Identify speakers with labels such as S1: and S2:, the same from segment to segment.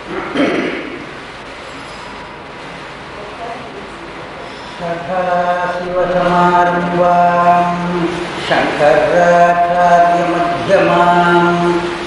S1: सदाशिवसमारम्भाम् शङ्कराचार्यमध्यमाम्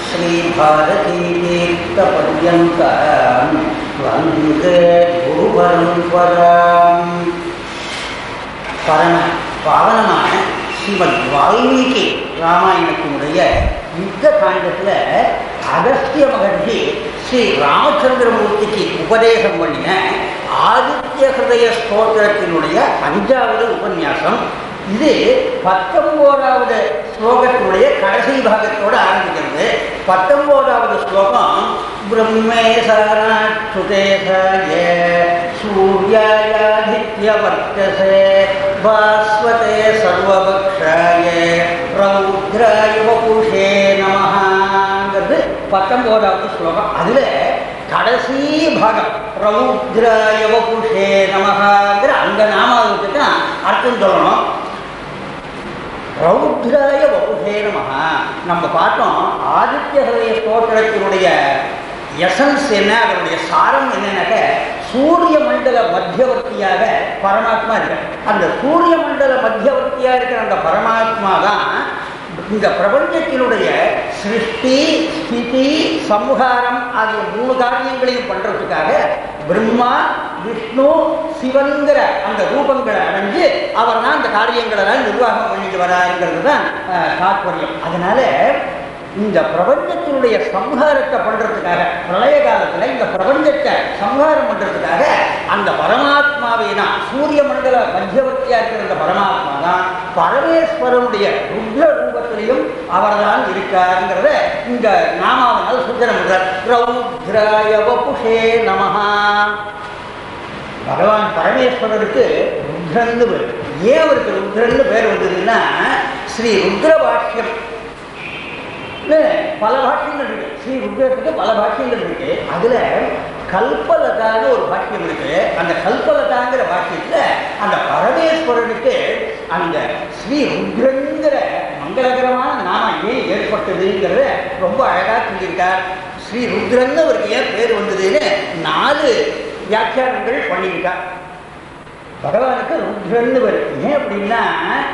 S1: श्रीभारतीतीर्थपर्यन्ताम् वन्दे गुरुपरम्पराम् பரம பாவனமான ஸ்ரீமத் வால்மீகி ராமாயணத்தினுடைய யுத்த காண்டத்தில் அகஸ்திய மகர்ஷி ஸ்ரீ ராமச்சந்திரமூர்த்திக்கு உபதேசம் பண்ணின ஆதித்ய ஹிருதய ஸ்தோத்திரத்தினுடைய அஞ்சாவது உபன்யாசம் இது பத்தொன்போதாவது ஸ்லோகத்தினுடைய கடைசி பாகத்தோடு ஆரம்பிக்கிறது பத்தொன்போதாவது ஸ்லோகம் பிரம்மே சரணாச்சுதேசாய சூர்யாயாதித்யவர்த்தசே பாஸ்வதே சர்வபக்ஷாய ரௌத்ராய வபுஷே நமஹாங்கிறது பத்தொன்போதாவது ஸ்லோகம் அதில் கடைசி பாகம் ரௌத்ராய வபுஷே நமஹாங்கிற அந்த நாமாவுக்கு தான் அர்த்தம் சொல்லணும் ரௌத்ராய வபுஷே நமஹா நம்ம பார்த்தோம் ஆதித்ய ஹிருதய ஸ்தோத்திரத்தினுடைய எசன்ஸ் என்ன அதனுடைய சாரம் என்னன்னாக்க சூரிய மண்டல மத்தியவர்த்தியாக பரமாத்மா இருக்கு அந்த சூரிய மண்டல மத்தியவர்த்தியாக இருக்கிற அந்த பரமாத்மா தான் இந்த பிரபஞ்சத்தினுடைய சிருஷ்டி ஸ்திதி சம்ஹாரம் ஆகிய மூணு காரியங்களையும் பண்றதுக்காக பிரம்மா விஷ்ணு சிவன்கிற அந்த ரூபங்களை அடைஞ்சு அவர் தான் அந்த காரியங்களெல்லாம் நிர்வாகம் பண்ணிட்டு வராருங்கிறது தான் அஹ், தாத்பரியம் அதனால இந்த பிரபஞ்சத்தினுடைய சம்ஹாரத்தை பண்றதுக்காக பிரளய காலத்துல இந்த பிரபஞ்சத்தை சம்ஹாரம் பண்றதுக்காக அந்த பரமாத்மாவை தான் சூரிய மண்டல மத்தியவர்த்தியா இருக்கிற அந்த பரமாத்மா தான் பரமேஸ்வரனுடைய ருத்ர ரூபத்திலையும் அவர்தான் இருக்காருங்கிறத இந்த நாமாவனால் சுத்தனம் பண்றார் ரௌத்ராய வபுஷே நமஹா பகவான் பரமேஸ்வரருக்கு ருத்ரன்னு பேர் ஏன் அவருக்கு ருத்ரன்னு பேர் வந்ததுன்னா ஸ்ரீ ருத்ர பாஷ்யம் ல பல பாஷ்யங்கள் இருக்கு ஸ்ரீ ருத்ரத்துக்கு பல பாஷ்யங்கள் இருக்கு அதுல கல்பலதான்னு ஒரு பாக்கியம் இருக்கு அந்த கல்பலதாங்கிற பாக்கியத்துல அந்த பரமேஸ்வரனுக்கு அந்த ஸ்ரீ ருத்ரங்கிற மங்களகரமான நாமம் ஏன் ஏற்பட்டதுங்கிறத ரொம்ப அழகா சொல்லியிருக்கார் ஸ்ரீ ருத்ரன்னு அவருக்கு ஏன் பேர் வந்ததுன்னு நாலு வியாக்கியானங்கள் பண்ணியிருக்கார் பகவானுக்கு ருத்ரன்னு பேர் ஏன் அப்படின்னா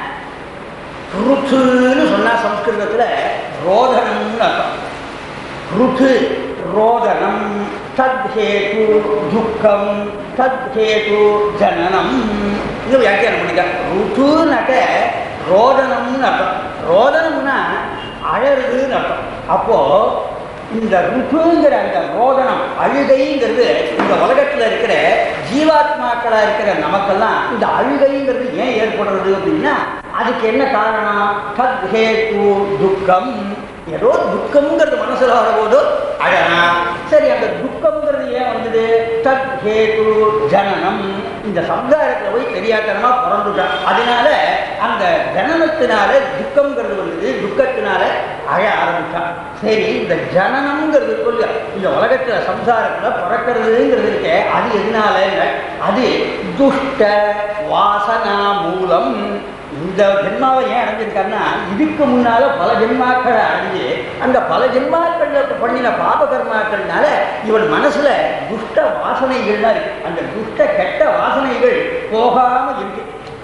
S1: ருத்துன்னு சொன்னா சம்ஸ்கிருதத்துல ரோதனம்னு அர்த்தம் ருத்து ரோதனம் தத் ஹேது துக்கம் தத் ஹேது ஜனனம் இது வியாக்கியானம் பண்ணிக்க ருத்துனாக்க ரோதனம்னு அர்த்தம் ரோதனம்னா அழறுதுன்னு அர்த்தம் அப்போ இந்த ருத்துங்கிற அந்த ரோதனம் அழுகைங்கிறது இந்த உலகத்துல இருக்கிற ஜீவாத்மாக்களா இருக்கிற நமக்கெல்லாம் இந்த அழுகைங்கிறது ஏன் ஏற்படுறது அப்படின்னா அதுக்கு என்ன காரணம் தத் ஹேத்து துக்கம் ஏதோ துக்கம்ங்கிறது மனசுல வரும்போது அழலாம் சரி அந்த துக்கம்ங்கிறது ஏன் வந்தது தத் ஹேது ஜனனம் இந்த சம்சாரத்துல போய் தெரியாதனமா பிறந்துட்டான் அதனால அந்த ஜனனத்தினால துக்கம்ங்கிறது வந்தது துக்கத்தினால அழ ஆரம்பிச்சான் சரி இந்த ஜனனம்ங்கிறது சொல்லு இந்த உலகத்துல சம்சாரத்துல பிறக்கிறதுங்கிறது இருக்கே அது எதனால அது துஷ்ட வாசனா மூலம் இந்த ஜென்மாவை ஏன் அடைஞ்சிருக்காருன்னா இதுக்கு முன்னால பல ஜென்மாக்களை அடைஞ்சு அந்த பல ஜென்மாக்கள்ல பண்ணின பாப கர்மாக்கள்னால இவன் மனசுல துஷ்ட வாசனைகள்லாம் இருக்கு அந்த துஷ்ட கெட்ட வாசனைகள் போகாம இருக்கு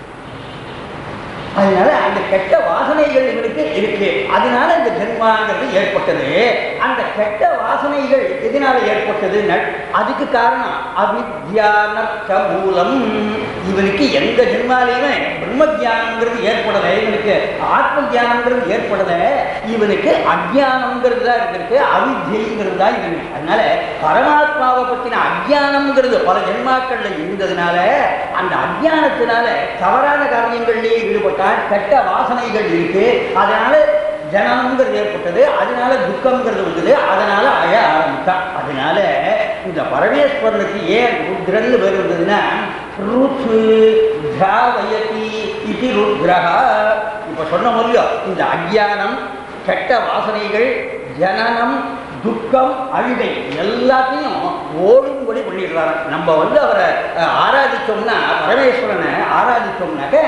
S1: அதனால அந்த கெட்ட வாசனைகள் இவனுக்கு இருக்கு அதனால இந்த ஜென்மாங்கிறது ஏற்பட்டது அந்த கெட்ட வாசனைகள் எதனால ஏற்பட்டது அதுக்கு காரணம் அவித்யானர்த்த மூலம் இவனுக்கு எந்த ஜென்மாலையுமே பிரம்ம ஜானங்கிறது ஏற்படலை இவனுக்கு ஆத்ம ஜானங்கிறது ஏற்படலை இவனுக்கு அஜானம்ங்கிறது தான் இருந்திருக்கு அவித்யங்கிறது தான் இவனுக்கு அதனால பரமாத்மாவை பற்றின அஜானம்ங்கிறது பல ஜென்மாக்கள்ல இருந்ததுனால அந்த அஜானத்தினால தவறான காரியங்கள்லேயே ஈடுபட்டான் கெட்ட வாசனைகள் இருக்கு அதனால ஜனனம்ங்கிறது ஏற்பட்டது அதனால துக்கம்ங்கிறது வந்தது அதனால அழ ஆரம்பித்தான் அதனால இந்த பரமேஸ்வரனுக்கு ஏன் ருத்ரன்னு பேர் வந்ததுன்னா ருத்து திராவயதி இது ருத்ரஹா இப்ப சொன்ன முடியும் இந்த அஜானம் கெட்ட வாசனைகள் ஜனனம் துக்கம் அழுகை எல்லாத்தையும் ஓடும்படி பண்ணிடுறாரு நம்ம வந்து அவரை அஹ், ஆராதிச்சோம்னா பரமேஸ்வரனை ஆராதிச்சோம்னாக்க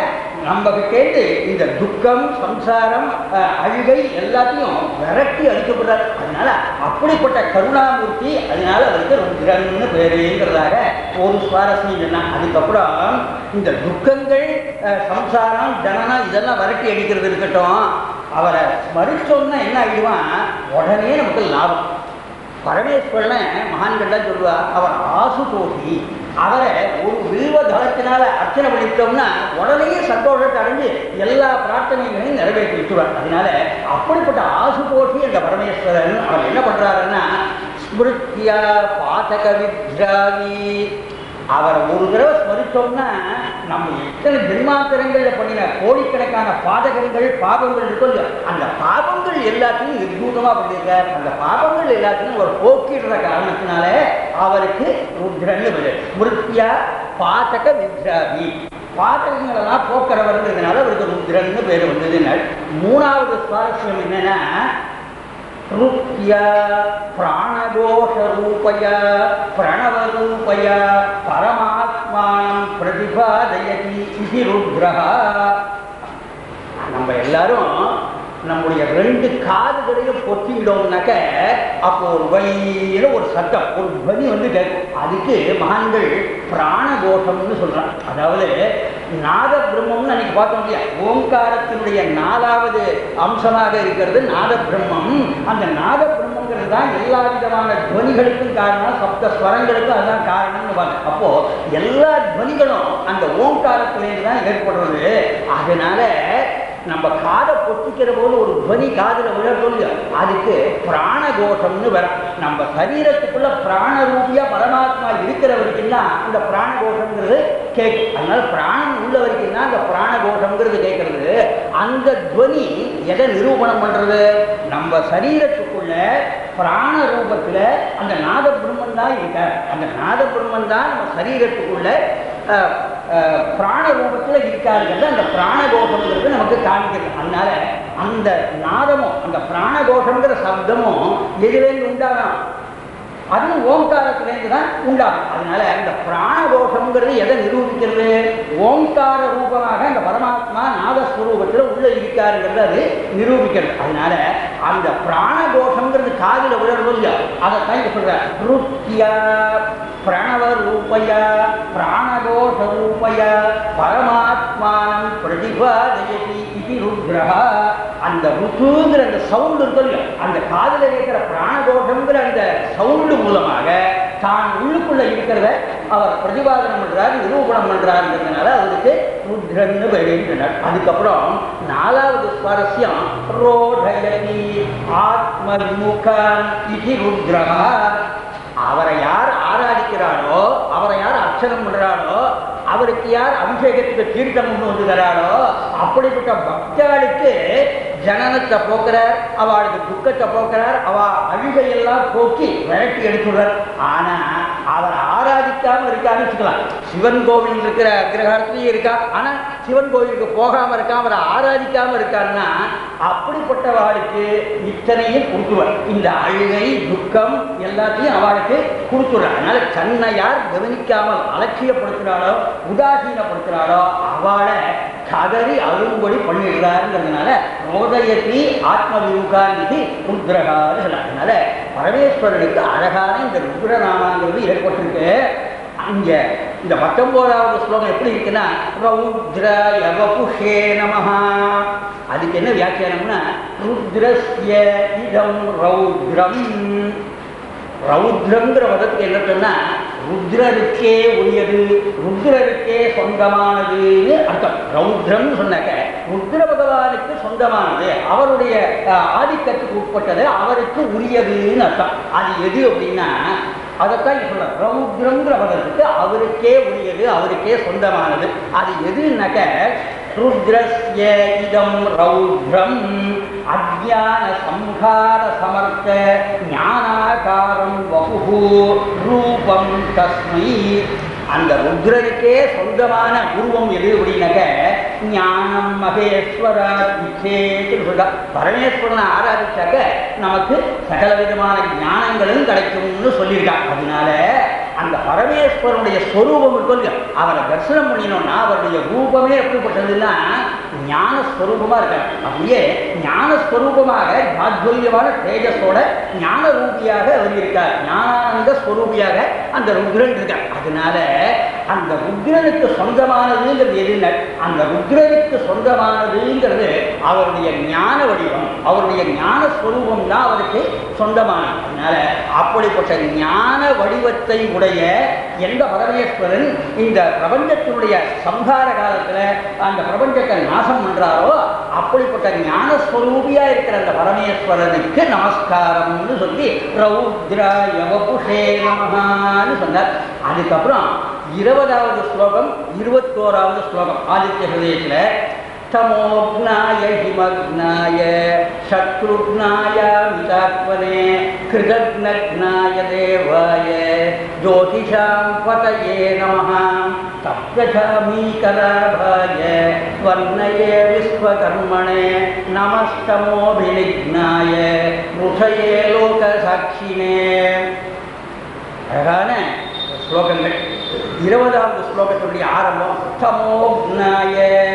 S1: நம்ம கிட்டேந்து இந்த துக்கம் சம்சாரம் அஹ், அழுகை எல்லாத்தையும் விரட்டி அழிக்கப்படுறார் அதனால அப்படிப்பட்ட கருணாமூர்த்தி அதனால அவருக்கு ருத்ரன்னு பேருங்கிறதாக ஒரு சுவாரஸ்யம் சொன்னான் அதுக்கப்புறம் இந்த துக்கங்கள் அஹ், சம்சாரம் ஜனனம் இதெல்லாம் விரட்டி அடிக்கிறது இருக்கட்டும் அவரை ஸ்மரிச்சோம்னா என்ன ஆகிடுவான் உடனே நமக்கு லாபம் பரமேஸ்வரனை மகான்கள்லாம் சொல்லுவா அவர் ஆசுதோஷி அவரை ஒரு வில்வ தளத்தினால அர்ச்சனை பண்ணிட்டோம்னா உடனே சந்தோஷத்தை அடைஞ்சு எல்லா பிரார்த்தனைகளையும் நிறைவேற்றி விட்டுருவார் அதனால அப்படிப்பட்ட ஆசுதோஷி என்ற பரமேஸ்வரன் அவர் என்ன பண்றாருன்னா ஸ்மிருத்யா பாதக வித்ராவி அவரை ஒரு தடவை ஸ்மரித்தோம்னா நம்ம எத்தனை ஜென்மாந்தரங்கள்ல பண்ணின கோடிக்கணக்கான பாதகங்கள் பாபங்கள் இருக்கும் இல்லையா, அந்த பாபங்கள் எல்லாத்தையும் நிர்பூதமா பண்ணியிருக்கார் அந்த பாபங்கள் எல்லாத்தையும் ஒரு போக்கிடுற காரணத்தினால அவருக்கு ருத்ரன்னு பேரு ஸ்மிருத்யா பாதக வித்ராவி பாதகங்களெல்லாம் போக்குறவர்ன்றதுனால அவருக்கு ருத்ரன்னு பேர் வந்ததுன்னா மூணாவது சுவாரஸ்யம் என்னன்னா ருத்யா பிராணதோஷரூபய பிரணவரூபய பரமாத்மானம் பிரதிபாதயதி இது ருத்ரஹா நம்ம எல்லாரும் நம்முடைய ரெண்டு காதுகளையும் பொத்திவிட்டோம்னாக்க அப்போ ஒரு வயிறு ஒரு சத்தம் ஒரு துவனி வந்து கேட்கும் அதுக்கு மகான்கள் பிராணகோஷம்னு சொல்றாங்க அதாவது நாத பிரம்மம்னு அன்னைக்கு பார்த்தோம் இல்லையா ஓங்காரத்தினுடைய நாலாவது அம்சமாக இருக்கிறது நாத பிரம்மம் அந்த நாத பிரம்மங்கிறது தான் எல்லா விதமான துவனிகளுக்கும் காரணம் சப்த ஸ்வரங்களுக்கும் அதுதான் காரணம்னு பாருங்க அப்போ எல்லா துவனிகளும் அந்த ஓங்காரத்திலேருந்து தான் ஏற்படுறது அதனால நம்ம காதை பொத்திக்கிற போது ஒரு துவனி காதுல விழறோம் இல்லையா அதுக்கு பிராணகோஷம்னு வரும் நம்ம சரீரத்துக்குள்ள பிராணரூபியா பரமாத்மா இருக்கிற வரைக்கும் தான் இந்த பிராணகோஷம்ங்கிறது கேட்கும் அதனால பிராணம் உள்ள வரைக்கும் தான் அந்த பிராணகோஷம்ங்கிறது கேட்கறது அந்த துவனி எதை நிரூபணம் பண்றது நம்ம சரீரத்துக்குள்ள பிராண ரூபத்துல அந்த நாத பிரம்மன் தான் இருக்கார் அந்த நாத பிரம்மன் தான் நம்ம சரீரத்துக்குள்ள அஹ், அஹ், பிராண ரூபத்துல இருக்காருங்கிறது அந்த பிராணகோஷம்ங்கிறது நமக்கு காமிக்கிறது அதனால அந்த நாதமும் அந்த பிராணகோஷம்ங்கிற சப்தமும் எதுலேருந்து உண்டாகும் அதுவும் ஓங்காரத்திலேருந்து தான் உண்டாகும் அதனால இந்த பிராணகோஷம்ங்கிறது எதை நிரூபிக்கிறது ஓங்கார ரூபமாக அந்த பரமாத்மா நாதஸ்வரூபத்தில் உள்ள இருக்காருங்கிறது அது நிரூபிக்கிறது அதனால அந்த பிராணகோஷம்ங்கிறது காதில் விழறது இல்லையா அதை தான் இங்க சொல்ற ருத்யா பிரணவ ரூபய பிராணகோஷ ரூபய பரமாத்மானம் பிரதிபாதயதி இது ருத்ரஹா அந்த ருத்துங்கிற அந்த சவுண்ட் இருக்கு இல்லையா அந்த காதில் கேட்கிற பிராணகோஷம்ங்கிற அந்த சவுண்டு மூலமாக தான் உள்ளுக்குள்ள இருக்கிறத அவர் பிரதிபாதனம் பண்றார் நிரூபணம் பண்றாருங்கிறதுனால அவருக்கு ருத்ரன்னு பெறுகின்றனர் அதுக்கப்புறம் நாலாவது சுவாரஸ்யம் ரோடயதி ஆத்ம விமுகான் இது ருத்ரஹா அவரை யார் ஆராதிக்கிறாரோ அவரை யார் அர்ச்சனம் பண்றாரோ அவருக்கு யார் அபிஷேகத்துக்கு தீர்த்தம் கொண்டு வந்து தராரோ அப்படிப்பட்ட பக்தாளுக்கு ஜனனத்தை போக்குறார் அவளுக்கு துக்கத்தை போக்குறார் அவ அழுகையெல்லாம் போக்கி விரட்டி எடுத்துடுறார் ஆனா அவரை ஆராதிக்காம இருக்கான்னு வச்சுக்கலாம் சிவன் கோவில் இருக்கிற கிரகத்துலயும் இருக்கா ஆனா சிவன் கோவிலுக்கு போகாம இருக்கா அவரை ஆராதிக்காம இருக்கான்னா அப்படிப்பட்டவாளுக்கு இத்தனையும் கொடுத்துருவார் இந்த அழுகை துக்கம் எல்லாத்தையும் அவளுக்கு கொடுத்துடுறார் அதனால தன்னை யார் கவனிக்காமல் அலட்சியப்படுத்துறாளோ உதாசீனப்படுத்துறாளோ அவளை கதறி அரும்படி பண்ணிடுறாருங்கிறதுனால ரோதயத்தி ஆத்ம விமுகாநிதி ருத்ரகான்னு சொல்றாங்க அதனால பரமேஸ்வரனுக்கு அழகான இந்த ருத்ரநாமாங்கிறது ஏற்பட்டிருக்கு அங்க இந்த பத்தொன்பதாவது ஸ்லோகம் எப்படி இருக்குன்னா ரௌத்ர யவபுஷே நமஹா அதுக்கு என்ன வியாக்கியானம்னா ருத்ரஸ்ய இதம் ரௌத்ரம் ரௌத்ரங்கிற பதத்துக்கு என்ன சொன்னா ருத்ரருக்கே உரியது ருத்ரருக்கே சொந்தமானதுன்னு அர்த்தம் ரௌத்ரம்னு சொன்னாக்க ருத்ர பகவானுக்கு சொந்தமானது அவருடைய அஹ், ஆதிக்கத்துக்கு உட்பட்டது அவருக்கு உரியதுன்னு அர்த்தம் அது எது அப்படின்னா அதைத்தான் இங்க சொல்ற ரௌத்ரங்கிற பதத்துக்கு அவருக்கே உரியது அவருக்கே சொந்தமானது அது எதுன்னாக்க ருத்ரஸ்ய இதம் ரௌத்ரம் அஜ்ஞான சம்ஹார சமர்த்த ஞானாகாரம் வபுஹு ரூபம் தஸ்மை அந்த ருத்ரனுக்கே சொந்தமான உருவம் எது அப்படின்னாக்க ஞானம் மகேஸ்வரா விசேஷன்னு சொல்றா பரமேஸ்வரனை ஆராதிச்சாக்க நமக்கு சகல விதமான ஞானங்களும் கிடைக்கும்னு சொல்லியிருக்காங்க அதனால அந்த பரமேஸ்வரனுடைய ஸ்வரூபம் இருக்கும் இல்லையா, அவரை தரிசனம் பண்ணினோம்னா அவருடைய ரூபமே எப்படிப்பட்டதுன்னா ஞான ஸ்வரூபமா இருக்காரு அப்படியே ஞான ஸ்வரூபமாக தாத்வல்யமான தேஜஸோட ஞான ரூபியாக அவர் இருக்கார் ஞானானந்த ஸ்வரூபியாக அந்த ருத்ரன் இருக்கார் அதனால அந்த ருத்ரனுக்கு சொந்தமானதுங்கிறது எதுன்னு அந்த ருத்ரனுக்கு சொந்தமானதுங்கிறது அவருடைய ஞான வடிவம் அவருடைய ஞான ஸ்வரூபம் தான் அவருக்கு சொந்தமானது அதனால அப்படிப்பட்ட ஞான வடிவத்தை உடைய எந்த பரமேஸ்வரன் இந்த பிரபஞ்சத்தினுடைய சம்ஹார காலத்துல அந்த பிரபஞ்சத்தை நாசம் பண்றாரோ அப்படிப்பட்ட ஞானஸ்வரூபியா இருக்கிற அந்த பரமேஸ்வரனுக்கு நமஸ்காரம்னு சொல்லி ரௌத்ராய வபுஷே நமஹான்னு சொன்னார் அதுக்கப்புறம் இருபதாவது ஸ்லோகம் இருபத்தோராவது ஸ்லோகம் ஆதித்ய ஹிருதயத்தில் तमोघ्नाय हिमग्नाय शत्रुघ्नाय मितात्मने कृतघ्नघ्नाय देवाय ज्योतिषां पतये नमः तप्यचामीकराभाय वर्णये विश्वकर्मणे नमस्तमोभिनिघ्नाय ऋषये लोकसाक्षिणे அழகான ஸ்லோகங்கள் இருபதாவது ஸ்லோகத்தினுடைய ஆரம்பம் தமோக்னாய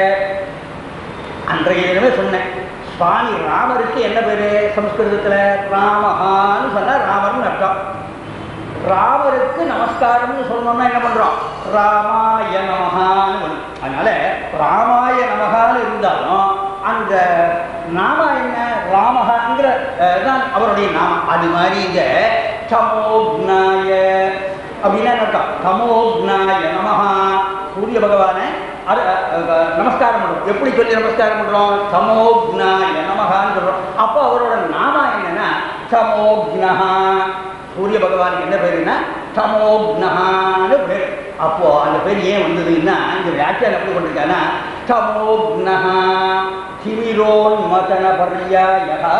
S1: அன்றைய தினமே சொன்னேன் சுவாமி ராமருக்கு என்ன பேரு சம்ஸ்கிருதத்தில் ராமஹான்னு சொன்னா ராமர்னு அர்த்தம் ராமருக்கு நமஸ்காரம்னு சொல்லணும்னா என்ன பண்றோம் ராமாய நமகான்னு வரும். அதனால ராமாய நமகான்னு இருந்தாலும் அந்த நாம என்ன ராமகாங்கிற அஹ், தான் அவருடைய நாமம் அது மாதிரி இங்க தமோக்னாய அப்படின்னா என்ன அர்த்தம் தமோக்னாய நமஹா சூரிய பகவானை அது அஹ், அஹ், நமஸ்காரம் பண்றோம் எப்படி சொல்லி நமஸ்காரம் பண்றோம் தமோக்னாய நமகான்னு சொல்றோம் அப்போ அவரோட நாமா என்னன்னா தமோக்னஹா சூரிய பகவானுக்கு என்ன பேருன்னா தமோக்னஹான்னு பேர் அப்போ அந்த பேர் ஏன் வந்ததுன்னா இந்த வியாக்கியானம் எப்படி கொண்டிருக்காங்கன்னா தமோக்னஹா திமிரோன்மதன பர்யாயா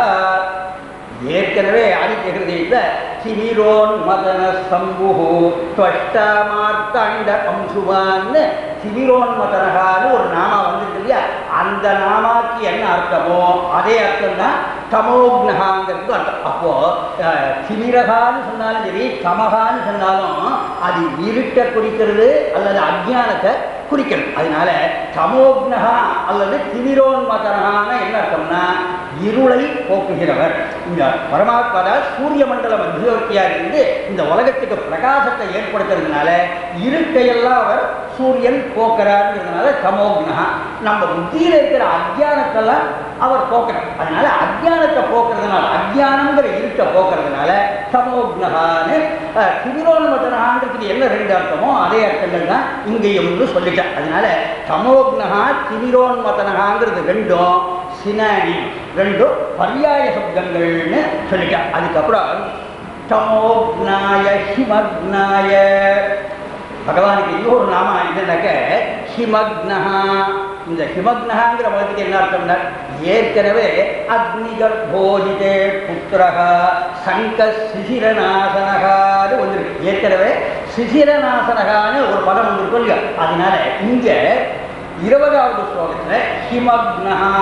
S1: ஏற்கனவே ஆதித்ய ஹிருதயத்தில் திமிரோன்மதன சம்புஹு துவஷ்டாமார்த்தாண்ட அம்சுவான்னு திமிரோன்மதனகான்னு ஒரு நாமா வந்திருக்கு இல்லையா அந்த நாமாக்கு என்ன அர்த்தமோ அதே அர்த்தம் தான் தமோக்னகாங்கிறது அர்த்தம் அப்போ அஹ், திமிரகான்னு சொன்னாலும் சரி தமகான்னு சொன்னாலும் அது இருட்டை குறிக்கிறது அல்லது அஜ்ஞானத்தை குறிக்கிறது அதனால தமோக்னகா அல்லது திமிரோன்மதனகான என்ன அர்த்தம்னா இருளை போக்குகிறவர் இந்த பரமாத்மா தான் சூரிய மண்டல மத்தியவர்த்தியா இருந்து இந்த உலகத்துக்கு பிரகாசத்தை ஏற்படுத்துறதுனால இருட்டையெல்லாம் அவர் சூரியன் போக்குறாருங்கிறதுனால தமோக்னகா நம்ம புத்தியில இருக்கிற அஜ்ஞானத்தெல்லாம் அவர் போக்குறார் அதனால அஜ்ஞானத்தை போக்குறதுனால அஜ்ஞானங்கிற இருட்டை போக்குறதுனால தமோக்னகான்னு அஹ், திமிரோன்மதனகாங்கிறதுக்கு என்ன ரெண்டு அர்த்தமோ அதே அர்த்தங்கள் தான் இங்கேயும் சொல்லிட்டேன் அதனால தமோக்னகா திமிரோன்மதனகாங்கிறது ரெண்டும் சினானி ரெண்டும் பர்யாய சப்தங்கள்னு சொல்லிட்டேன் அதுக்கப்புறம் தமோக்னாய ஹிமக்னாய பகவானுக்கு இன்னொரு நாம என்னன்னாக்க ஹிமக்னஹா இந்த ஹிமக்னஹாங்கிற பதத்துக்கு என்ன அர்த்தம்னா ஏற்கனவே அக்னிகர்போஜிதே புத்திரகா சங்க சிசிரநாசனகான்னு வந்திருக்கு ஏற்கனவே சிசிரநாசனகான்னு ஒரு பதம் வந்திருக்கும் இல்லையா அதனால இங்க இருபதாவது ஸ்லோகத்துல ஹிமக்னஹா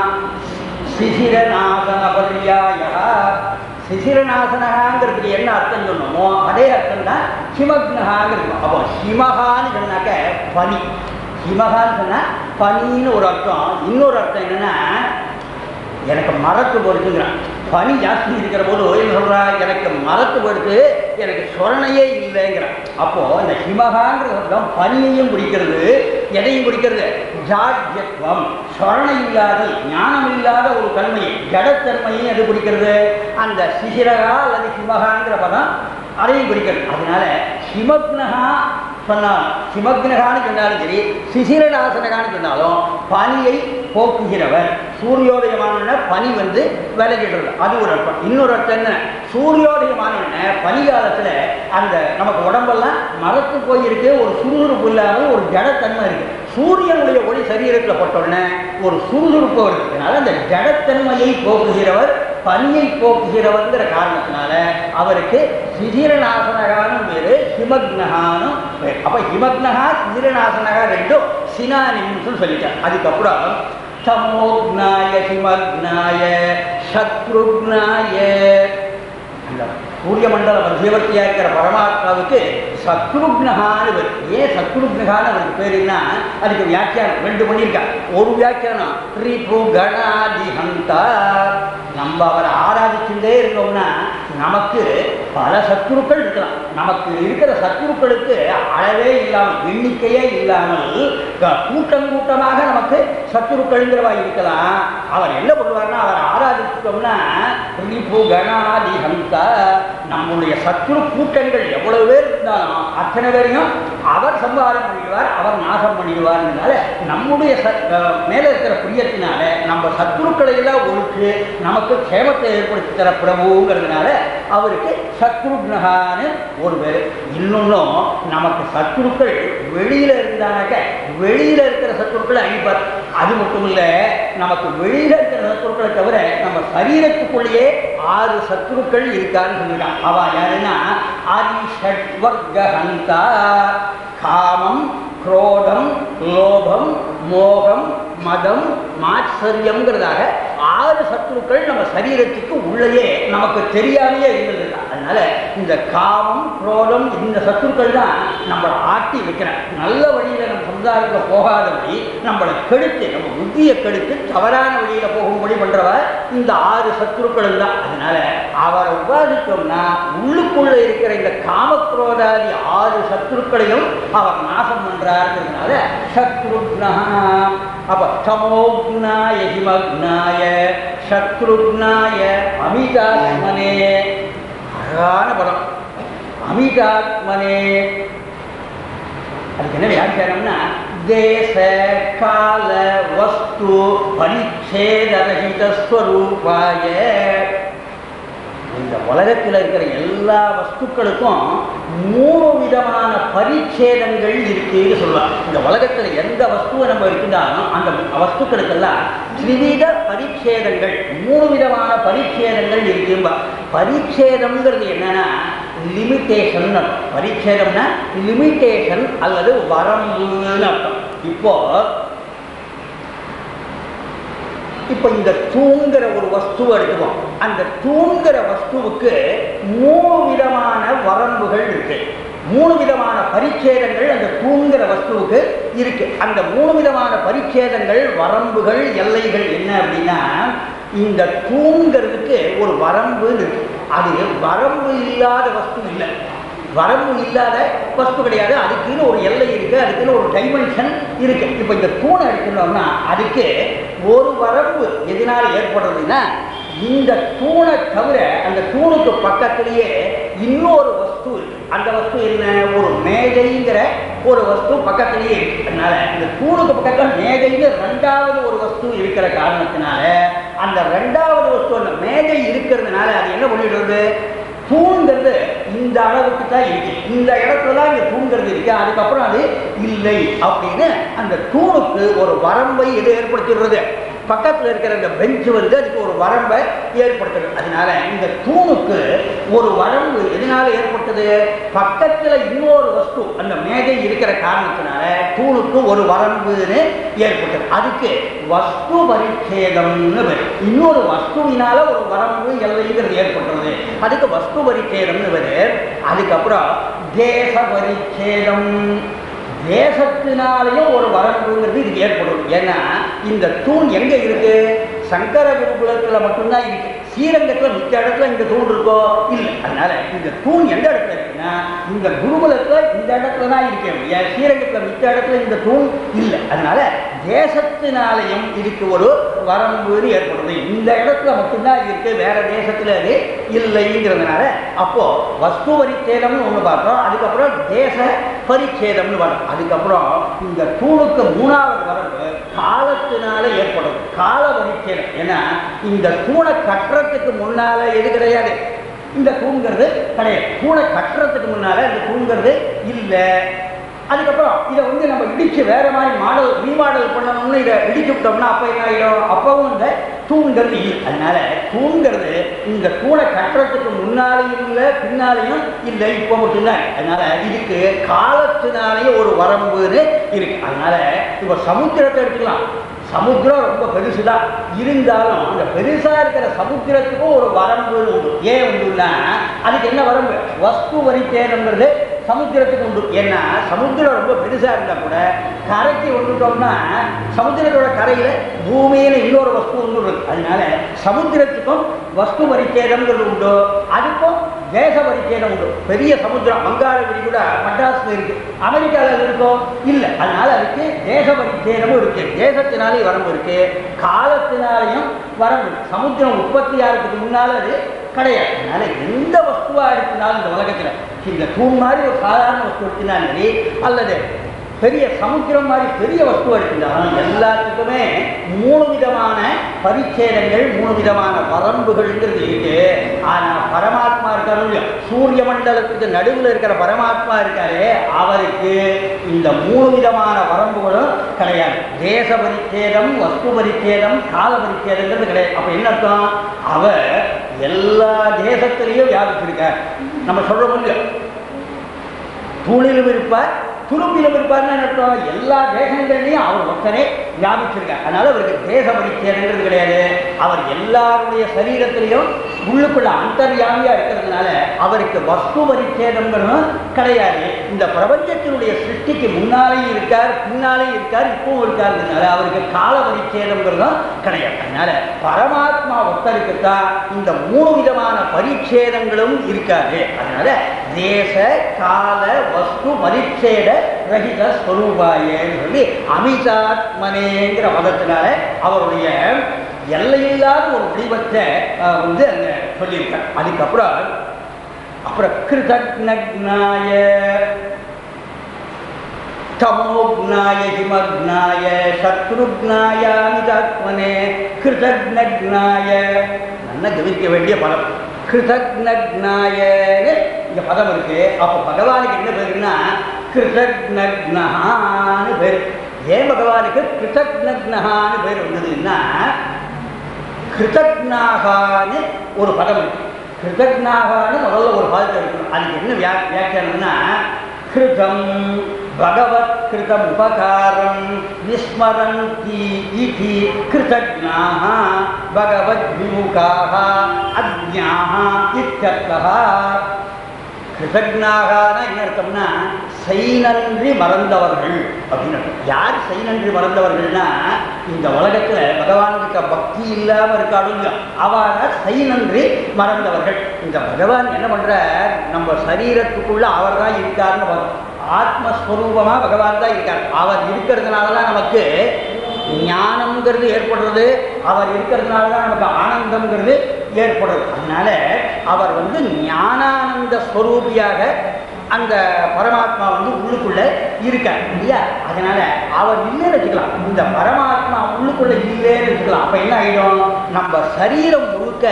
S1: சிசிரநாசன பர்யாயா சிசிரநாசனகாங்கிறதுக்கு என்ன அர்த்தம் சொன்னோமோ அதே அர்த்தம் தான் ஹிமக்னகாங்கிறது அப்போ ஹிமகான்னு சொன்னாக்க பனி ஹிமகான்னு சொன்னா பனின்னு ஒரு அர்த்தம் இன்னொரு அர்த்தம் என்னன்னா எனக்கு மரத்து பொறுத்துங்கிறான் பனி ஜாஸ்தி இருக்கிற போது என்ன சொல்றா எனக்கு மரத்து பொறுத்து எனக்கு சொரணையே இல்லைங்கிறான் அப்போ இந்த ஹிமகாங்கிற சப்தம் பனியையும் குடிக்கிறது எதையும் குடிக்கிறது ஜாட்யத்துவம் சொரணை இல்லாத ஞானம் இல்லாத ஒரு தன்மையை ஜடத்தன்மையை அது குடிக்கிறது அந்த சிசிரகா அல்லது ஹிமகாங்கிற பதம் அதையும் குறிக்கிறது அதனால ஹிமக்னகா சொன்னாலும் ஹிமக்னகான்னு சொன்னாலும் சரி சிசிரநாசனகான்னு சொன்னாலும் பனியை போக்குகிறவர் சூரியோதயமான பனி வந்து விலகிடுறது அது ஒரு அர்த்தம் இன்னொரு அர்த்தம் என்ன சூரியோதயமான பனி காலத்துல அந்த நமக்கு உடம்பெல்லாம் மரத்து போயிருக்கு ஒரு சுறுசுறுப்பு இல்லாமல் ஒரு ஜடத்தன்மை இருக்கு சூரியனுடைய ஒளி சரீரத்தில் பட்டோடனே ஒரு சுறுசுறுப்பு வருது அதனால அந்த ஜடத்தன்மையை போக்குகிறவர் பனியை போக்குகிறவர்ங்கிற காரணத்தினால அவருக்கு சிதிரநாசனகானும் பேரு ஹிமக்னகானும் பேர் அப்ப ஹிமக்னகா சிதிரநாசனகா ரெண்டும் சினானிம்னு சொல்லிட்டார் அதுக்கப்புறம் தமோக்னாய ஹிமக்னாய சத்ருக்னாய அந்த சூரிய மண்டல மத்தியவர்த்தியா இருக்கிற பரமாத்மாவுக்கு சத்ருக்னகான்னு பேர் ஏன் சத்ருக்னகான்னு அவருக்கு பேருன்னா அதுக்கு வியாக்கியானம் ரெண்டு பண்ணியிருக்காங்க ஒரு வியாக்கியானம் ரிபு கணாதிஹந்தா நம்ம அவரை ஆராதிச்சுட்டே இருக்கோம்னா நமக்கு பல சத்துருக்கள் இருக்கலாம் நமக்கு இருக்கிற சத்துருக்களுக்கு அளவே இல்லாமல் எண்ணிக்கையே இல்லாமல் க- கூட்டம் கூட்டமாக நமக்கு சத்துருக்கள்ங்கிறவா இருக்கலாம் அவர் என்ன பண்ணுவார்னா அவர் ஆராதிச்சிட்டோம்னா ரிபு கணாதிஹந்தா நம்முடைய சத்துரு கூட்டங்கள் எவ்வளவு பேர் இருந்தாலும் அத்தனை பேரையும் அவர் சம்ஹாரம் பண்ணிடுவார் அவர் நாசம் பண்ணிடுவார்னால நம்முடைய ச- அஹ் மேல இருக்கிற பிரியத்தினால நம்ம சத்துருக்களை எல்லாம் ஒழிச்சு நமக்கு கேமத்தை ஏற்படுத்தி தர பிரபுங்கிறதுனால அவருக்கு சத்ருக்னகான்னு ஒரு பேர் இன்னொன்னும் நமக்கு சத்துருக்கள் வெளியில இருந்தானாக்க வெளியில இருக்கிற சத்துருக்களை அழிப்பார் அது மட்டும் இல்ல நமக்கு வெளியில இருக்கிற சத்துருக்களை தவிர நம்ம சரீரத்துக்குள்ளேயே ஆறு சத்துருக்கள் இருக்கான்னு சொல்லிட்டான் அவ யாருன்னா அரிஷட்வர்கஹந்தா காமம் குரோதம் லோபம் மோகம் மதம் மாத்சரியம்ங்கிறதாக ஆறு சத்துருக்கள் நம்ம சரீரத்துக்கு உள்ளேயே நமக்கு தெரியாமையே இருந்தது அதனால இந்த காமம் குரோதம் இந்த சத்துருக்கள் தான் நம்மளை ஆட்டி வைக்கிறேன் நல்ல வழியில நம்ம சமுதாயத்தில் போகாதபடி நம்மளை கெடுத்து நம்ம புத்தியை கெடுத்து தவறான வழியில போகும்படி பண்றவ இந்த ஆறு சத்துருக்கள் தான் அதனால அவரை உபாதித்தோம்னா உள்ளுக்குள்ள இருக்கிற இந்த காமக்ரோதாதி ஆறு சத்துருக்களையும் அவர் நாசம் பண்றாருங்கிறதுனால சத்ருக்னா அப்ப தமோக்னாய ஹிமக்னாய சத்ருக்னாய அமிதாத்மனே அழகான படம் அமிதாத்மனே அதுக்கு என்ன வியாக்கியானம்னா தேச கால வஸ்து பரிச்சேதரகித ஸ்வரூபாய இந்த உலகத்தில் இருக்கிற எல்லா வஸ்துக்களுக்கும் மூணு விதமான பரிச்சேதங்கள் இருக்குன்னு சொல்லுவாங்க இந்த உலகத்தில் எந்த வஸ்துவை நம்ம இருந்தாலும் அந்த வஸ்துக்களுக்கெல்லாம் திரிவித பரிச்சேதங்கள் மூணு விதமான பரிச்சேதங்கள் இருக்கும்பா பரிச்சேதம்ங்கிறது என்னன்னா லிமிட்டேஷன் அர்த்தம் பரிச்சேதம்னா லிமிட்டேஷன் அல்லது வரம்புன்னு அர்த்தம் இப்போ இப்போ இந்த தூங்குற ஒரு வஸ்துவை எடுத்துப்போம் அந்த தூங்குற வஸ்துவுக்கு மூணு விதமான வரம்புகள் இருக்கு மூணு விதமான பரிச்சேதங்கள் அந்த தூங்குற வஸ்துவுக்கு இருக்கு அந்த மூணு விதமான பரிச்சேதங்கள் வரம்புகள் எல்லைகள் என்ன அப்படின்னா இந்த தூங்குறதுக்கு ஒரு வரம்பு இருக்கு அது வரம்பு இல்லாத வஸ்து இல்லை வரம்பு இல்லாத வஸ்து கிடையாது அதுக்குன்னு ஒரு எல்லை இருக்கு அதுக்குன்னு ஒரு டைமென்ஷன் இருக்கு இப்போ இந்த தூணை எடுக்கணும்னா அதுக்கு ஒரு வரம்பு எதனால ஏற்படுறதுன்னா இந்த தூணை தவிர அந்த தூணுக்கு பக்கத்திலேயே இன்னொரு வஸ்து இருக்கு அந்த வஸ்து என்ன ஒரு மேஜைங்கிற ஒரு வஸ்து பக்கத்திலேயே இருக்கு அதனால இந்த தூணுக்கு பக்கத்தில் மேஜைங்கிற ரெண்டாவது ஒரு வஸ்து இருக்கிற காரணத்தினால அந்த ரெண்டாவது வஸ்து அந்த மேஜை இருக்கிறதுனால அது என்ன பண்ணிடுறது தூண்கிறது இந்த அளவுக்கு தான் இருக்கு இந்த இடத்துல தான் இங்க தூண்கிறது இருக்கு அதுக்கப்புறம் அது இல்லை அப்படின்னு அந்த தூணுக்கு ஒரு வரம்பை எது ஏற்படுத்திடுறது பக்கத்தில் இருக்கிற இந்த பெஞ்சு வந்து அதுக்கு ஒரு வரம்பை ஏற்படுத்துது அதனால இந்த தூணுக்கு ஒரு வரம்பு எதனால ஏற்பட்டது பக்கத்தில் இன்னொரு வஸ்து அந்த மேஜை இருக்கிற காரணத்தினால தூணுக்கு ஒரு வரம்புன்னு ஏற்பட்டது அதுக்கு வஸ்து பரிச்சேதம்னு பேர் இன்னொரு வஸ்துவினால ஒரு வரம்பு எல்லைங்கிறது ஏற்பட்டுறது அதுக்கு வஸ்து பரிச்சேதம்னு பேர் அதுக்கப்புறம் தேச பரிச்சேதம் தேசத்தினாலேயும் ஒரு வரம்புங்கிறது இது ஏற்படும் ஏன்னா இந்த தூண் எங்க இருக்கு சங்கர குருகுலத்துல மட்டும்தான் இருக்கு ஸ்ரீரங்கத்துல மிச்ச இடத்துல இந்த தூண் இருக்கோ இல்லை அதனால இந்த தூண் எந்த இடத்துல இருக்குன்னா இந்த குருகுலத்துல இந்த இடத்துல தான் இருக்கேன் ஏன் ஸ்ரீரங்கத்துல மிச்ச இடத்துல இந்த தூண் இல்லை அதனால தேசத்தினாலையும் இதுக்கு ஒரு வரம்புன்னு ஏற்படுது இந்த இடத்துல மட்டும்தான் இது இருக்கு வேற தேசத்துல அது இல்லைங்கிறதுனால அப்போ வஸ்து பரிச்சேதம்னு ஒண்ணு பார்த்தோம் அதுக்கப்புறம் தேச பரிச்சேதம்னு வரும் அதுக்கப்புறம் இந்த தூணுக்கு மூணாவது வரம்பு காலத்தினால ஏற்படுது கால பரிச்சேதம் ஏன்னா இந்த தூணை கட்டுறதுக்கு முன்னால எது கிடையாது இந்த தூண்கிறது கிடையாது தூணை கட்டுறதுக்கு முன்னால இந்த தூண்கிறது இல்லை அதுக்கப்புறம் இதை வந்து நம்ம இடிச்சு வேற மாதிரி மாடல் ரீமாடல் பண்ணணும்னு இதை இடிச்சு விட்டோம்னா அப்போ என்ன ஆகிடும் அப்பவும் இந்த தூண்கிறது இல்லை அதனால தூண்கிறது இந்த தூணை கட்டுறதுக்கு முன்னாலேயும் இல்லை பின்னாலேயும் இல்லை இப்போ மட்டும்தான் அதனால இதுக்கு காலத்தினாலேயே ஒரு வரம்புன்னு இருக்கு அதனால இப்போ சமுத்திரத்தை எடுத்துக்கலாம் சமுத்திரம் ரொம்ப பெருசுதான் இருந்தாலும் அந்த பெருசா இருக்கிற சமுத்திரத்துக்கும் ஒரு வரம்பு உண்டு ஏன் உண்டுன்னா அதுக்கு என்ன வரம்பு வஸ்து வரித்தேனங்கிறது சமுத்திரத்துக்கு உண்டு ஏன்னா சமுத்திரம் ரொம்ப பெருசா இருந்தா கூட கரைக்கு வந்துட்டோம்னா சமுத்திரத்தோட கரையில பூமியில இன்னொரு வஸ்து ஒன்று இருக்கு அதனால சமுத்திரத்துக்கும் வஸ்து வரிச்சேதம்ங்கிறது உண்டு அதுக்கும் தேச வரிச்சேதம் உண்டு பெரிய சமுத்திரம் வங்காள விரிகுடா மெட்ராஸ்ல இருக்கு அமெரிக்காவில் இருக்கும் இல்லை அதனால அதுக்கு தேச வரிச்சேதமும் இருக்கு தேசத்தினாலே வரம்பு இருக்கு காலத்தினாலையும் வரம்பு இருக்கு சமுத்திரம் உற்பத்தி ஆகிறதுக்கு முன்னால அது கிடையாது அதனால எந்த வஸ்துவா எடுத்தினாலும் இந்த உலகத்துல இந்த தூண் மாதிரி ஒரு சாதாரண வஸ்து எடுத்தினாலும் சரி அல்லது பெரிய சமுத்திரம் மாதிரி பெரிய வஸ்து எடுத்திருந்தாலும் எல்லாத்துக்குமே மூணு விதமான பரிச்சேதங்கள் மூணு விதமான வரம்புகள்ங்கிறது இருக்கு ஆனா பரமாத்மா இருக்காரு இல்லையா? சூரிய மண்டலத்துக்கு நடுவில் இருக்கிற பரமாத்மா இருக்காரு அவருக்கு இந்த மூணு விதமான வரம்புகளும் கிடையாது தேச பரிச்சேதம் வஸ்து பரிச்சேதம் கால பரிச்சேதங்கிறது கிடையாது அப்ப என்ன அர்த்தம் அவர் எல்லா தேசத்திலையும் வியாபிச்சிருக்கார் நம்ம சொல்ற முடியும் தூணிலும் இருப்பார் துரும்பிலும் இருப்பார்னு என்ன அர்த்தம் எல்லா தேசங்கள்லையும் அவர் ஒருத்தரே வியாபிச்சிருக்கார் அதனால அவருக்கு தேச பரிச்சேதங்கிறது கிடையாது அவர் எல்லாருடைய சரீரத்திலையும் உள்ளுக்குள்ள அந்தர்யாமியா இருக்கிறதுனால அவருக்கு வஸ்து பரிச்சேதம்ங்கிறதும் கிடையாது இந்த பிரபஞ்சத்தினுடைய சிருஷ்டிக்கு முன்னாலேயும் இருக்கார் பின்னாலேயும் இருக்கார் இப்பவும் இருக்காருனால அவருக்கு கால பரிச்சேதம்ங்கிறதும் கிடையாது அதனால பரமாத்மா ஒருத்தருக்குத்தான் இந்த மூணு விதமான பரிச்சேதங்களும் இருக்காது அதனால தேச கால வஸ்து பரிச்சேத ரஹித ஸ்வரூபாயேன்னு சொல்லி அமிதாத்மனேங்கிற பதத்தினால அவருடைய எல்லையில்லாத ஒரு வடிவத்தை அஹ், வந்து அங்க சொல்லியிருக்கார் அதுக்கப்புறம் அப்புறம் கிருதக்னாய தமோக்னாய ஹிமக்னாய சத்ருக்னாய அமிதாத்மனே கிருதக்னாய நல்லா கவனிக்க வேண்டிய பதம் கிருதக்னாயன்னு இங்க பதம் இருக்கு அப்ப பகவானுக்கு என்ன பேருன்னா கிருதக்னஹான்னு பேர் ஏன் பகவானுக்கு கிருதக்னஹான்னு பேர் வந்ததுன்னா கிருதக்னாகான்னு ஒரு பதம் இருக்கு கிருதக்னாகான்னு முதல்ல ஒரு பதத்தை இருக்கணும் அதுக்கு என்ன வியா வியாக்கியானம்னா கிருதம் பகவத் கிருதம் உபகாரம் விஸ்மரந்தி இதி கிருதக்னாக பகவத் விமுகாக அஜ்ஞாக இत्यर्थः கிருதக்னாகான என்ன அர்த்தம்னா செய்நன்றி மறந்தவர்கள் அப்படின்னு அர்த்தம். யார் செய்நன்றி மறந்தவர்கள்னா இந்த உலகத்துல பகவானுக்கு பக்தி இல்லாம இருக்காளுங்க அவன செய்நன்றி மறந்தவர்கள் இந்த பகவான் என்ன பண்றார் நம்ம சரீரத்துக்குள்ள அவர் தான் இருக்காருன்னு பார்த்தோம் ஆத்மஸ்வரூபமா பகவான் தான் இருக்கார் அவர் இருக்கிறதுனால தான் நமக்கு ஞானம்ங்கிறது ஏற்படுறது அவர் இருக்கிறதுனால தான் நமக்கு ஆனந்தம்ங்கிறது ஏற்படுறது அதனால அவர் வந்து ஞானானந்த ஸ்வரூபியாக அந்த பரமாத்மா வந்து உள்ளுக்குள்ள இருக்கார் இல்லையா அதனால அவர் இல்லைன்னு வச்சுக்கலாம் இந்த பரமாத்மா உள்ளுக்குள்ள இல்லைன்னு வச்சுக்கலாம் அப்ப என்ன ஆயிடும் நம்ம சரீரம் முழுக்க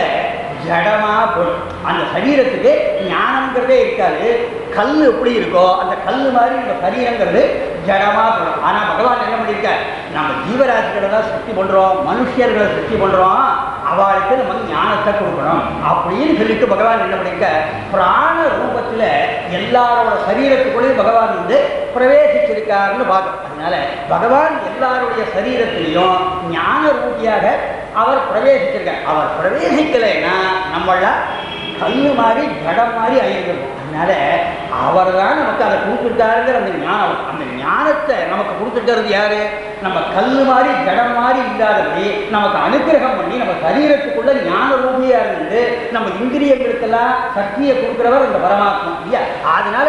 S1: ஜடமா போடும் அந்த சரீரத்துக்கு ஞானம்ங்கிறதே இருக்காது கல் எப்படி இருக்கோ அந்த கல் மாதிரி நம்ம சரீரங்கிறது ஜடமா போடும் ஆனா பகவான் என்ன பண்ணியிருக்கார் நம்ம ஜீவராசிகளை தான் சிருஷ்டி பண்றோம் மனுஷர்களை சிருஷ்டி பண்றோம் அவளுக்கு நம்ம ஞானத்தை கொடுக்கணும் அப்படின்னு சொல்லிட்டு பகவான் என்ன பண்ணிருக்க பிராண ரூபத்துல எல்லாரோட சரீரத்துக்குள்ளேயும் பகவான் வந்து பிரவேசிச்சிருக்காருன்னு பார்த்தோம் அதனால பகவான் எல்லாருடைய சரீரத்திலையும் ஞான ரூபியாக அவர் பிரவேசிச்சிருக்கார் அவர் பிரவேசிக்கலைன்னா நம்மள கல்லு மாதிரி ஜடம் மாதிரி ஆயிருக்கணும் அதனால அவர் தான் நமக்கு அதை கொடுத்துட்டாருங்கிற அந்த ஞானம் அந்த ஞானத்தை நமக்கு கொடுத்துட்டாரு யாரு நம்ம கல்லு மாதிரி ஜடம் மாதிரி இல்லாதபடி நமக்கு அனுக்கிரகம் பண்ணி நம்ம சரீரத்துக்குள்ள ஞான ரூபியா இருந்து நம்ம இந்திரியங்களுக்கெல்லாம் சக்தியை கொடுக்கிறவர் இந்த பரமாத்மா இல்லையா அதனால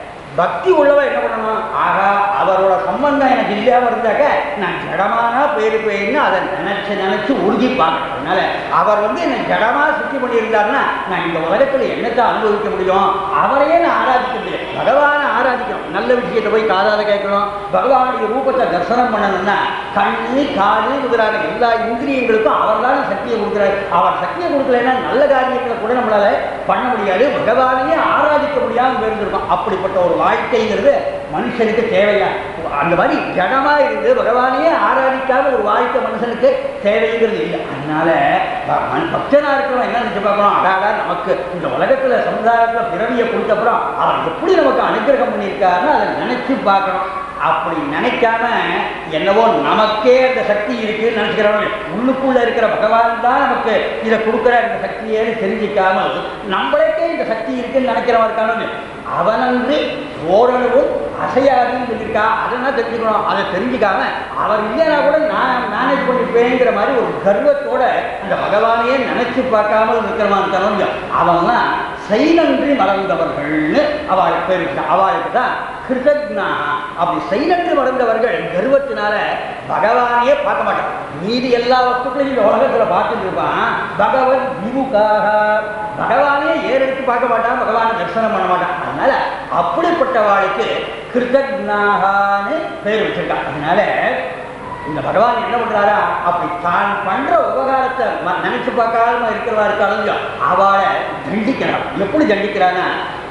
S1: பக்தி உள்ளவ என்ன பண்ணணும் ஆகா அவரோட சம்பந்தம் எனக்கு இல்லாம இருந்தாக்க நான் ஜடமானா போயிருப்பேன்னு அதை நினைச்சு நினைச்சு உறுதி பார்க்கணும் அதனால அவர் வந்து என்னை ஜடமா சுத்தி பண்ணியிருந்தாருன்னா நான் இந்த உலகத்துல என்னத்தை அனுபவிக்க முடியும் அவரையே நான் ஆராதிக்க முடியும் பகவானை ஆராதிக்கணும் நல்ல விஷயத்தை போய் காதால கேட்கணும் பகவானுடைய ரூபத்தை தரிசனம் பண்ணணும்னா கண்ணு காது முதலான எல்லா இந்திரியங்களுக்கும் அவர் தான் சக்தியை கொடுக்குறாரு அவர் சக்தியை கொடுக்கலைன்னா நல்ல காரியங்களை கூட நம்மளால பண்ண முடியாது பகவானையே ஆராதிக்க முடியாமல் இருந்திருக்கும் அப்படிப்பட்ட ஒரு வாழ்க்கைங்கிறது மனுஷனுக்கு தேவையா அந்த மாதிரி ஜடமா இருந்து பகவானையே ஆராதிக்காத ஒரு வாழ்க்கை மனுஷனுக்கு தேவைங்கிறது இல்லை அதனால ப- மன்- பக்தனா இருக்கிறவன் என்ன நினைச்சு பார்க்கணும் அடாடா நமக்கு இந்த உலகத்துல சமுதாயத்துல பிறவியை கொடுத்தப்புறம் அவர் எப்படி நமக்கு அனுகிரகம் பண்ணியிருக்காருன்னு அதை நினைச்சு பார்க்கணும் அப்படி நினைக்காம என்னவோ நமக்கே அந்த சக்தி இருக்குன்னு நினைச்சுக்கிறவங்க உள்ளுக்குள்ள இருக்கிற பகவான் தான் நமக்கு இதை கொடுக்குற இந்த சக்தியேன்னு தெரிஞ்சிக்காமல் நம்மளுக்கே இந்த சக்தி இருக்குன்னு நினைக்கிறவன் இருக்கானு அவனன்று ஓரளவும் அசையாதுன்னு சொல்லியிருக்கா அதெல்லாம் தெரிஞ்சுக்கணும் அதை தெரிஞ்சுக்காம அவர் இல்லைனா கூட நான் மேனேஜ் பண்ணிப்பேங்கிற மாதிரி ஒரு கர்வத்தோட அந்த பகவானையே நினைச்சு பார்க்காமல் இருக்கிறவன் இருக்கானோ அவன்லாம் செயலன்றி மறந்தவர்கள்னு அவளுக்கு பேர் இருக்கு. அவளுக்கு தான் கிருதக்னா அப்படி செயலன்று மறந்தவர்கள் கர்வத்தினால பகவானையே பார்க்க மாட்டான் மீதி எல்லா வஸ்துக்களையும் இந்த உலகத்துல பார்த்துட்டு இருப்பான் பகவத் விமுகாக பகவானே ஏறெடுத்து பார்க்க மாட்டான் பகவானை தரிசனம் பண்ண மாட்டான் அதனால அப்படிப்பட்டவாளுக்கு கிருதக்னாகான்னு பேர் வச்சிருக்கான் அதனால இந்த பகவான் என்ன பண்றாரா அப்படி தான் பண்ற உபகாரத்தை ம- நினைச்சு பார்க்காம இருக்கிறவா இருக்காளுங்க அவளை தண்டிக்கிறான் எப்படி தண்டிக்கிறான்னா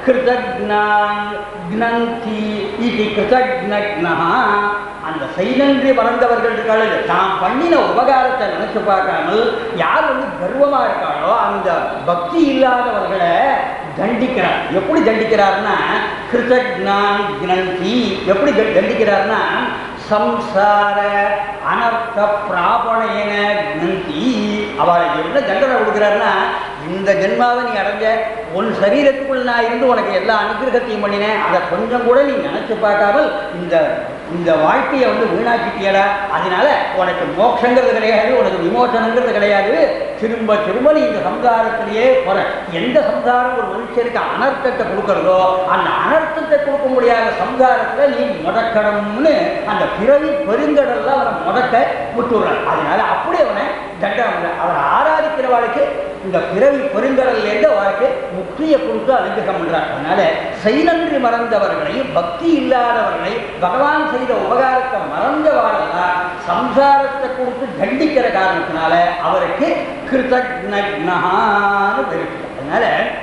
S1: கிருதக்னாந்தி இது கிருதக்னா அந்த செயலன்றி மறந்தவர்கள் இருக்காள் தான் பண்ணின உபகாரத்தை நினைச்சு பார்க்காமல் யார் வந்து கர்வமா இருக்காளோ அந்த பக்தி இல்லாதவர்களை தண்டிக்கிறார் எப்படி தண்டிக்கிறார்னா கிருதக்னான் கிரந்தி எப்படி த- தண்டிக்கிறார்னா சம்சார அனர்த்த பிராபணேன கிரந்தி அவளை என்ன தண்டனை கொடுக்குறாருன்னா இந்த ஜென்மாவை நீ அடைஞ்ச உன் சரீரத்துக்குள் நான் இருந்து உனக்கு எல்லா அனுகிரகத்தையும் பண்ணினேன் அதை கொஞ்சம் கூட நீ நினைச்சு பார்க்காமல் இந்த இந்த வாழ்க்கையை வந்து வீணாக்கிட்டியடா அதனால உனக்கு மோட்சங்கிறது கிடையாது உனக்கு விமோசனங்கிறது கிடையாது திரும்ப திரும்ப நீ இந்த சம்சாரத்திலேயே போற எந்த சம்சாரம் ஒரு மனுஷனுக்கு அனர்த்தத்தை கொடுக்கறதோ அந்த அனர்த்தத்தை கொடுக்க முடியாத சம்சாரத்துல நீ முடக்கணும்னு அந்த பிறவி பெருங்கடல்ல அவனை முடக்க விட்டுறான் அதனால அப்படி அவனை தண்டனை பண்றான். அவனை ஆராதிக்கிறவாளுக்கு இந்த பிறவி பெருங்கடல்லேருந்து அவளுக்கு முக்தியை கொடுத்து அனுகிரகம் பண்றார் அதனால செயலன்றி மறந்தவர்களை பக்தி இல்லாதவர்களை பகவான் செய்த உபகாரத்தை மறந்தவாளெல்லாம் சம்சாரத்தை கொடுத்து தண்டிக்கிற காரணத்தினால அவருக்கு கிருதக்னான்னு பேர் அதனால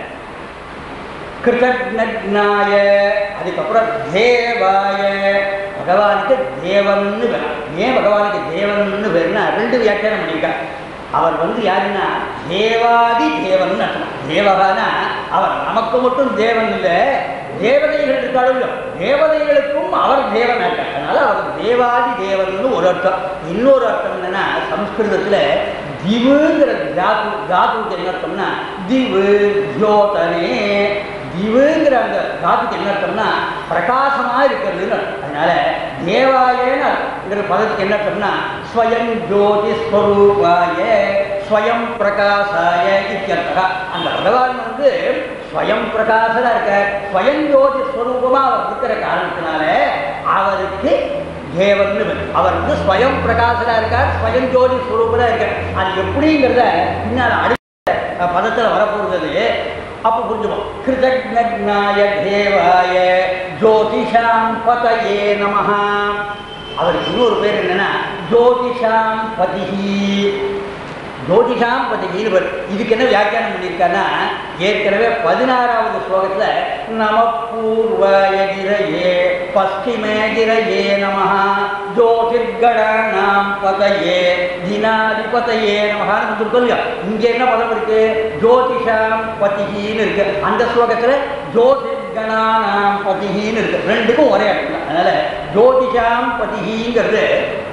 S1: கிருதக்னாய அதுக்கப்புறம் தேவாய பகவானுக்கு தேவன்னு பேர் ஏன் பகவானுக்கு தேவன்னு பேர்னா ரெண்டு வியாக்கியானம் பண்ணியிருக்கார் அவர் வந்து யாருன்னா தேவாதி தேவன் அர்த்தம் தேவகானா அவர் நமக்கு மட்டும் தேவன் இல்லை தேவதைகள் இருக்காலும் இல்லையோ, தேவதைகளுக்கும் அவர் தேவன் இருக்கார் அதனால அவர் தேவாதி தேவன் ஒரு அர்த்தம் இன்னொரு அர்த்தம் என்னன்னா சம்ஸ்கிருதத்துல திவுங்கிற தாத்து தாத்துக்கு என்ன அர்த்தம்னா திவு தியோதனே திவுங்கிற அந்த தாத்துக்கு என்ன அர்த்தம்னா பிரகாசமா இருக்கிறதுன்னு அர்த்தம். அதனால தேவாயங்கிற பதத்துக்கு என்ன அர்த்தம்னா ஸ்வயம் ஜோதி ஸ்வரூபாய ஸ்வயம் பிரகாசாய இத்தியர்த்தா அந்த பகவான் வந்து ஸ்வயம் பிரகாசனா இருக்க ஸ்வயம் ஜோதி ஸ்வரூபமா அவர் இருக்கிற காரணத்தினால அவருக்கு தேவன் அவர் வந்து ஸ்வயம் பிரகாசனா இருக்கார் ஸ்வயம் ஜோதி ஸ்வரூபனா இருக்கார் அது எப்படிங்கிறத பின்னால் அடுத்த பதத்துல வரப்போகிறது அப்ப புரிஞ்சுப்போம் கிருதக்னாய தேவாய ஜோதிஷாம் பதயே நமஹ அவருக்கு இன்னொரு பேர் என்னன்னா ஜோதிஷாம் பதிஹி ஜோதிஷாம் பதிகின்னு வரும் இதுக்கு என்ன வியாக்கியானம் பண்ணியிருக்காருன்னா ஏற்கனவே பதினாறாவது ஸ்லோகத்துல நம பூர்வயகிரயே பஸ்டிமேகிரயே நம ஜோதிர்கணாம் பதையே தினாதிபதையே நமகான்னு வந்துருக்கோம் இல்லையா இங்க என்ன பதம் இருக்கு ஜோதிஷாம் பதிகின்னு இருக்கு அந்த ஸ்லோகத்துல ஜோதிர்கணானாம் பதிகின்னு இருக்கு ரெண்டுக்கும் ஒரே அர்த்தம் தான். அதனால ஜோதிஷாம் பதிகிங்கிறது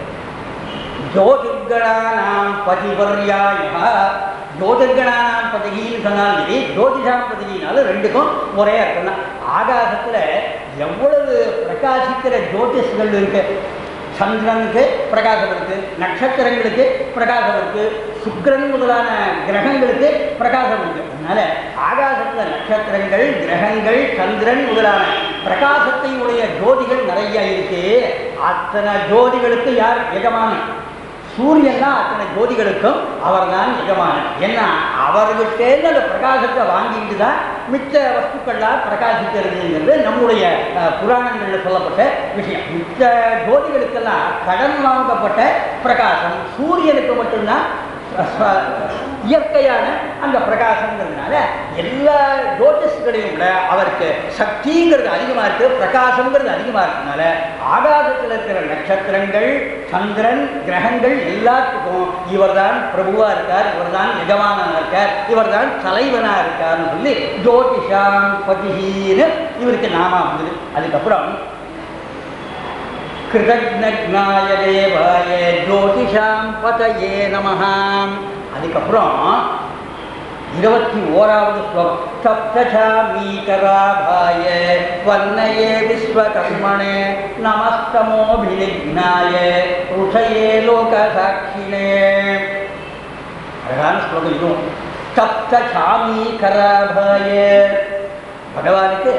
S1: ஜோதிர்கணானாம் பதிவர்யாயா ஜோதிர்கணானாம் பதிகின்னு சொன்னாலும் சரி ஜோதிஷாம் பதிகினாலும் ரெண்டுக்கும் ஒரே அர்த்தம் தான் ஆகாசத்துல எவ்வளவு பிரகாசிக்கிற ஜோதிஷ்கள் இருக்கு சந்திரனுக்கு பிரகாசம் இருக்கு நட்சத்திரங்களுக்கு பிரகாசம் இருக்கு சுக்கிரன் முதலான கிரகங்களுக்கு பிரகாசம் இருக்கு அதனால ஆகாசத்துல நட்சத்திரங்கள் கிரகங்கள் சந்திரன் முதலான பிரகாசத்தை உடைய ஜோதிகள் நிறைய இருக்கு அத்தனை ஜோதிகளுக்கு யார் எஜமானன் சூரியன் தான் அத்தனை ஜோதிகளுக்கும் அவர் தான் எஜமானன் ஏன்னா அவர்கிட்டேருந்து அந்த பிரகாசத்தை வாங்கிட்டு தான் மிச்ச வஸ்துக்கள்லாம் பிரகாசிக்கிறதுங்கிறது நம்முடைய அஹ், புராணங்களில் சொல்லப்பட்ட விஷயம் மிச்ச ஜோதிகளுக்கெல்லாம் கடன் வாங்கப்பட்ட பிரகாசம் சூரியனுக்கு மட்டும்தான் ஸ்வ- இயற்கையான அந்த பிரகாசங்கிறதுனால எல்லா ஜோதிஷ்களையும் விட அவருக்கு சக்திங்கிறது அதிகமாக இருக்கு பிரகாசங்கிறது அதிகமாக இருக்கனால ஆகாசத்தில் இருக்கிற நட்சத்திரங்கள் சந்திரன் கிரகங்கள் எல்லாத்துக்கும் இவர்தான் பிரபுவா இருக்கார் இவர்தான் எஜமானா இருக்கார் இவர்தான் தலைவனா இருக்கார்னு சொல்லி ஜோதிஷாம் பதிஹீன்னு இவருக்கு நாமா வந்தது அதுக்கப்புறம் கிருதஜ்ஞாய தேவாய ஜோதிஷாம் பதயே நமஹ அதுக்கப்புறம் இருபத்தி ஓராவது ஸ்லோகம் சப்தசாமீகராபாய வன்னயே விஸ்வகர்மணே நமஸ்தமோபிநிக்னாய ருஷயே லோகசாட்சினே அழகான ஸ்லோகம் இதுவும் சப்தசாமீகராபாய பகவானுக்கு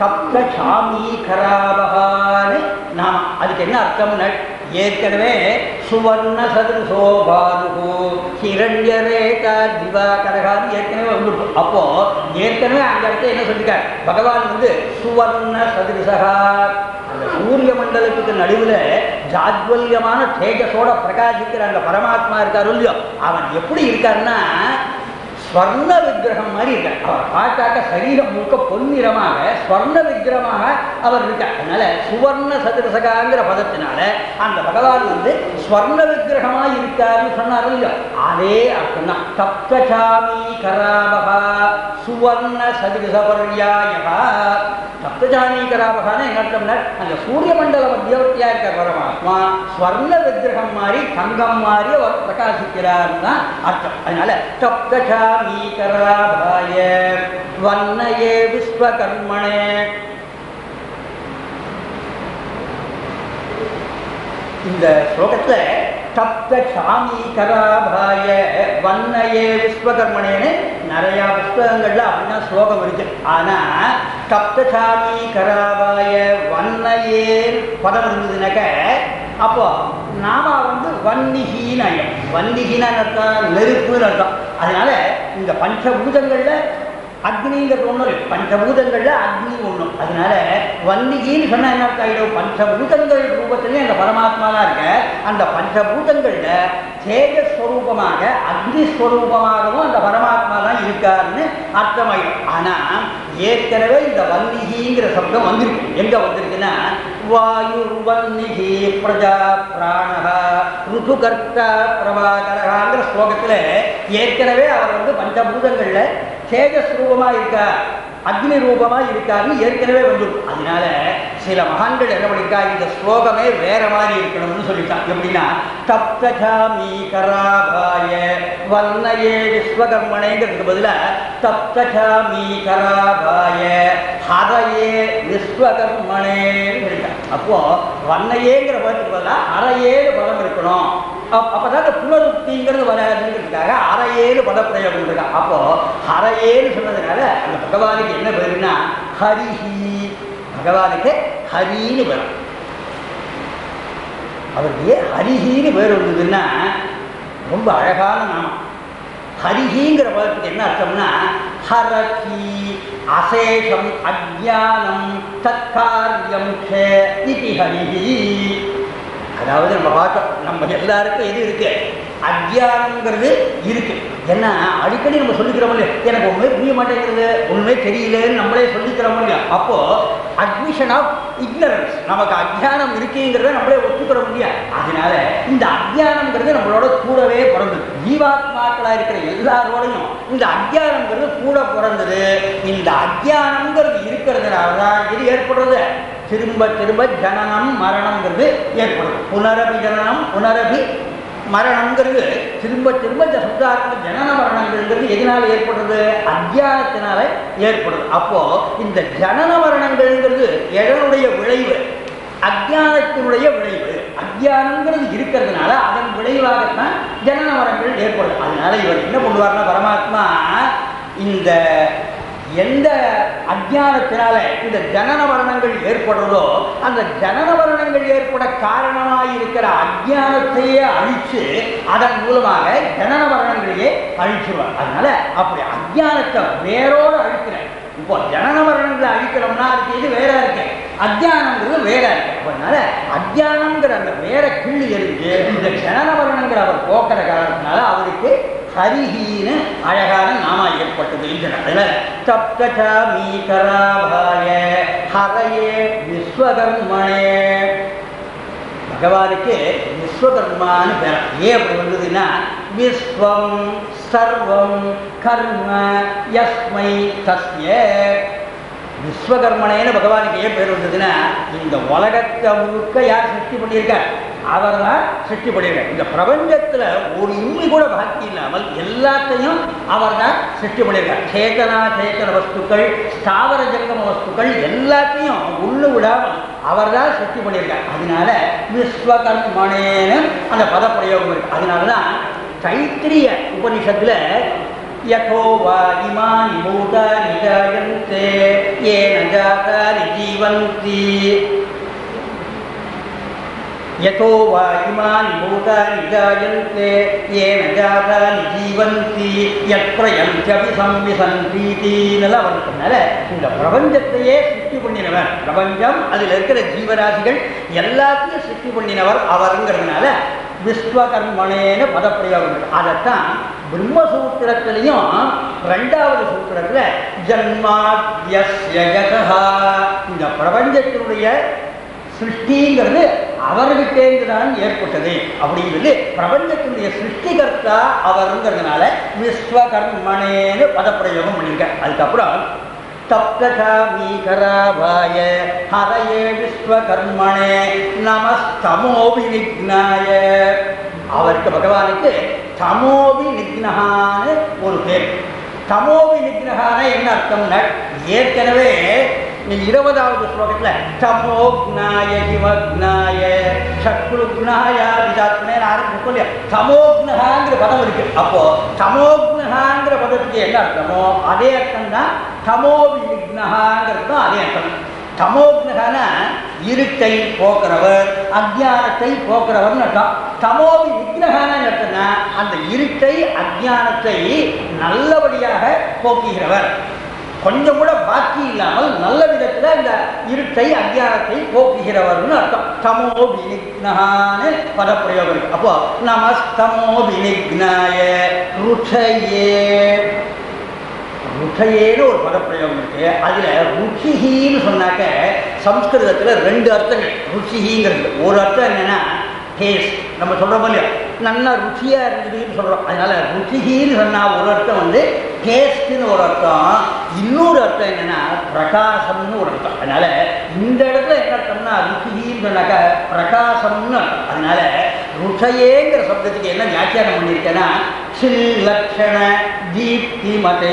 S1: சப்தசாமீகராபகான்னு நாம அதுக்கு என்ன அர்த்தம்னா ஏற்கனவே சுவர்ண சதுசோ பாதுகு ஹிரண்ய ரேகா திவாகரகான்னு ஏற்கனவே வந்துருக்கும் அப்போ ஏற்கனவே அந்த இடத்துல என்ன சொல்லிருக்கார் பகவான் வந்து சுவர்ண சதுசகா அந்த சூரிய மண்டலத்துக்கு நடுவில் ஜாஜ்வல்யமான தேஜஸோட பிரகாசிக்கிற அந்த பரமாத்மா இருக்காரு இல்லையோ அவன் எப்படி இருக்காருன்னா ஸ்வர்ண விக்கிரகம் மாதிரி இருக்கார் அவர் பார்த்தாக்க சரீரம் முழுக்க பொன்னிறமாக ஸ்வர்ண விக்கிரகமாக அவர் இருக்கார் அதனால சுவர்ண சதுரசகாங்கிற பதத்தினால அந்த பகவான் வந்து ஸ்வர்ண விக்கிரகமாக இருக்காருன்னு சொன்னார் இல்லையோ அதே அர்த்தம் தான் சப்தசாமி கராபகா சுவர்ண சதுரசபர்யாயகா சப்தசாமி கராபகான்னு என்ன அர்த்தம்னா அந்த சூரிய மண்டல மத்தியவர்த்தியா இருக்கார் பரமாத்மா ஸ்வர்ண விக்கிரகம் மாதிரி தங்கம் மாதிரி அவர் பிரகாசிக்கிறார் தான் அர்த்தம் அதனால சப்தசாமி கராபாய வன்னயே விஸ்வகர்மணே இந்த ஸ்லோகத்துல சப்த சாமி கராபாய வன்னயே விஸ்வகர்மணேன்னு நிறைய புஸ்தகங்கள்ல அப்படின்னா ஸ்லோகம் இருக்கு ஆனா சப்த சாமி கராபாய வன்னயே பதம் இருந்ததுனாக்க அப்போ நாம வந்து வன்னிகின்னு அர்த்தம் வன்னிகின்னு அர்த்தம் நெருப்புன்னு அர்த்தம் அதனால இந்த பஞ்சபூதங்கள்ல அக்னிங்கிறது ஒன்றும் இல்லை பஞ்சபூதங்கள்ல அக்னி ஒன்றும் அதனால வன்னிகின்னு சொன்னா என்ன அர்த்தம் ஆயிடும் பஞ்சபூதங்கள் ரூபத்திலே அந்த பரமாத்மா தான் இருக்க அந்த பஞ்சபூதங்கள்ல தேஜஸ்வரூபமாக அக்னி ஸ்வரூபமாகவும் அந்த பரமாத்மா தான் இருக்காருன்னு அர்த்தமாயிடும் ஆனா ஏற்கனவே இந்த வன்னிகிங்கிற சப்தம் வந்திருக்கு எங்க வந்திருக்குன்னா வாயுர்வன்னிகி பிரஜா பிராணஹா ருதுகர்த்தா பிரபாகரகாங்கிற ஸ்லோகத்துல ஏற்கனவே அவர் வந்து பஞ்சபூதங்கள்ல தேஜஸ் ரூபமா இருக்கார் அக்னி ரூபமா இருக்காருன்னு ஏற்கனவே வந்துடும் அதனால சில மகான்கள் என்ன பண்ணிருக்கா இந்த ஸ்லோகமே வேற மாதிரி இருக்கணும்னு சொல்லிட்டான் எப்படின்னா தப்தசாமி கராபாய வன்னயே விஸ்வகர்மணேங்கிறதுக்கு பதிலா தப்தசாமி கராபாய ஹரையே விஸ்வகர்மணேன்னு சொல்லிட்டான் அப்போ வன்னையேங்கிற பதத்துக்கு பதிலா அறையேன்னு பதம் இருக்கணும் அப்- அப்பதான் புனருக்திங்கிறது வராதுங்கிறதுக்காக அறையேன்னு பதப்பிரயோகம் இருக்கா அப்போ அறையேன்னு சொன்னதுனால அந்த பகவானுக்கு என்ன பேருன்னா ஹரிஹி பகவானுக்கு ஹரின்னு பேர் அவருக்கு ஏன் ஹரிஹின்னு பேர் வந்ததுன்னா ரொம்ப அழகான நாமம் ஹரிஹிங்கிற பதத்துக்கு என்ன அர்த்தம்னா ஹரகி அசேஷம் அஜானம் தற்காரியம் இது ஹரிஹி அதாவது நம்ம பார்த்தோம் நம்ம எல்லாருக்கும் எது இருக்கு அத்தியானங்கிறது இருக்கு ஏன்னா அடிக்கடி நம்ம சொல்லிக்கிறோம் இல்லையா எனக்கு ஒண்ணுமே புரிய மாட்டேங்கிறது ஒண்ணுமே தெரியலன்னு நம்மளே சொல்லிக்கிறோம் இல்லையா அப்போ அட்மிஷன் ஆஃப் இக்னரன்ஸ் நமக்கு அஜ்ஞானம் இருக்குங்கிறத நம்மளே ஒத்துக்கிறோம் இல்லையா அதனால இந்த அஜ்ஞானம்ங்கிறது நம்மளோட கூடவே பிறந்தது ஜீவாத்மாக்களா இருக்கிற எல்லாரோடையும் இந்த அஜ்ஞானம்ங்கிறது கூட பிறந்தது இந்த அஜ்ஞானம்ங்கிறது இருக்கிறதுனால தான் இது ஏற்படுறது திரும்ப திரும்ப ஜனனம் மரணம்ங்கிறது ஏற்படுது புனரபி ஜனனம் புனரபி மரணம்ங்கிறது திரும்ப திரும்ப இந்த சம்சாரத்தில் ஜனன மரணங்கள்ங்கிறது எதனால ஏற்படுறது அத்தியானத்தினால ஏற்படுது அப்போ இந்த ஜனன மரணங்கள்ங்கிறது எதனுடைய விளைவு அத்தியானத்தினுடைய விளைவு அத்தியானங்கிறது இருக்கிறதுனால அதன் விளைவாகத்தான் ஜனன மரணங்கள் ஏற்படுது அதனால இவர் என்ன பண்ணுவார்னா பரமாத்மா இந்த எந்த அஜ்ஞானத்தினால இந்த ஜனன மரணங்கள் ஏற்படுறதோ அந்த ஜனன மரணங்கள் ஏற்பட காரணமாய் இருக்கிற அஜ்ஞானத்தையே அழிச்சு அதன் மூலமாக ஜனன மரணங்களையே அழிச்சிருவார் அதனால அப்படி அஜ்ஞானத்தை வேரோடு அழிக்கிறேன் இப்போ ஜனன மரணங்களை அழிக்கணும்னா அதுக்கு இது வேற இருக்கு அஜ்ஞானங்கிறது வேற இருக்கு அப்ப அதனால அஜ்ஞானங்கிற அந்த வேற கிள்ளி எரிஞ்சு இந்த ஜனன மரணங்கிற அவர் போக்குற காரணத்தினால அவருக்கு ஹரிஹீன்னு அழகான நாமா ஏற்பட்டது இந்த இடத்துல சப்தசாமி கராபாய ஹரையே விஸ்வகர்மணே பகவானுக்கு விஸ்வகர்மான்னு பேர் ஏன் அப்படி வந்ததுன்னா விஸ்வம் சர்வம் கர்ம யஸ்மை தஸ்ய விஸ்வகர்மனேன்னு பகவானுக்கு ஏன் பேர் வந்ததுன்னா இந்த உலகத்தை முழுக்க யார் சிருஷ்டி பண்ணியிருக்கார் அவர் தான் சிருஷ்டி பண்ணியிருக்கார் இந்த பிரபஞ்சத்தில் ஒரு இம்மி கூட பாக்கி இல்லாமல் எல்லாத்தையும் அவர் தான் சிருஷ்டி பண்ணியிருக்கார் சேதனா சேத்தன வஸ்துக்கள் ஸ்தாவர ஜங்கம வஸ்துக்கள் எல்லாத்தையும் உள்ளு விடாமல் அவர் தான் சிருஷ்டி பண்ணியிருக்கார் அதனால விஸ்வகர்மனேன்னு அந்த பதப்பிரயோகம் இருக்கு அதனால தான் தைத்திரிய உபனிஷத்துல यथो वा इमानि भूतानि जायन्ते येन जातानि जीवन्ति यथो वा इमानि भूतानि जायन्ते येन जातानि जीवन्ति यत्प्रयन्त्यपि संविசந்தீதி நல்லா வந்ததுனால இந்த பிரபஞ்சத்தையே சிருஷ்டி பண்ணினவர் பிரபஞ்சம் அதில் இருக்கிற ஜீவராசிகள் எல்லாத்தையும் சிருஷ்டி பண்ணினவர் அவருங்கிறதுனால விஸ்வகர்மனேன்னு பதப்பிரயோகம் இருக்கு. அதைத்தான் பிரம்மசூத்திரத்திலையும் ரெண்டாவது சூத்திரத்துல ஜன்மாத்யஸ்ய யதஹா இந்த பிரபஞ்சத்தினுடைய சிருஷ்டிங்கிறது அவர்கிட்டேந்து தான் ஏற்பட்டது அப்படிங்கிறது பிரபஞ்சத்தினுடைய சிருஷ்டிகர்த்தா அவருங்கிறதுனால விஸ்வகர்மனேன்னு பதப்பிரயோகம் பண்ணியிருக்க அதுக்கப்புறம் தப்தகாமீகராவாய ஹரயே விஸ்வகர்மணே நமஸ்தமோபி நிக்னாய அவருக்கு பகவானுக்கு தமோபி நிக்னஹான்னு ஒரு பேர் தமோபி நிக்னஹான என்ன அர்த்தம்னா ஏற்கனவே இந்த இருபதாவது ஸ்லோகத்தில் தமோக்னாய ஜிவக்னாய சக்ருக்னாய விதாத்மேன்னு ஆரம்பிச்சு இல்லையா தமோக்னஹாங்கிற பதம் இருக்கு அப்போ தமோக்னஹாங்கிற பதத்துக்கு என்ன அர்த்தமோ அதே அர்த்தம் தான் தமோபி விக்னஹாங்கிறதும் அதே அர்த்தம் தமோக்னகன இருட்டை போக்குறவர் அஜானத்தை போக்குறவர்னு அர்த்தம் தமோபி விக்னகான அர்த்தம்னா அந்த இருட்டை அஜானத்தை நல்லபடியாக போக்குகிறவர் கொஞ்சம் கூட பாக்கி இல்லாமல் நல்ல விதத்தில் இந்த இருட்டை அஜானத்தை போக்குகிறவர்னு அர்த்தம் தமோ வினிக்னஹான்னு பதப்பிரயோகம் இருக்கு அப்போ நமஸ்தமோ வினிக்னாய ருட்சையே ருட்சையேன்னு ஒரு பதப்பிரயோகம் இருக்கு அதுல ருச்சிஹின்னு சொன்னாக்க சம்ஸ்கிருதத்துல ரெண்டு அர்த்தங்கள் ருச்சிஹிங்கிறது ஒரு அர்த்தம் என்னன்னா டேஸ்ட் நம்ம சொல்றோம் இல்லையா நல்லா ருச்சியா இருந்ததுன்னு சொல்றோம் அதனால ருச்சிஹின்னு சொன்னா ஒரு அர்த்தம் வந்து டேஸ்ட்னு ஒரு அர்த்தம் இன்னொரு அர்த்தம் என்னன்னா பிரகாசம்னு ஒரு அர்த்தம் அதனால இந்த இடத்துல என்ன அர்த்தம்னா ருச்சிஹின்னு சொன்னாக்க பிரகாசம்னு அர்த்தம் அதனால ருஷயேங்கிற சப்தத்துக்கு என்ன வியாக்கியானம் பண்ணியிருக்கேன்னா சில் லட்சண தீப்தி மதே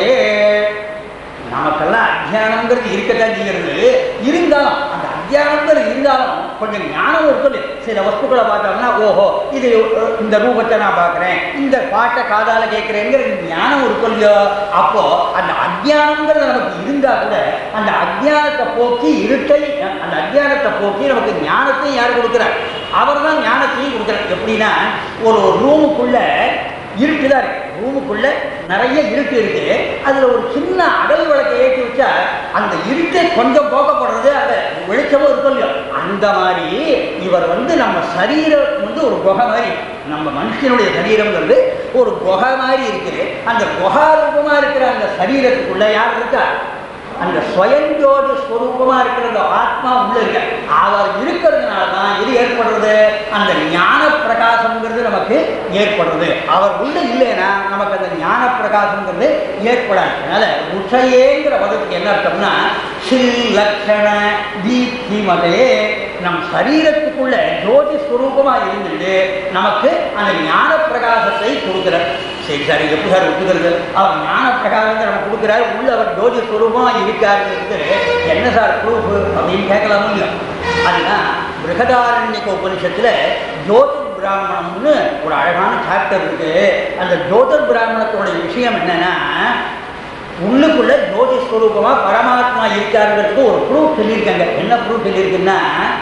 S1: நமக்கெல்லாம் அஜ்ஞானங்கிறது இருக்கத்தான் செய்கிறது இருந்தாலும் அந்த அஜ்ஞானங்கிறது இருந்தாலும் கொஞ்சம் ஞானம் இருக்கும் சில வஸ்துக்களை பார்த்தோம்னா ஓஹோ இது அஹ், இந்த ரூபத்தை நான் பார்க்குறேன் இந்த பாட்டை காதால கேட்குறேங்கிற ஞானம் இருக்கும் இல்லையோ அப்போ அந்த அஜ்ஞானங்கிறது நமக்கு இருந்தா கூட அந்த அஜ்ஞானத்தை போக்கி இருட்டை அந்த அஜ்ஞானத்தை போக்கி நமக்கு ஞானத்தையும் யார் கொடுக்குறார் அவர் தான் ஞானத்தையும் கொடுக்குறார் எப்படின்னா ஒரு ரூமுக்குள்ள இருட்டு தான் இருக்கு ரூமுக்குள்ள நிறைய இருட்டு இருக்கு அதுல ஒரு சின்ன அடல் விளக்கை ஏற்றி வச்சா அந்த இருட்டை கொஞ்சம் போக்கப்படுறது அந்த வெளிச்சமும் இருக்கும் இல்லையோ அந்த மாதிரி இவர் வந்து நம்ம சரீரம் வந்து ஒரு குகை மாதிரி நம்ம மனுஷனுடைய சரீரம்ங்கிறது ஒரு குகை மாதிரி இருக்குது அந்த குகா ரூபமா இருக்கிற அந்த சரீரத்துக்குள்ள யார் இருக்கா அந்த ஸ்வயஞ்சோதி ஸ்வரூபமா இருக்கிற அந்த ஆத்மா உள்ள இருக்க அவர் இருக்கிறதுனால தான் இது ஏற்படுறது அந்த ஞான பிரகாசம்ங்கிறது நமக்கு ஏற்படுறது அவர் உள்ள இல்லைன்னா நமக்கு அந்த ஞான பிரகாசம்ங்கிறது ஏற்படாது அதனால உஷையேங்கிற பதத்துக்கு என்ன அர்த்தம்னா ஸ்ரீ லட்சண தீப்தி மதே நம் சரீரத்துக்குள்ள ஜோதி ஸ்வரூபமா இருந்துட்டு நமக்கு அந்த ஞான பிரகாசத்தை கொடுக்கிறார் சரி சார் இது எப்படி சார் ஒத்துக்கிறது அவர் ஞான பிரகாசத்தை நம்ம கொடுக்குறாரு உள்ள அவர் ஜோதி ஸ்வரூபமா இருக்காருங்கிறது என்ன சார் ப்ரூஃப் அப்படின்னு கேட்கலாமோ இல்லையா அதுதான் பிருகதாரண்யக உபனிஷத்துல ஜோதிர் பிராமணம்னு ஒரு அழகான சாப்டர் இருக்கு அந்த ஜோதிர் பிராமணத்தோட விஷயம் என்னன்னா உள்ளுக்குள்ள ஜோதி ஸ்வரூபமா பரமாத்மா இருக்காருங்கிறதுக்கு ஒரு ப்ரூஃப் சொல்லியிருக்காங்க என்ன ப்ரூஃப் சொல்லியிருக்குன்னா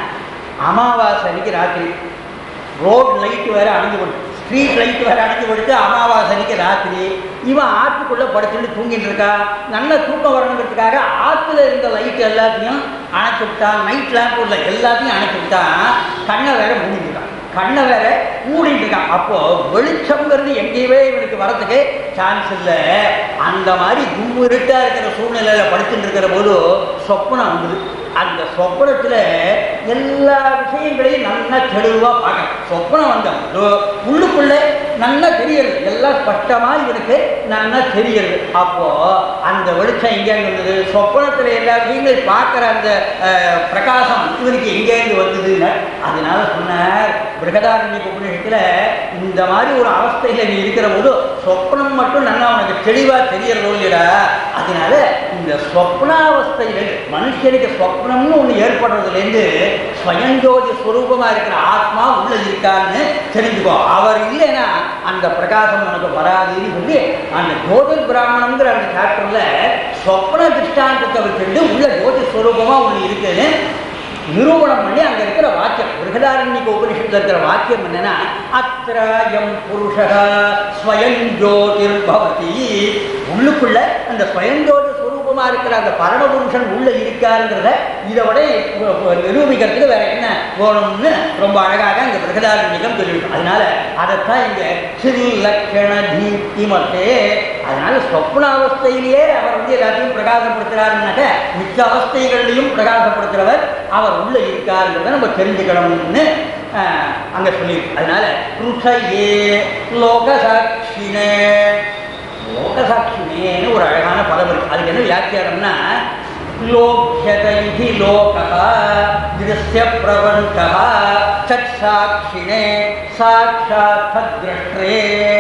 S1: அமாவாசை அன்னைக்கு ராத்திரி ரோட் லைட் வேற அணைஞ்சு போட்டு ஸ்ட்ரீட் லைட் வேற அணைஞ்சு போட்டு அமாவாசை அன்னைக்கு ராத்திரி இவன் ஆற்றுக்குள்ள படுத்துட்டு தூங்கிட்டு இருக்கா நல்ல தூக்கம் வரணுங்கிறதுக்காக ஆற்றுல இருந்த லைட் எல்லாத்தையும் அணைச்சு விட்டான் நைட் லேம்ப் உள்ள எல்லாத்தையும் அணைச்சு விட்டான் கண்ணை வேற மூடிட்டு இருக்கான் கண்ணை வேற மூடிட்டு இருக்கான் அப்போ வெளிச்சம்ங்கிறது எங்கேயுமே இவனுக்கு வரதுக்கு சான்ஸ் இல்லை அந்த மாதிரி கும்மிருட்டா இருக்கிற சூழ்நிலையில படுத்துட்டு இருக்கிற போது சொப்பனம் வந்தது அந்த சொப்பனத்துல எல்லா விஷயங்களையும் நல்லா தெளிவா பார்க்கணும் சொப்பனம் வந்த உள்ளுக்குள்ள நல்லா தெரியுது எல்லாம் ஸ்பஷ்டமா இவனுக்கு நல்லா தெரியுது அப்போ அந்த வெளிச்சம் எங்கேருந்து வந்தது சொப்பனத்துல எல்லா விஷயங்களையும் பார்க்குற அந்த அஹ், பிரகாசம் இவனுக்கு எங்கேருந்து வந்ததுன்னு அதனால சொன்னார் பிரகதாரண்ய உபநிஷத்துல இந்த மாதிரி ஒரு அவஸ்தையில நீ இருக்கிற போது சொப்னம் மட்டும் நல்லா உனக்கு தெளிவா தெரியறதோ இல்லையா அதனால இந்த சொப்னாவஸ்தையில மனுஷனுக்கு சொப்னம்னு ஒண்ணு ஏற்படுறதுலேருந்து ஸ்வயஞ்சோதி ஸ்வரூபமா இருக்கிற ஆத்மா உள்ள இருக்கான்னு தெரிஞ்சுக்கோ அவர் இல்லைன்னா அந்த பிரகாசம் உனக்கு வராதுன்னு சொல்லி அந்த ஜோதிர் பிராமணம்ங்கிற அந்த சாப்டர்ல சொப்ன திருஷ்டாந்தத்தை வச்சுட்டு உள்ள ஜோதி ஸ்வரூபமா ஒண்ணு இருக்குன்னு நிரூபணம் பண்ணி அங்க இருக்கிற வாக்கியம் பிருகதாரண்யක உபனிஷத்துல இருக்கிற வாக்கியம் என்னன்னா அத்திராயம் புருஷ ஸ்வயம் ஜோதிர் பவதி உள்ளுக்குள்ள அந்த ஸ்வயம் ஜோதி ஸ்வரூபமா இருக்கிற அந்த பரமபுருஷன் உள்ள இருக்காருங்கிறத இதை விட நிரூபிக்கிறதுக்கு வேற என்ன வேணும்னு ரொம்ப அழகாக இந்த பிருகதாரண்யம் சொல்லியிருக்கோம் அதனால அதைத்தான் இங்க சிறு லட்சண தீப்தி மத்தே அதனால சொப்னாவஸ்தையிலேயே அவர் வந்து எல்லாத்தையும் பிரகாசப்படுத்துறாருன்னாக்க மிச்ச அவஸ்தைகள்லையும் பிரகாசப்படுத்துறவர் அவர் உள்ள இருக்காருங்கிறத நம்ம தெரிஞ்சுக்கணும்னு ஆஹ், அங்க சொல்லியிருக்கு அதனால ருஷயே லோகசாட்சினே லோகசாட்சினேன்னு ஒரு அழகான பதம் இருக்கு அதுக்கு என்ன வியாக்கியானம்னா லோக்யதைஹி லோகः திருஷ்ய பிரபஞ்சः சட் சாட்சினே சாட்சாத் தத்ரஷ்டே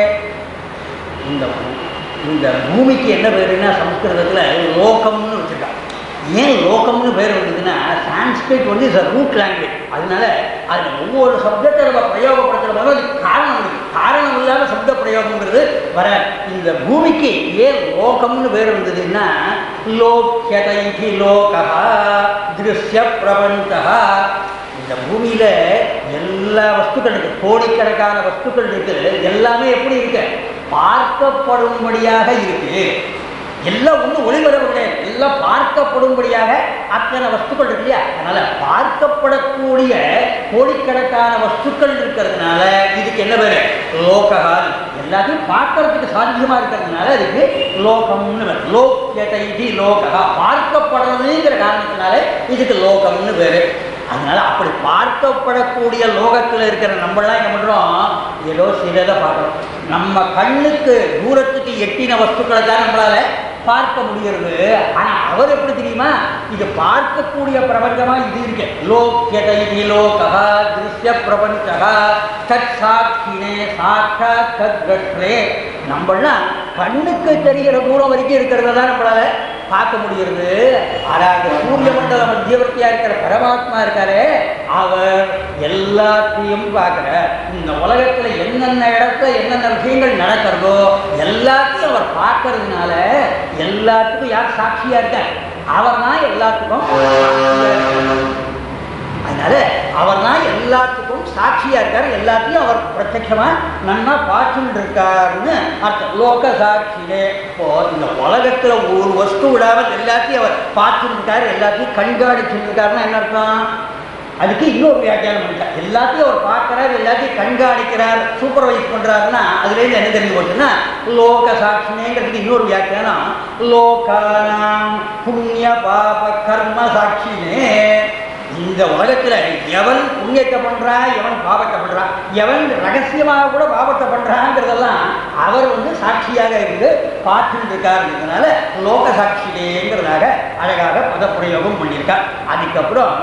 S1: இந்த பூ- இந்த பூமிக்கு என்ன பேருன்னா சம்ஸ்கிருதத்துல லோகம்னு வச்சிருக்காங்க ஏன் லோகம்னு பேர் வந்ததுன்னா சான்ஸ்கிரிட் வந்து இஸ் ரூட் லாங்குவேஜ் அதனால அதில் ஒவ்வொரு சப்தத்தை நம்ம பிரயோகப்படுத்துகிற போது அதுக்கு காரணம் இருக்கு காரணம் இல்லாத சப்த பிரயோகங்கிறது வர இந்த பூமிக்கு ஏன் லோகம்னு பேர் வந்ததுன்னா லோக்கியதைகி லோகா திருஷ்ய பிரபஞ்சா இந்த பூமியில எல்லா வஸ்துக்கள் இருக்கு கோடிக்கணக்கான வஸ்துக்கள் இருக்கு எல்லாமே எப்படி இருக்கு பார்க்கப்படும்படியாக இருக்கு எல்லாம் ஒன்றும் ஒளிவரவு கிடையாது எல்லாம் பார்க்கப்படும்படியாக அத்தனை வஸ்துக்கள் இருக்கு இல்லையா அதனால பார்க்கப்படக்கூடிய கோடிக்கணக்கான வஸ்துக்கள் இருக்கிறதுனால இதுக்கு என்ன பேரு லோககால் எல்லாத்தையும் பார்க்கறதுக்கு சாத்தியமா இருக்கிறதுனால அதுக்கு லோகம்னு பேரு லோக்கியதைதி லோகா பார்க்கப்படுறதுங்கிற காரணத்தினால இதுக்கு லோகம்னு பேரு அதனால அப்படி பார்க்கப்படக்கூடிய லோகத்தில் இருக்கிற நம்மளாம் என்ன பண்றோம் ஏதோ சிலதை பார்க்கறோம் நம்ம கண்ணுக்கு தூரத்துக்கு எட்டின வஸ்துக்களை தான் நம்மளால பார்க்க முடிகிறது ஆனா அவர் எப்படி தெரியுமா இது பார்க்கக்கூடிய பிரபஞ்சமா இது இருக்கு லோக்கியதை லோகா திருஷ்ய பிரபஞ்சகா தத் சாட்சினே சாட்சாத் தத்ரஷ்டே நம்மளாம் கண்ணுக்கு தெரிகிற தூரம் வரைக்கும் இருக்கிறத தான் நம்மளால பார்க்க முடிகிறது ஆனா அந்த சூரிய மண்டல மத்தியவர்த்தியா இருக்கிற பரமாத்மா இருக்காரே அவர் எல்லாத்தையும் பார்க்கிறார் இந்த உலகத்துல என்னென்ன இடத்துல என்னென்ன விஷயங்கள் நடக்கிறதோ எல்லாத்தையும் அவர் பார்க்கறதுனால எல்லாத்துக்கும் யார் சாட்சியா இருக்கார் அவர் தான் எல்லாத்துக்கும் சாட்சியா இருக்கார். அதனால அவர் தான் எல்லாத்துக்கும் சாட்சியா இருக்காரு எல்லாத்தையும் அவர் பிரத்யட்சமா நன்னா பார்த்துட்டு இருக்காருன்னு அர்த்தம் லோக சாட்சியே இப்போ இந்த உலகத்துல ஒரு வஸ்து விடாமல் எல்லாத்தையும் அவர் பார்த்துட்டு இருக்காரு எல்லாத்தையும் கண்காணிச்சுட்டு இருக்காருன்னா என்ன அர்த்தம் அதுக்கு இன்னொரு வியாக்கியானம் பண்ணிட்டார் எல்லாத்தையும் அவர் பார்க்கறாரு எல்லாத்தையும் கண்காணிக்கிறார் சூப்பர்வைஸ் பண்றாருன்னா அதுலேருந்து என்ன தெரிஞ்சு போச்சுன்னா லோக சாட்சினேங்கிறதுக்கு இன்னொரு வியாக்கியானம் லோகானாம் புண்ணிய பாப கர்ம சாட்சினே இந்த உலகத்துல எவன் புண்ணியத்தை பண்றான் எவன் பாவத்தை பண்றான் எவன் ரகசியமாக கூட பாவத்தை பண்றாங்கிறதெல்லாம் அவர் வந்து சாட்சியாக இருந்து பார்த்துட்டு இருக்காருங்கிறதுனால லோக சாட்சியேங்கிறதாக அழகாக பதப்பிரயோகம் பண்ணியிருக்கார் அதுக்கப்புறம்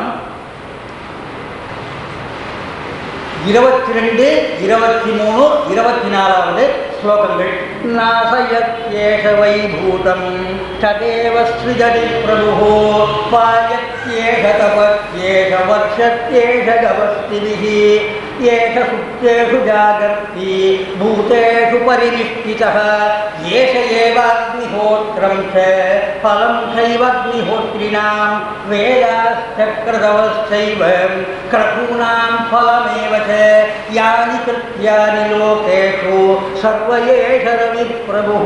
S1: இருபத்தி ரெண்டு இருபத்தி மூணு இருபத்தி நாலாவது ஸ்லோகங்கள் நாசயத்யேஷ வைபூதம் ததேவ ஸ்ருஜதி பிரபு பாயத்யேஷ தபத்யேஷ வர்ஷத்யேஷ கவஸ்திபிः ஏஷ சுப்தேஷு ஜாகர்த்தி பூதேஷு பரிநிஷ்டிதः ஏஷ ஏவாக்னிஹோத்திரம் ச ஃபலம் சைவக்னிஹோத்ரிணாம் வேதாஸ்சக்ரதவश्चैव क्रतूनां फलमेव च यानि कृत्यानि लोकेषु सर्व एष रविप्रभुः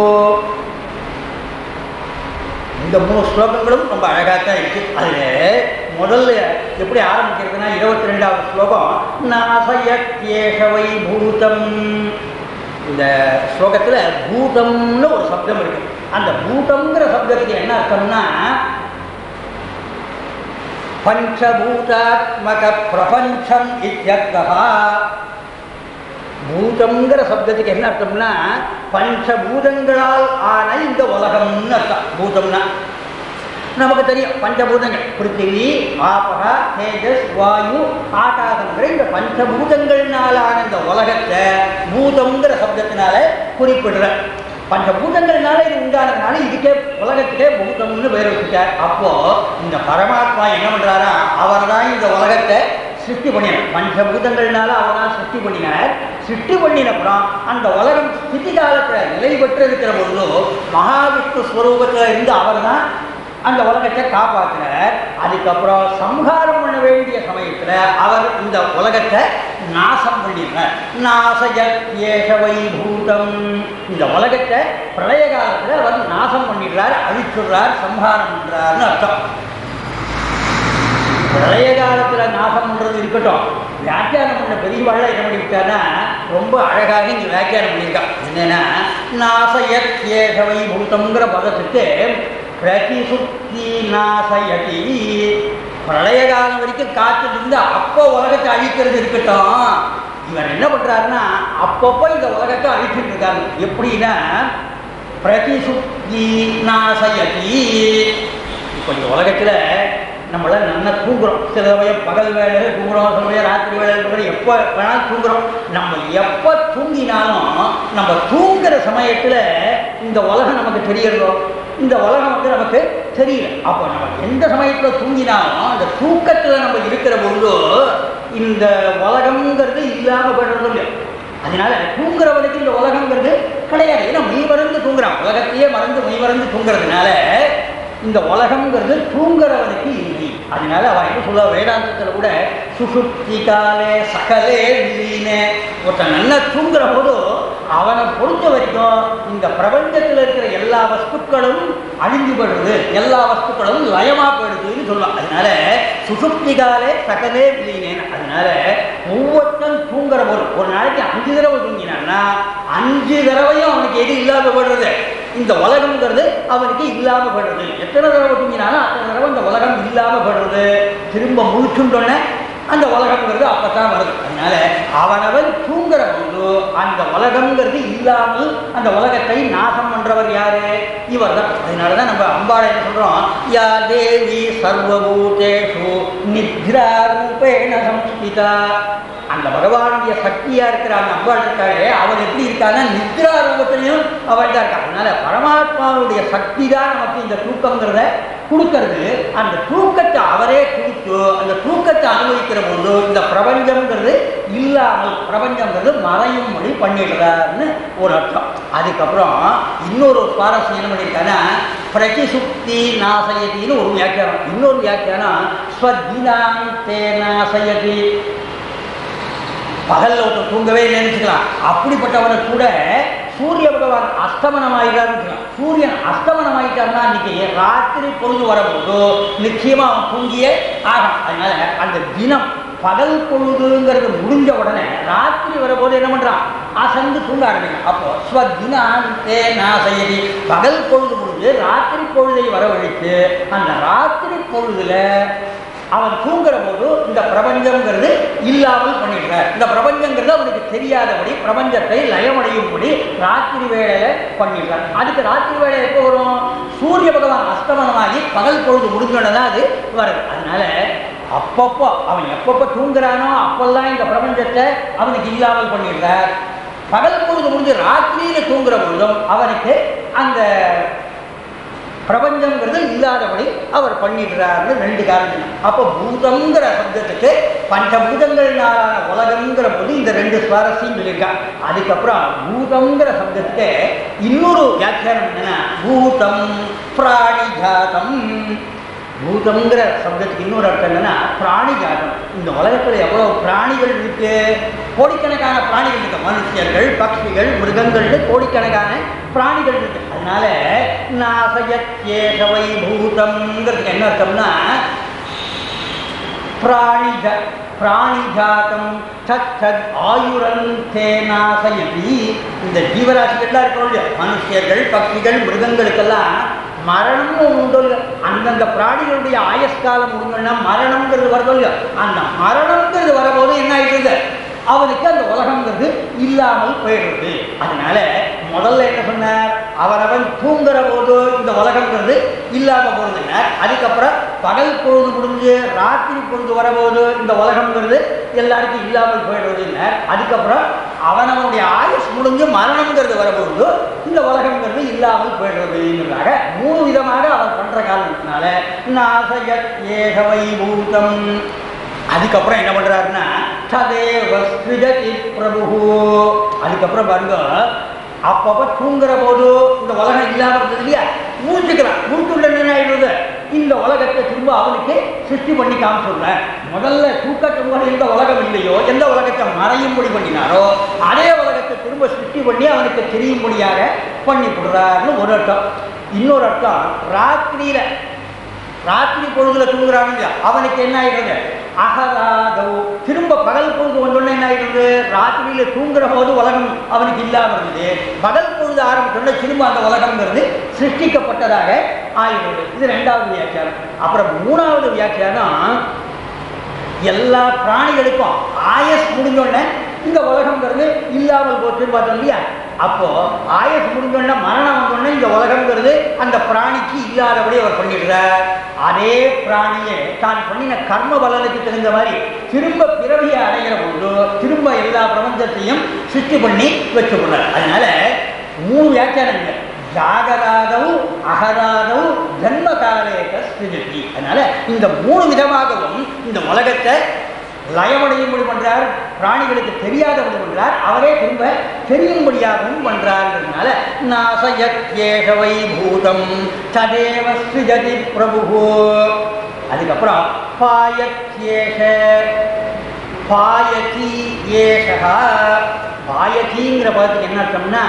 S1: இந்த மூணு ஸ்லோகங்களும் ரொம்ப அழகாக தான் இருக்கு அதுல முதல்ல எப்படி ஆரம்பிக்கிறதுனா இருபத்தி ரெண்டாவது ஸ்லோகம் நாசயத்யேஷ வைபூதம் இந்த ஸ்லோகத்துல பூதம்னு ஒரு சப்தம் இருக்கு அந்த பூதம்ங்கிற சப்தத்துக்கு என்ன அர்த்தம்னா பஞ்சபூதாத்மக பிரபஞ்சம் இத்தியர்த்தா பூதம்ங்கிற சப்தத்துக்கு என்ன அர்த்தம்னா பஞ்சபூதங்களால் ஆன இந்த உலகம்னு அர்த்தம் பூதம்னா நமக்கு தெரியும் பஞ்சபூதங்கள் பிருத்திவி ஆபக தேஜஸ் வாயு ஆகாசங்கிற இந்த பஞ்சபூதங்கள்னாலான இந்த உலகத்தை பூதம்ங்கிற சப்தத்தினால குறிப்பிடுற பஞ்சபூதங்கள்னால இது உண்டானதுனால இதுக்கே உலகத்துக்கே பூதம்னு பேர் வச்சுட்டார் அப்போ இந்த பரமாத்மா என்ன பண்றாரா அவர் தான் இந்த உலகத்தை சிருஷ்டி பண்ணினார் பஞ்சபூதங்கள்னால அவர் தான் சிருஷ்டி பண்ணினார் சிருஷ்டி பண்ணினப்புறம் அந்த உலகம் ஸ்திதி காலத்தில் நிலை பெற்று இருக்கிற பொழுது மகாவிஷ்ணு ஸ்வரூபத்தில் இருந்து அவர் தான் அந்த உலகத்தை காப்பாற்றினார் அதுக்கப்புறம் சம்ஹாரம் பண்ண வேண்டிய சமயத்தில் அவர் இந்த உலகத்தை நாசம் பண்ணினார் நாசயத்யேஷ வைபூதம் இந்த உலகத்தை பிரளய காலத்தில் அவர் நாசம் பண்ணிடுறார் அழிச்சுடுறார் சம்ஹாரம் பண்றார்னு அர்த்தம் பிரளய காலத்தில் நாசம் பண்ணுறது இருக்கட்டும் வியாக்கியானம் பண்ண பெரியவாழ என்ன பண்ணிவிட்டான்னா ரொம்ப அழகாக இங்கே வியாக்கியானம் பண்ணியிருக்கா என்னன்னா நாசயத் ஏக வைபூதம்ங்கிற பதத்துக்கு பிரதிசுத்தி நாசயதி பிரளய காலம் வரைக்கும் காத்துட்டு இருந்து அப்போ உலகத்தை அழிக்கிறது இருக்கட்டும் இவர் என்ன பண்றாருன்னா அப்பப்போ இந்த உலகத்தை அழிச்சிட்டு இருக்காங்க எப்படின்னா பிரதிசுத்தி நாசயதி இப்போ இந்த உலகத்தில் நம்மள நல்லா தூங்குறோம் சில சமயம் பகல் வேலையில் தூங்குறோம் சில சமயம் ராத்திரி வேலையில் தூங்குறோம் எப்போ வேணாலும் தூங்குறோம் நம்ம எப்போ தூங்கினாலும் நம்ம தூங்குற சமயத்தில் இந்த உலகம் நமக்கு தெரியறதோ இந்த உலகம் வந்து நமக்கு தெரியல அப்போ நம்ம எந்த சமயத்தில் தூங்கினாலும் அந்த தூக்கத்தில் நம்ம இருக்கிற பொழுது இந்த உலகம்ங்கிறது இல்லாமல் போயிடுறது இல்லை அதனால தூங்குறவனுக்கு இந்த உலகங்கிறது கிடையாது ஏன்னா மெய் மறந்து தூங்குறான் உலகத்தையே மறந்து மெய் மறந்து தூங்குறதுனால இந்த உலகம்ங்கிறது தூங்குறவனுக்கு இல்லை அதனால அவன் என்ன சொல்ல வேதாந்தத்தில் கூட சுசுப்தி காலே சகலே விலீனே ஒருத்தன் நல்லா தூங்குற போது அவனை பொறுத்த வரைக்கும் இந்த பிரபஞ்சத்தில் இருக்கிற எல்லா வஸ்துக்களும் அழிஞ்சு போயிடுது எல்லா வஸ்துக்களும் லயமா போயிடுதுன்னு சொல்லலாம் அதனால சுசுப்தி காலே சகலே விலீனேன்னு அதனால ஒவ்வொருத்தன் தூங்குற போது ஒரு நாளைக்கு அஞ்சு தடவை தூங்கினான்னா அஞ்சு தடவையும் அவனுக்கு எது இல்லாம போயிடுறது இந்த உலகம்ங்கிறது அவனுக்கு இல்லாம போயிடுறது எத்தனை தடவை தூங்கினாலும் அத்தனை தடவை இந்த உலகம் இல்லாம போயிடுறது திரும்ப முழிச்சுட்டோன்னே அந்த உலகம்ங்கிறது அப்பதான் வருது அதனால அவனவன் தூங்குற போது அந்த உலகம்ங்கிறது இல்லாமல் அந்த உலகத்தை நாசம் பண்றவர் யாரு இவர் தான் அதனாலதான் நம்ம அம்பாளை என்ன சொல்றோம் யா தேவி சர்வபூதேஷு நித்ரா ரூபேண சம்ஸ்திதா அந்த பகவானுடைய சக்தியா இருக்கிற அந்த அம்பாள் இருக்காளே அவன் எப்படி இருக்கான்னா நித்ரா ரூபத்திலையும் அவள் தான் இருக்கா அதனால பரமாத்மாவுடைய சக்தி தான் நமக்கு இந்த தூக்கங்கிறத கொடுக்கறது அந்த தூக்கத்தை அவரே கொடுத்து அந்த தூக்கத்தை அனுபவிக்கிற போது இந்த பிரபஞ்சம்ங்கிறது இல்லாமல் பிரபஞ்சம்ங்கிறது மறையும்படி பண்ணிடுறாருன்னு ஒரு அர்த்தம் அதுக்கப்புறம் இன்னொரு சுவாரஸ்யம் என்ன பண்ணியிருக்காங்கன்னா பிரதிசுக்தி நாசயத்தின்னு ஒரு வியாக்கியானம் இன்னொரு வியாக்கியானம் ஸ்வதினாந்தே நாசயதி பகல்ல ஒருத்தர் தூங்கவே நினைச்சுக்கலாம் அப்படிப்பட்டவனை கூட சூரிய பகவான் அஸ்தமனம் ஆயிட்டாருன்னு சூரியன் அஸ்தமனம் ஆயிட்டாருன்னா இன்னைக்கு ராத்திரி பொழுது வரும்போது நிச்சயமா அவன் தூங்கியே ஆகும் அதனால அந்த தினம் பகல் பொழுதுங்கிறது முடிஞ்ச உடனே ராத்திரி வரும்போது என்ன பண்றான் அசந்து தூங்க ஆரம்பிக்கும் அப்போ ஸ்வதினாந்தே நாசயதி பகல் பொழுது முடிஞ்சு ராத்திரி பொழுதை வரவழைத்து அந்த ராத்திரி பொழுதுல அவன் தூங்குற போது இந்த பிரபஞ்சம்ங்கிறது இல்லாமல் பண்ணிடுறார் இந்த பிரபஞ்சங்கிறது அவனுக்கு தெரியாதபடி பிரபஞ்சத்தை லயமடையும்படி ராத்திரி வேளையில பண்ணிடுறார் அதுக்கு ராத்திரி வேலை எப்போ வரும் சூரிய பகவான் அஸ்தமனமாகி பகல் பொழுது முடிஞ்சோடனே அது வருது அதனால அப்பப்போ அவன் எப்பப்போ தூங்குறானோ அப்பெல்லாம் இந்த பிரபஞ்சத்தை அவனுக்கு இல்லாமல் பண்ணிடுறார் பகல் பொழுது முடிஞ்சு ராத்திரியில தூங்குற பொழுதும் அவனுக்கு அந்த பிரபஞ்சங்கிறது இல்லாதபடி அவர் பண்ணிடுறாருன்னு ரெண்டு காரணம் அப்போ பூதங்கிற சப்தத்துக்கு பஞ்சபூதங்கள்னாலான உலகம்ங்கிற போது இந்த ரெண்டு சுவாரஸ்யம் சொல்லியிருக்கான் அதுக்கப்புறம் பூதங்கிற சப்தத்துக்கு இன்னொரு வியாக்கியானம் என்னன்னா பூதம் பிராணிஜாதம் பூதம்ங்கிற சப்தத்துக்கு இன்னொரு அர்த்தம் என்னன்னா பிராணி ஜாதம் இந்த உலகத்தில் எவ்வளவு பிராணிகள் இருக்கு கோடிக்கணக்கான பிராணிகள் இருக்கு மனுஷர்கள் பட்சிகள் மிருகங்கள்னு கோடிக்கணக்கான பிராணிகள் இருக்கு அதனால நாசயத்யேஷவை பூதம்ங்கிறதுக்கு என்ன அர்த்தம்னா பிராணிஜ பிராணிஜாதம் சத் சத் ஆயுரன் தேனாசயதி இந்த ஜீவராசிகள்லாம் இருக்கணும் இல்லையா மனுஷர்கள் பட்சிகள் மிருகங்களுக்கெல்லாம் மரணம்னு ஒண்ணு உண்டு இல்லையா? அந்தந்த பிராணிகளுடைய ஆயுஷ்காலம் முடிஞ்சோன்னா மரணம்ங்கிறது வருதோ இல்லையா அந்த மரணம்ங்கிறது வரபோது என்ன ஆயிடுது அவனுக்கு அந்த உலகம்ங்கிறது இல்லாமல் போயிடுறது அதனால முதல்ல என்ன சொன்னார் அவரவன் தூங்குற போது இந்த உலகம்ங்கிறது இல்லாம போறதுங்க அதுக்கப்புறம் பகல் பொழுது முடிஞ்சு ராத்திரி பொழுது வரபோது இந்த உலகம்ங்கிறது எல்லாருக்கும் இல்லாமல் போயிடுறதுங்க அதுக்கப்புறம் அவனவனுடைய ஆயுஷ் முடிஞ்சு மரணம்ங்கிறது வரபோது இந்த உலகம்ங்கிறது இல்லாமல் போயிடுறதுங்கிறதாக மூணு விதமாக அவன் பண்ற காரணத்தினால நாசயத் ஏகவை பூதம் அதுக்கப்புறம் என்ன பண்றாருன்னா ததேவ ஸ்ருஜதி பிரபு அதுக்கப்புறம் பாருங்க அப்பப்ப தூங்குற போது இந்த உலகம் இல்லாம இருந்தது இல்லையா மூச்சுக்கிறான் மூச்சுள்ள என்ன ஆயிடுறது இந்த உலகத்தை திரும்ப அவனுக்கு சிருஷ்டி பண்ணி காமிச்சுடுறேன் முதல்ல தூக்கத்து போது எந்த உலகம் இல்லையோ எந்த உலகத்தை மறையும்படி பண்ணினாரோ அதே உலகத்தை திரும்ப சிருஷ்டி பண்ணி அவனுக்கு தெரியும்படியாக பண்ணி கொடுறாருன்னு ஒரு அர்த்தம் இன்னொரு அர்த்தம் ராத்திரியில ராத்திரி பொழுதுல தூங்குறாங்க இல்லையா அவனுக்கு என்ன ஆயிடுறது அகராதவ் திரும்ப பகல் பொழுது வந்தோடனே என்ன ஆயிடுறது ராத்திரியில தூங்குற போது உலகம் அவனுக்கு இல்லாம இருந்தது பகல் பொழுது ஆரம்பிச்சோடனே திரும்ப அந்த உலகம்ங்கிறது சிருஷ்டிக்கப்பட்டதாக ஆயிடுறது இது ரெண்டாவது வியாக்கியானம் அப்புறம் மூணாவது வியாக்கியானம் எல்லா பிராணிகளுக்கும் ஆயஸ் முடிஞ்சோடனே இந்த உலகம்ங்கிறது இல்லாமல் போச்சுன்னு பார்த்தோம் இல்லையா அப்போ ஆயஸ் முடிஞ்சோடனே மரணம் வந்தோடனே இந்த உலகம்ங்கிறது அந்த பிராணிக்கு இல்லாதபடி அவர் பண்ணிடுறார் அதே பிராணியே தான் பண்ணின கர்ம பலனுக்கு தகுந்த மாதிரி திரும்ப பிறவியை அடைகிற போது திரும்ப எல்லா பிரபஞ்சத்தையும் சிருஷ்டி பண்ணி வச்சுக்கொண்டார் அதனால மூணு வியாக்கியானங்கள் ஜாகராதவு அகராதவு ஜன்ம காலேக ஸ்திருதி அதனால இந்த மூணு விதமாகவும் இந்த உலகத்தை லயமடையும்படி பண்றார் பிராணிகளுக்கு தெரியாதபடி பண்றார் அவரே திரும்ப தெரியும்படியாகவும் பண்றாருன்றதுனால நாசயத்யேக வைபூதம் ததேவ ஸ்ருஜதி பிரபு அதுக்கப்புறம் பாயத்யேக பாயதி ஏஷா பாயதிங்கிற பதத்துக்கு என்ன அர்த்தம்னா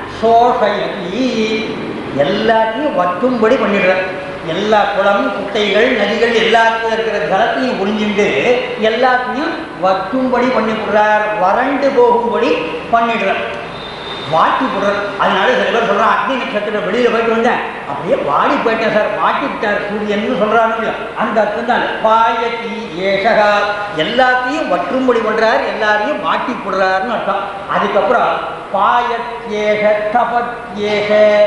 S1: சோஷயதி எல்லாத்தையும் வற்றும்படி பண்ணிடுறார் எல்லா குளம் குட்டைகள் நதிகள் எல்லாத்துக்கும் இருக்கிற ஜலத்தையும் உறிஞ்சிண்டு எல்லாத்தையும் வற்றும்படி பண்ணி விடுறார் வறண்டு போகும்படி பண்ணிடுறார் வாட்டி போடுறார் அதனால சில பேர் சொல்றான் அக்னி நட்சத்திரம் வெளியில போயிட்டு வந்தேன் அப்படியே வாடி போயிட்டேன் சார் வாட்டி விட்டார் சூரியன் சொல்றாங்க இல்லையா அந்த அர்த்தம் தான் பாயத்தி ஏஷகா எல்லாத்தையும் வற்றும்படி பண்றார் எல்லாரையும் வாட்டி போடுறாருன்னு அர்த்தம் அதுக்கப்புறம் பாயத்யேக தபத்யேக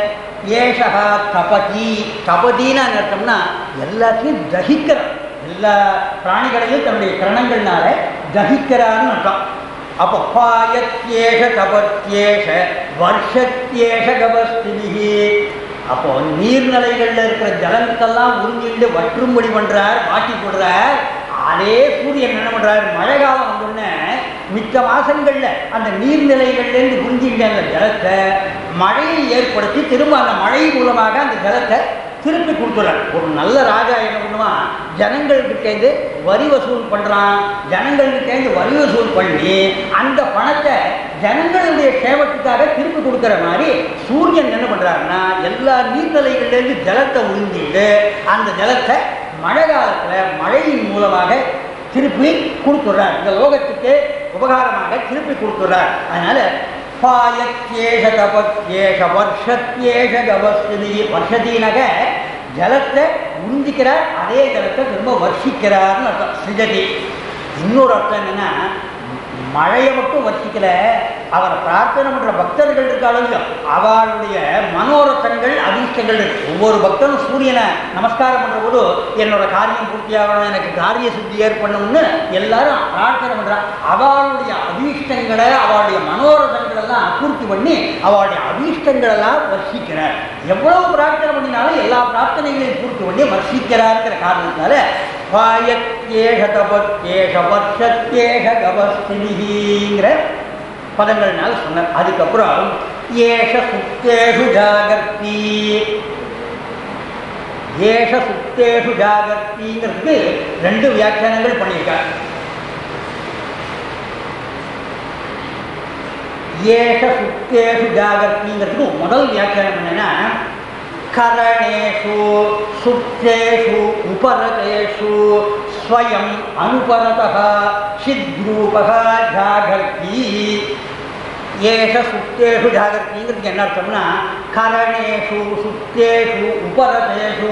S1: ஏஷகா தபதி தபதின்னு அர்த்தம்னா எல்லாத்தையும் தகிக்கிறார் எல்லா பிராணிகளையும் தன்னுடைய கிரணங்கள்னால தகிக்கிறான்னு அர்த்தம் அப்போ பாயத்யேஷ தபத்யேஷ வருஷத்யேஷ கபஸ்திதிஹி அப்போ நீர்நிலைகள்ல இருக்கிற ஜலத்தெல்லாம் உறிஞ்சிட்டு வற்றும்படி பண்றார் வாட்டி போடுறார் அதே சூரியன் என்ன பண்றார் மழை காலம் வந்தோடனே மித்த மாசங்கள்ல அந்த நீர்நிலைகள்லேருந்து உறிஞ்சிட்ட அந்த ஜலத்தை மழையை ஏற்படுத்தி திரும்ப அந்த மழை மூலமாக அந்த ஜலத்தை திருப்பி கொடுத்துறார் ஒரு நல்ல ராஜா என்ன பண்ணுவான் ஜனங்கள்கிட்டேருந்து வரி வசூல் பண்ணுறான் ஜனங்கள்கிட்டேருந்து வரி வசூல் பண்ணி அந்த பணத்தை ஜனங்களுடைய சேவத்துக்காக திருப்பி கொடுக்குற மாதிரி சூரியன் என்ன பண்ணுறாருன்னா எல்லா நீர்நிலைகள்லேருந்து ஜலத்தை உறிஞ்சிட்டு அந்த ஜலத்தை மழை காலத்தில் மழையின் மூலமாக திருப்பி கொடுத்துட்றார் இந்த லோகத்துக்கு உபகாரமாக திருப்பி கொடுத்துட்றார் அதனால பாயத்யேஷ தபத்யேஷ வருஷத்யேஷ கபஸ்தி வருஷத்தினக ஜலத்தை உறிஞ்சிக்கிறார் அதே ஜலத்தை திரும்ப வர்ஷிக்கிறார்னு அர்த்தம் சிஜதி இன்னொரு அர்த்தம் என்னன்னா மழையை மட்டும் வர்ஷிக்கல அவரை பிரார்த்தனை பண்ற பக்தர்கள் இருக்காளுங்க அவளுடைய மனோரத்தங்கள் அதிர்ஷ்டங்கள் இருக்கு ஒவ்வொரு பக்தனும் சூரியனை நமஸ்காரம் பண்ற போது என்னோட காரியம் பூர்த்தியாகணும் எனக்கு காரிய சுத்தி ஏற்படணும்னு எல்லாரும் பிரார்த்தனை பண்றாங்க அவளுடைய அதிர்ஷ்டங்களை அவளுடைய மனோரதங்கள் எல்லாம் பூர்த்தி பண்ணி அவளுடைய அதிர்ஷ்டங்கள் எல்லாம் வர்ஷிக்கிறார் எவ்வளவு பிரார்த்தனை பண்ணினாலும் எல்லா பிரார்த்தனைகளையும் பூர்த்தி பண்ணி வர்ஷிக்கிறாருங்கிற காரணத்தால பாயத்யேஷ தபத்யேஷ வர்ஷத்யேஷ கவஸ்தினிங்கிற பதங்கள்னால சொன்னார் அதுக்கப்புறம் ஏஷ சுத்தேஷு ஜாகர்த்தி ஏஷ சுத்தேஷு ஜாகர்த்திங்கிறதுக்கு ரெண்டு வியாக்கியானங்கள் பண்ணியிருக்கார் ஏஷ சுத்தேஷு ஜாகர்த்திங்கிறதுக்கு முதல் வியாக்கியானம் என்னன்னா கரணேஷு சுப்தேஷு உபரதேஷு ஸ்வயம் அனுபரதः சித்ரூபः ஜாகர்த்தி ஏஷ சுத்தேஷு ஜாகர்த்திங்கிறதுக்கு என்ன அர்த்தம்னா கரணேஷு சுத்தேஷு உபரதேஷு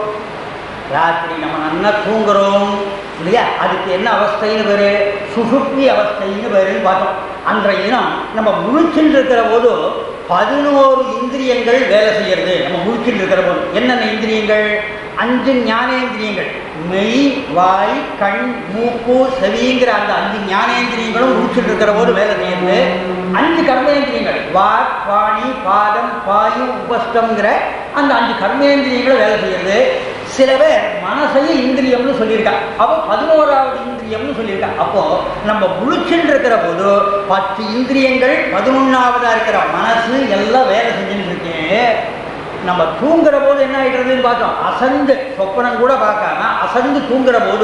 S1: ராத்திரி நம்ம நல்லா தூங்குறோம் இல்லையா அதுக்கு என்ன அவஸ்தைன்னு பேரு சுசுப்தி அவஸ்தைன்னு பேருன்னு பார்த்தோம் அன்றைய தினம் நம்ம முழிச்சுட்டு இருக்கிற போது பதினோரு இந்திரியங்கள் வேலை செய்யறது நம்ம முழிச்சுட்டு இருக்கிற போது என்னென்ன இந்திரியங்கள் அஞ்சு ஞானேந்திரியங்கள் மெய் வாய் கண் மூக்கு செவிங்கிற அந்த அஞ்சு ஞானேந்திரியங்களும் முடிச்சுட்டு இருக்கிற போது வேலை செய்யுது அஞ்சு கர்மேந்திரியங்கள் வாக் பாணி பாதம் பாயு உபஸ்தம்ங்கிற அந்த அஞ்சு கர்மேந்திரியங்களும் வேலை செய்யுது சில பேர் மனசையும் இந்திரியம்னு சொல்லியிருக்கா அப்போ பதினோராவது இந்திரியம்னு சொல்லியிருக்கா அப்போ நம்ம முழிச்சுட்டு இருக்கிற போது பத்து இந்திரியங்கள் பதினொன்னாவதா இருக்கிற மனசு எல்லாம் வேலை செஞ்சுட்டு இருக்கேன் நம்ம தூங்குற போது என்ன ஆயிடுறதுன்னு பார்த்தோம் அசந்து சொப்பனம் கூட பார்க்காம அசந்து தூங்குற போது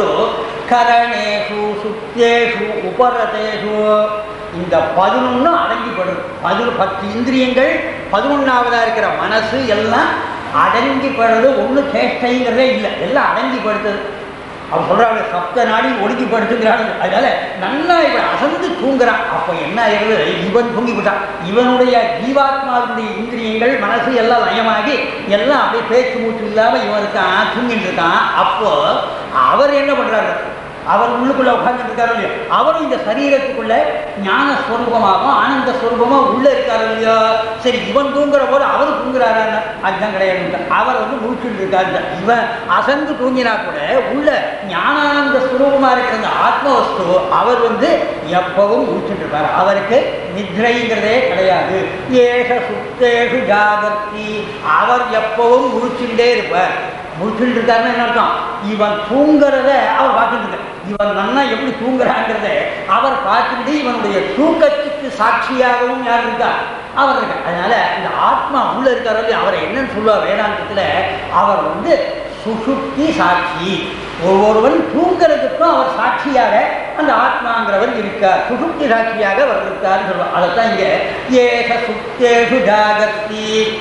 S1: கரணேஷு சுத்தேஷு உபரதேஷு இந்த பதினொன்று அடங்கிப்படுது பதினு பத்து இந்திரியங்கள் பதினொன்றாவதாக இருக்கிற மனசு எல்லாம் அடங்கிப்படுறது ஒன்றும் சேஷ்டைங்கிறதே இல்லை எல்லாம் அடங்கிப்படுத்துது அவன் சொல்றாங்க சப்த நாடி ஒடுக்கி படுத்துக்கிறான் அதனால நல்லா இவன் அசந்து தூங்குறான் அப்போ என்ன ஆயிருது இவன் தூங்கி விட்டான் இவனுடைய ஜீவாத்மாவினுடைய இந்திரியங்கள் மனசு எல்லாம் லயமாகி எல்லாம் அப்படியே பேச்சு மூச்சு இல்லாம இவன் இருக்கான் தூங்கிட்டு இருக்கான் அப்போ அவர் என்ன பண்றாரு அவர் உள்ளுக்குள்ள உட்கார்ந்துட்டு இருக்காரு இல்லையா அவரும் இந்த சரீரத்துக்குள்ள ஞான ஸ்வரூபமாகவும் ஆனந்த ஸ்வரூபமாக உள்ள இருக்காரு இல்லையா சரி இவன் தூங்குற போது அவர் தூங்குறாரா அதுதான் கிடையாது அவர் வந்து முடிச்சுட்டு இருக்காரு இவன் அசந்து தூங்கினா கூட உள்ள ஞானானந்த ஸ்வரூபமா இருக்கிற அந்த ஆத்மவஸ்து அவர் வந்து எப்பவும் முடிச்சுட்டு இருப்பார் அவருக்கு நித்ரைங்கிறதே கிடையாது ஏக சுத்தேஷு ஜாகர்த்தி அவர் எப்பவும் முடிச்சுட்டே இருப்பார் முடிச்சுட்டு இருக்காருன்னா என்ன அர்த்தம் இவன் தூங்குறத அவர் பார்த்துட்டு இருக்கார் இவன் நன்னா எப்படி தூங்குறாங்கிறத அவர் பார்த்துட்டு இவனுடைய தூக்கத்துக்கு சாட்சியாகவும் யார் இருக்கா அவர் இருக்கா அதனால இந்த ஆத்மா உள்ள இருக்காரோ இல்லையா அவரை என்னன்னு சொல்லுவார் வேதாந்தத்துல அவர் வந்து சுசுப்தி சாட்சி ஒவ்வொருவன் தூங்குறதுக்கும் அவர் சாட்சியாக அந்த ஆத்மாங்கிறவர் இருக்கார் சுசுப்தி சாட்சியாக அவர் இருக்கார்னு சொல்லுவார் அதைத்தான் இங்க ஏக சுத்தேஷு ஜாகர்த்தி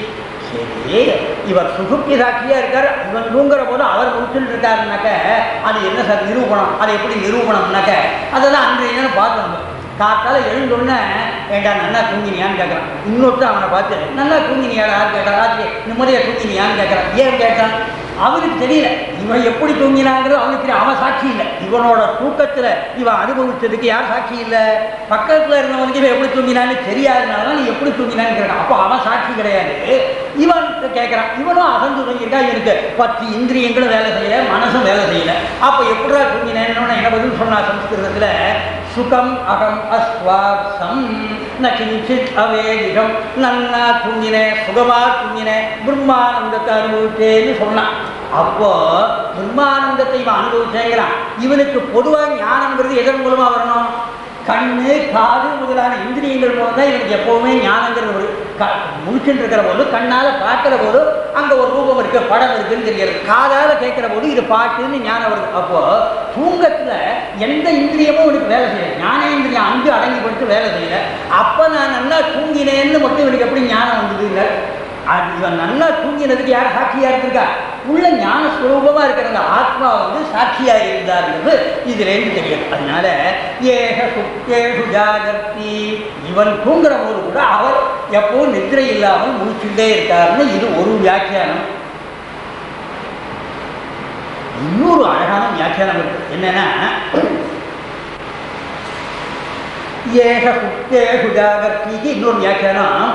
S1: சரி இவர் சுசுப்தி சாட்சியா இருக்கார் இவன் தூங்குற போது அவர் முடிச்சுட்டு இருக்காருனாக்க அது என்ன சார் நிரூபணம் அது எப்படி நிரூபணம்னாக்க அதெல்லாம் அன்றைய தினம் பார்த்து காத்தால எழுந்தோடனே ஏண்டா நல்லா தூங்கினியான்னு கேட்குறான் இன்னொருத்தர் அவனை பார்த்து நல்லா தூங்கினியாடா கேட்டா ராத்திரி நிம்மதியாக தூங்கினியான்னு கேட்குறான் ஏன் கேட்டான் அவனுக்கு தெரியல இவன் எப்படி தூங்கினாங்கிறது அவனுக்கு தெரியும் அவன் சாட்சி இல்லை இவனோட தூக்கத்தில் இவன் அனுபவிச்சதுக்கு யார் சாட்சி இல்லை பக்கத்தில் இருந்தவனுக்கு இவன் எப்படி தூங்கினான்னு தெரியாதனால நீ எப்படி தூங்கினான்னு கேட்கறான் அப்போ அவன் சாட்சி கிடையாது இவன் கேட்குறான் இவனும் அசந்து தூங்கியிருக்கா இவனுக்கு பத்து இந்திரியங்களும் வேலை செய்யல மனசும் வேலை செய்யல அப்போ எப்படிடா தூங்கினேன்னு என்ன பதில் சொன்னா சம்ஸ்கிருதத்தில் சுகம் அகம் அஸ்வாசம் ந கிஞ்சித் அவேதிகம் நன்னா தூங்கினேன் சுகமா தூங்கினேன் பிரம்மானந்தத்தை அனுபவிச்சேன்னு சொன்னான் அப்போ பிரம்மானந்தத்தை இவன் அனுபவிச்சேங்கிறான் இவனுக்கு பொதுவாக ஞானம்ங்கிறது எதன் மூலமா வரணும் கண்ணு காது முதலான இந்திரியங்கள் மூலம் தான் இவனுக்கு எப்பவுமே ஞானங்கிறது ஒரு க முடிச்சுட்டு இருக்கிற போது கண்ணால் பார்க்குற போது அங்கே ஒரு ரூபம் இருக்கு படம் இருக்குன்னு தெரியாது காதால் கேட்குற போது இது பாட்டுன்னு ஞானம் வருது அப்போ தூங்கத்தில் எந்த இந்திரியமும் இவனுக்கு வேலை செய்யல ஞானேந்திரியம் அங்கு அடங்கி படுத்து வேலை செய்யல அப்போ நான் நல்லா தூங்கினேன்னு மட்டும் இவனுக்கு எப்படி ஞானம் வந்தது இல்லை அது இவன் நல்லா தூங்கினதுக்கு யார் சாட்சியா இருந்திருக்கா உள்ள ஞான ஸ்வரூபமா இருக்கிற அந்த ஆத்மா வந்து சாட்சியா இருந்தாருங்கிறது இதுல இருந்து தெரியும் அதனால ஏக சுத்தேஷு ஜாகர்த்தி இவன் தூங்குற போது கூட அவர் எப்பவும் நித்திரை இல்லாமல் முடிச்சுட்டே இருக்காருன்னு இது ஒரு வியாக்கியானம் இன்னொரு அழகான வியாக்கியானம் இருக்கு என்னன்னா ஏக சுத்தேஷு ஜாகர்த்திக்கு இன்னொரு வியாக்கியானம்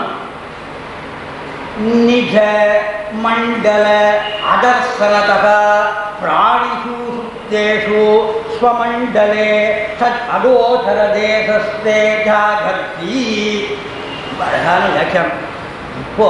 S1: நிஜ மண்டல அதர்சனதः பிராணிஷு சுத்தேஷு ஸ்வமண்டலே தத் அகோதரதேசஸ்தே ஜாகர்த்தி அழகான வியாக்கியானம் இப்போ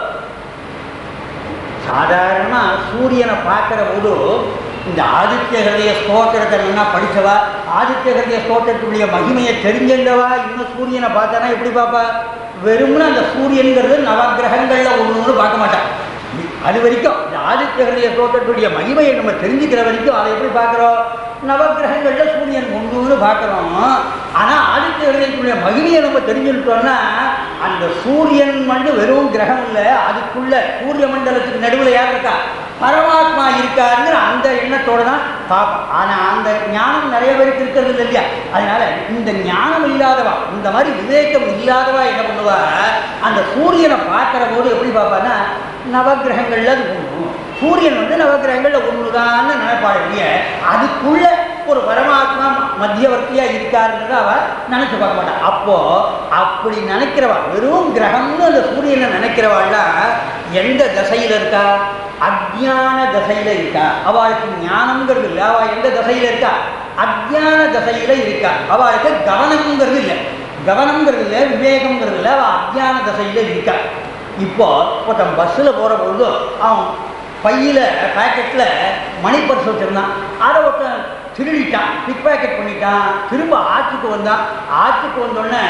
S1: சாதாரணமாக சூரியனை பார்க்குற போது இந்த ஆதித்ய ஹிருதய ஸ்தோத்திரத்தை நல்லா படித்தவா ஆதித்ய ஹிருதய ஸ்தோத்திரத்துடைய மகிமையை தெரிஞ்சவா இன்னும் சூரியனை பார்த்தானா எப்படி பார்ப்பா வெறும்னு அந்த சூரியன்கிறது நவகிரகங்களில் ஒன்று பார்க்க மாட்டான் அது வரைக்கும் இந்த ஆதித்ய ஹிருதய ஸ்தோத்திரத்துடைய மகிமையை நம்ம தெரிஞ்சுக்கிற வரைக்கும் அதை எப்படி பார்க்குறோம் நவகிரகங்களில் சூரியன் ஒன்றுன்னு பார்க்குறோம் ஆனால் ஆதித்ய ஹிருதயத்துடைய மகிமையை நம்ம தெரிஞ்சுக்கிட்டோம்னா அந்த சூரியன் மட்டும் வெறும் கிரகம் இல்லை அதுக்குள்ள சூரிய மண்டலத்துக்கு நடுவில் யார் இருக்கா பரமாத்மா இருக்காருங்கிற அந்த எண்ணத்தோட தான் பார்ப்போம் ஆனால் அந்த ஞானம் நிறைய பேருக்கு இருக்கிறது இல்லை இல்லையா அதனால இந்த ஞானம் இல்லாதவா இந்த மாதிரி விவேகம் இல்லாதவா என்ன பண்ணுவா அந்த சூரியனை பார்க்கிற போது எப்படி பார்ப்பான்னா நவகிரகங்கள்ல அது ஒன்று சூரியன் வந்து நவகிரகங்கள்ல ஒண்ணுதான்னு நினைப்பாடு இல்லைய அதுக்குள்ள ஒரு பரமாத்மா மத்தியவர்த்தியா இருக்காருன்றத அவ நினைச்சு பார்க்க மாட்டான் அப்போ அப்படி நினைக்கிறவா வெறும் கிரகம்னு அந்த சூரியனை நினைக்கிறவாள்லாம் எந்த தசையில இருக்கா அஜ்ஞான தசையில இருக்கா அவளுக்கு ஞானம்ங்கிறது இல்லை அவ எந்த தசையில இருக்கா அஜ்ஞான தசையில இருக்கா அவளுக்கு கவனம்ங்கிறது இல்லை கவனம்ங்கிறது இல்லை விவேகம்ங்கிறது இல்லை அவ அஜ்ஞான தசையில இருக்கா இப்போ ஒருத்தன் பஸ்ஸில் போகிற பொழுது அவன் பையில் பேக்கெட்டில் மணி பர்ஸ் வச்சுருந்தான் அதை ஒருத்தன் திருடிட்டான் பிக் பேக்கெட் பண்ணிட்டான் திரும்ப ஆற்றுக்கு வந்தான் ஆற்றுக்கு வந்தோடனே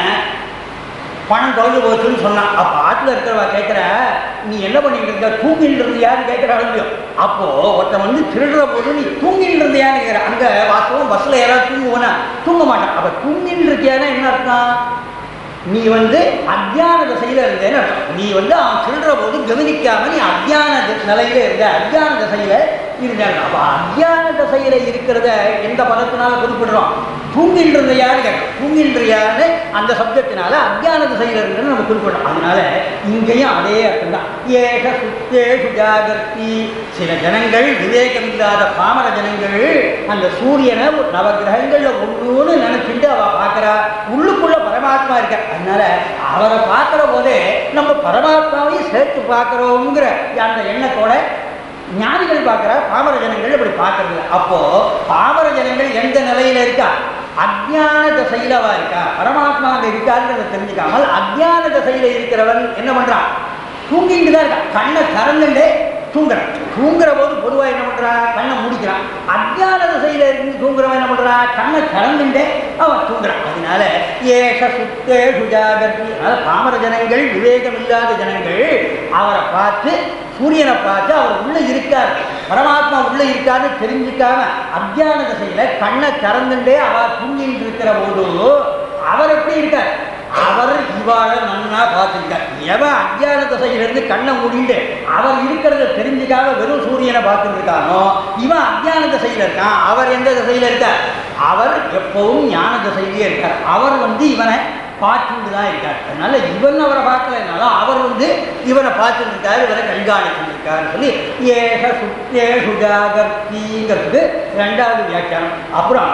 S1: பணம் தொலைஞ்சு போச்சுன்னு சொன்னான் அப்போ ஆற்றுல இருக்கிறவா கேட்குற நீ என்ன பண்ணிட்டு இருக்க தூங்கிட்டு இருந்தியான்னு கேட்குறாங்க இல்லையோ அப்போ ஒருத்தன் வந்து திருடுற போது நீ தூங்கிட்டு இருந்தியான்னு கேட்குற அங்கே வாஸ்தவம் பஸ்ஸில் யாராவது தூங்குவோனா தூங்க மாட்டான் அப்போ தூங்கிட்டு இருக்கியானா என்ன அர்த்தம் நீ வந்து அத்தியான திசையில இருந்தேன்னு அர்த்தம் நீ வந்து அவன் திருடுற போது கவனிக்காம நீ அத்தியான தி- நிலையில இருந்த அத்தியான திசையில இருந்தாங்க அப்ப அத்தியான திசையில இருக்கிறத எந்த பதத்தினால குறிப்பிடுறோம் தூங்கின்றியான்னு கேட்கணும் தூங்கின்றியான்னு அந்த சப்ஜெக்டினால அத்தியான திசையில இருந்தேன்னு நம்ம குறிப்பிடுறோம் அதனால இங்கேயும் அதே அர்த்தம் தான் ஏக சுத்தேஷு ஜாகர்த்தி சில ஜனங்கள் விவேகம் இல்லாத பாமர ஜனங்கள் அந்த சூரியனை ஒரு நவகிரகங்கள்ல ஒண்ணுன்னு நினைச்சிட்டு அவ பார்க்கறா உள்ளுக்குள்ள பரமாத்மா இருக்க அதனால அவரை பார்க்கிற போதே நம்ம பரமாத்மாவையும் சேர்த்து பார்க்கிறோங்கிற அந்த எண்ணத்தோட ஞானிகள் பார்க்குற பாமர ஜனங்கள் இப்படி பார்க்கறது இல்ல. அப்போ பாமர ஜனங்கள் எந்த நிலையில இருக்கா அஜ்ஞான தசையில அவ இருக்கா பரமாத்மா அங்க இருக்காருன்றதை தெரிஞ்சுக்காமல் அஜ்ஞான தசையில இருக்கிறவன் என்ன பண்றான் தூங்கிட்டு தான் இருக்கான் கண்ணை திறந்துட்டே தூங்குறான் தூங்குற போது பொதுவாக என்ன பண்றான் கண்ணை முடிக்கிறான் அஜ்ஞான திசையில இருந்து தூங்குறவன் என்ன பண்றான் கண்ணை திறந்துட்டே அவன் தூங்குறான் அதனால ஏஷ சுத்தே சுஜாகர்த்தி அதனால பாமர ஜனங்கள் விவேகம் இல்லாத ஜனங்கள் அவரை பார்த்து சூரியனை பார்த்து அவர் உள்ள இருக்கார் பரமாத்மா உள்ள இருக்காருன்னு தெரிஞ்சுக்காம அஜ்ஞான திசையில கண்ணை திறந்துட்டே அவர் தூங்கிட்டு இருக்கிற போது அவர் எப்படி இருக்கார் அவர் இவாள நன்னா பார்த்துருக்கார் எவன் அஜ்ஞான திசையிலிருந்து கண்ணை மூடிட்டு அவர் இருக்கிறத தெரிஞ்சுக்காம வெறும் சூரியனை பார்த்துட்டு இருக்கானோ இவன் அஜ்ஞான திசையில இருக்கான் அவர் எந்த திசையில இருக்கார் அவர் எப்பவும் ஞான திசையிலேயே இருக்கார் அவர் வந்து இவனை பார்த்துட்டு தான் இருக்கார் அதனால இவன் அவரை பார்க்கலனாலும் அவர் வந்து இவனை பார்த்துட்டு இருக்காரு இவரை கண்காணிச்சுட்டு இருக்காருன்னு சொல்லி ஏக சுத்தே சுஜாகர்த்திங்கிறதுக்கு ரெண்டாவது வியாக்கியானம் அப்புறம்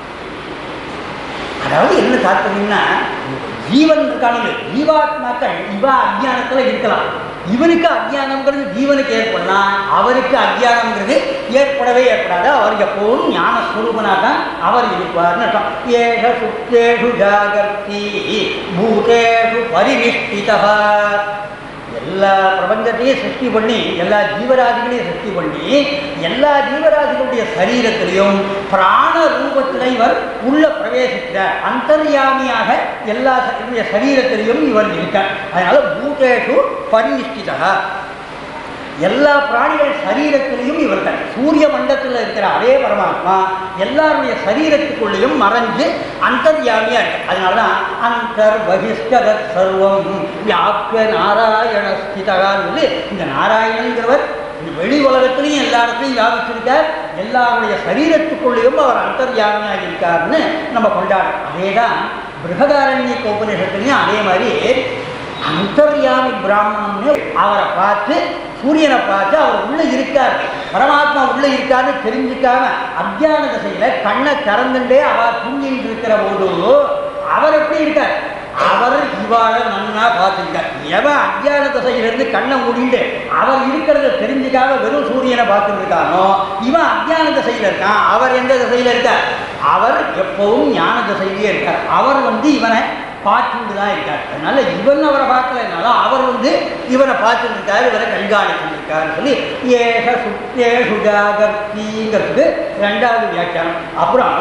S1: அதாவது என்ன தாற்பயம்னா ஜீவன் இருக்கானுங்க ஜீவாத்மாக்கள் இவ அஜ்ஞானத்துல இருக்கலாம் இவனுக்கு அஜ்ஞானம்ங்கிறது ஜீவனுக்கு ஏற்படலாம் அவருக்கு அஜ்ஞானம்ங்கிறது ஏற்படவே ஏற்படாது அவர் எப்போதும் ஞான ஸ்வரூபனா தான் அவர் இருப்பார்னு அர்த்தம் ஏக சுத்தேஷு ஜாகர்த்தி பூதேஷு பரிநிஷ்டிதா எல்லா பிரபஞ்சத்தையும் சிருஷ்டி பண்ணி எல்லா ஜீவராசிகளையும் சிருஷ்டி பண்ணி எல்லா ஜீவராசிகளுடைய சரீரத்திலையும் பிராண ரூபத்தில் இவர் உள்ள பிரவேசிக்கிறார் அந்தர்யாமியாக எல்லா ச- சரீரத்திலையும் இவர் இருக்கார் அதனால பூதேஷு பரிநிஷ்டிதா எல்லா பிராணிகள் சரீரத்திலையும் இவர்கள் சூரிய மண்டலத்தில் இருக்கிற அதே பரமாத்மா எல்லாருடைய சரீரத்துக்குள்ளேயும் மறைஞ்சு அந்தர்யாமியா இருக்கு அதனால தான் அந்தர் பகிஷ்கரத் சர்வம் வியாபிய நாராயண ஸ்திதகான்னு சொல்லி இந்த நாராயணங்கிறவர் இந்த வெளி உலகத்திலையும் எல்லா இடத்துலையும் வியாபிச்சிருக்கார் எல்லாருடைய சரீரத்துக்குள்ளேயும் அவர் அந்தர்யாமியாக இருக்காருன்னு நம்ம கொண்டாடுறோம் அதே தான் பிருகதாரண்ய உபநிஷத்துலையும் அதே மாதிரி அந்தர்யாமி பிராமணம்னு அவரை பார்த்து சூரியனை பார்த்து அவர் உள்ள இருக்கார் பரமாத்மா உள்ள இருக்காருன்னு தெரிஞ்சுக்காம அத்தியான திசையில கண்ணை திறந்துட்டே அவர் தூங்கிட்டு இருக்கிற போது அவர் எப்படி இருக்கார் அவர் இவாள நன்னா பார்த்துருக்கார் எவன் அத்தியான திசையிலிருந்து கண்ணை மூடிட்டு அவர் இருக்கிறத தெரிஞ்சுக்காம வெறும் சூரியனை பார்த்துட்டு இருக்கானோ இவன் அத்தியான திசையில இருக்கான் அவர் எந்த திசையில இருக்கார் அவர் எப்பவும் ஞான திசையிலேயே இருக்கார் அவர் வந்து இவனை பார்த்துட்டு தான் இருக்கார் அதனால இவன் அவரை பார்க்கலனாலும் அவர் வந்து இவனை பார்த்துட்டு இருக்காரு இவரை கண்காணிச்சுட்டு இருக்காருன்னு சொல்லி ஏக சுத்தே சுஜாகர்த்திங்கிறதுக்கு ரெண்டாவது வியாக்கியானம் அப்புறம்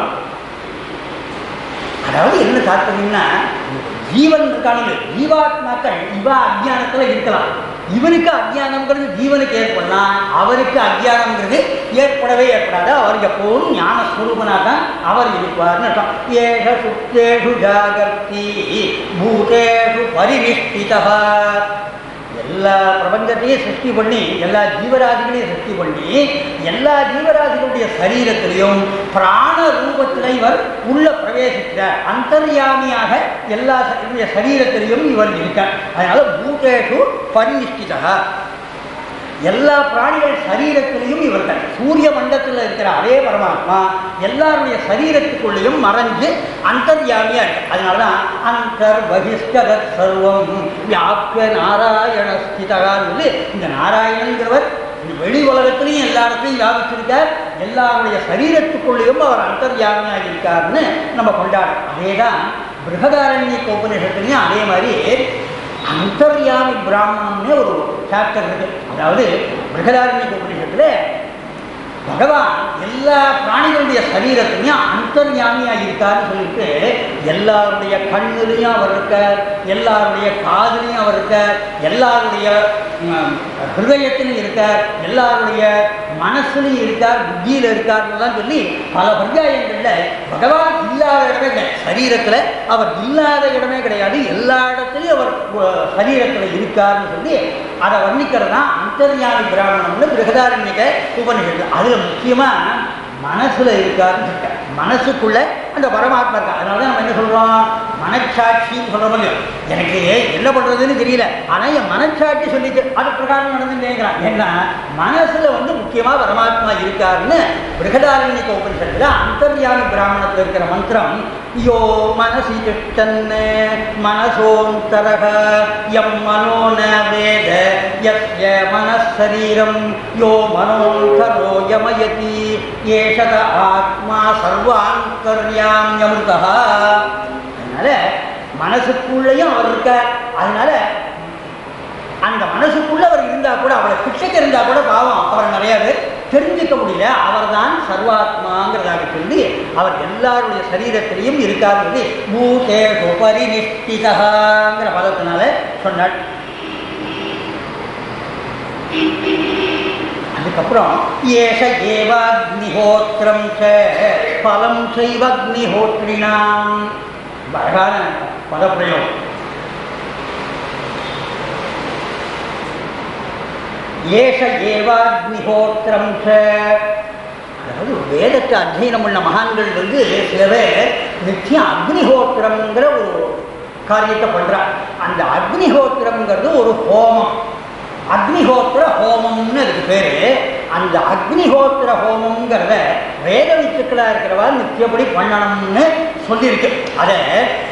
S1: அதாவது என்ன தாற்பயம்னா ஜீவன் இருக்கானுங்க ஜீவாத்மாக்கள் இவ அஜ்ஞானத்துல இருக்கலாம் இவனுக்கு அஜ்ஞானம்ங்கிறது ஜீவனுக்கு ஏற்படலாம் அவருக்கு அஜ்ஞானம்ங்கிறது ஏற்படவே ஏற்படாது அவர் எப்போதும் ஞான ஸ்வரூபனா தான் அவர் இருப்பார்னு அர்த்தம் ஏக சுத்தேஷு ஜாகர்த்தி பூதேஷு பரிநிஷ்டிதா எல்லா பிரபஞ்சத்தையும் சிருஷ்டி பண்ணி எல்லா ஜீவராசிகளையும் சிருஷ்டி பண்ணி எல்லா ஜீவராசிகளுடைய சரீரத்திலையும் பிராண ரூபத்தில் இவர் உள்ள பிரவேசிக்கிறார் அந்தர்யாமியாக எல்லா ச- சரீரத்திலையும் இவர் இருக்கார் அதனால பூதேஷு பரிநிஷ்டிதா எல்லா பிராணிகள் சரீரத்திலையும் இவர்கள் சூரிய மண்டலத்தில் இருக்கிற அதே பரமாத்மா எல்லாருடைய சரீரத்துக்குள்ளேயும் மறைஞ்சு அந்தர்யாமியா இருக்கு அதனாலதான் அந்தர் பகிஷ்டகத் சர்வம் வியாபிய நாராயண ஸ்திதகான்னு இந்த நாராயணங்கிறவர் இந்த வெளி உலகத்திலையும் எல்லா இடத்துலையும் வியாபிச்சிருக்கார் எல்லாருடைய சரீரத்துக்குள்ளேயும் அவர் அந்தர்யாமியாக இருக்காருன்னு நம்ம கொண்டாடுறோம் அதேதான் பிருகதாரண்ய உபநிஷத்துலையும் அதே மாதிரி அந்தர்யாமி பிராமணம்னு ஒரு சாப்டர் இருக்கு அதாவது பிருகதாரண்ய உபநிஷத்துல பகவான் எல்லா பிராணிகளுடைய சரீரத்திலையும் அந்தர்யாமியா இருக்காருன்னு சொல்லிட்டு எல்லாருடைய கண்ணுலையும் அவர் இருக்கார் எல்லாருடைய காதுலையும் அவர் இருக்கார் எல்லாருடைய ம், ஹிருதயத்திலும் இருக்கார் எல்லாருடைய மனசுலையும் இருக்கார் புத்தியில இருக்கார்லாம் சொல்லி பல பர்யாயங்கள்ல பகவான் இல்லாத இடமே கிடையாது சரீரத்துல அவர் இல்லாத இடமே கிடையாது எல்லா இடத்துலையும் அவர் அஹ், சரீரத்துல இருக்காருன்னு சொல்லி அதை வர்ணிக்கிறது தான் அந்தர்யாமி பிராமணம்னு பிருகதாரண்யக உபநிஷத்து அதுல முக்கியமா மனசுல இருக்காருன்னு சொல்லிட்டார் மனசுக்குள்ள அந்த பரமாத்மா இருக்கா அதனால தான் நம்ம என்ன சொல்றோம் மனச்சாட்சின்னு சொல்றோம் இல்லையோ எனக்கு என்ன பண்றதுன்னு தெரியல ஆனா என் மனச்சாட்சி சொல்லிட்டு அது பிரகாரம் நடந்துட்டேங்கிறான் ஏன்னா மனசுல வந்து முக்கியமா பரமாத்மா இருக்காருன்னு பிருகதாரண்யக உபனிஷத்துல அந்தர்யாமி பிராமணத்துல இருக்கிற மந்திரம் யோ மனசி திஷ்டன்னு மனசோந்தரக எம் மனோ ந வேத யஸ்ய மனசரீரம் யோ மனோந்தரோ யமயதி ஏஷத ஆத்மா சர்வாந்தர்யாமியமிருதா அதனால மனசுக்குள்ளேயும் அவர் இருக்கார் அதனால அந்த மனசுக்குள்ள அவர் இருந்தா கூட அவரை கிட்டக்க இருந்தா கூட பாவம் அவர் நிறைய பேர் தெரிஞ்சுக்க முடியல அவர்தான் சர்வாத்மாங்கிறதாக சொல்லி அவர் எல்லாருடைய சரீரத்திலையும் இருக்கார் சொல்லி பூதே பரிநிஷ்டிதங்கிற பதத்தினால சொன்னார் அதுக்கப்புறம் ஏஷ ஏவாக்னிஹோத்திரம் ச பலம் செய்வக்னிஹோத்ரினாம் அழகான பதப்பிரயோகம் ஏஷ ஏவாக்னிஹோத்திரம் ச அதாவது வேதத்தை அத்தியனம் பண்ண மகான்கள் வந்து சில பேர் நித்தியம் அக்னிஹோத்திரம்ங்கிற ஒரு காரியத்தை பண்றார் அந்த அக்னிஹோத்திரம்ங்கிறது ஒரு ஹோமம் அக்னிஹோத்திர ஹோமம்னு அதுக்கு பேரு அந்த அக்னிஹோத்திர ஹோமம்ங்கிறத வேத வித்துக்களா இருக்கிறவா நித்தியப்படி பண்ணணும்னு சொல்லியிருக்கு அதை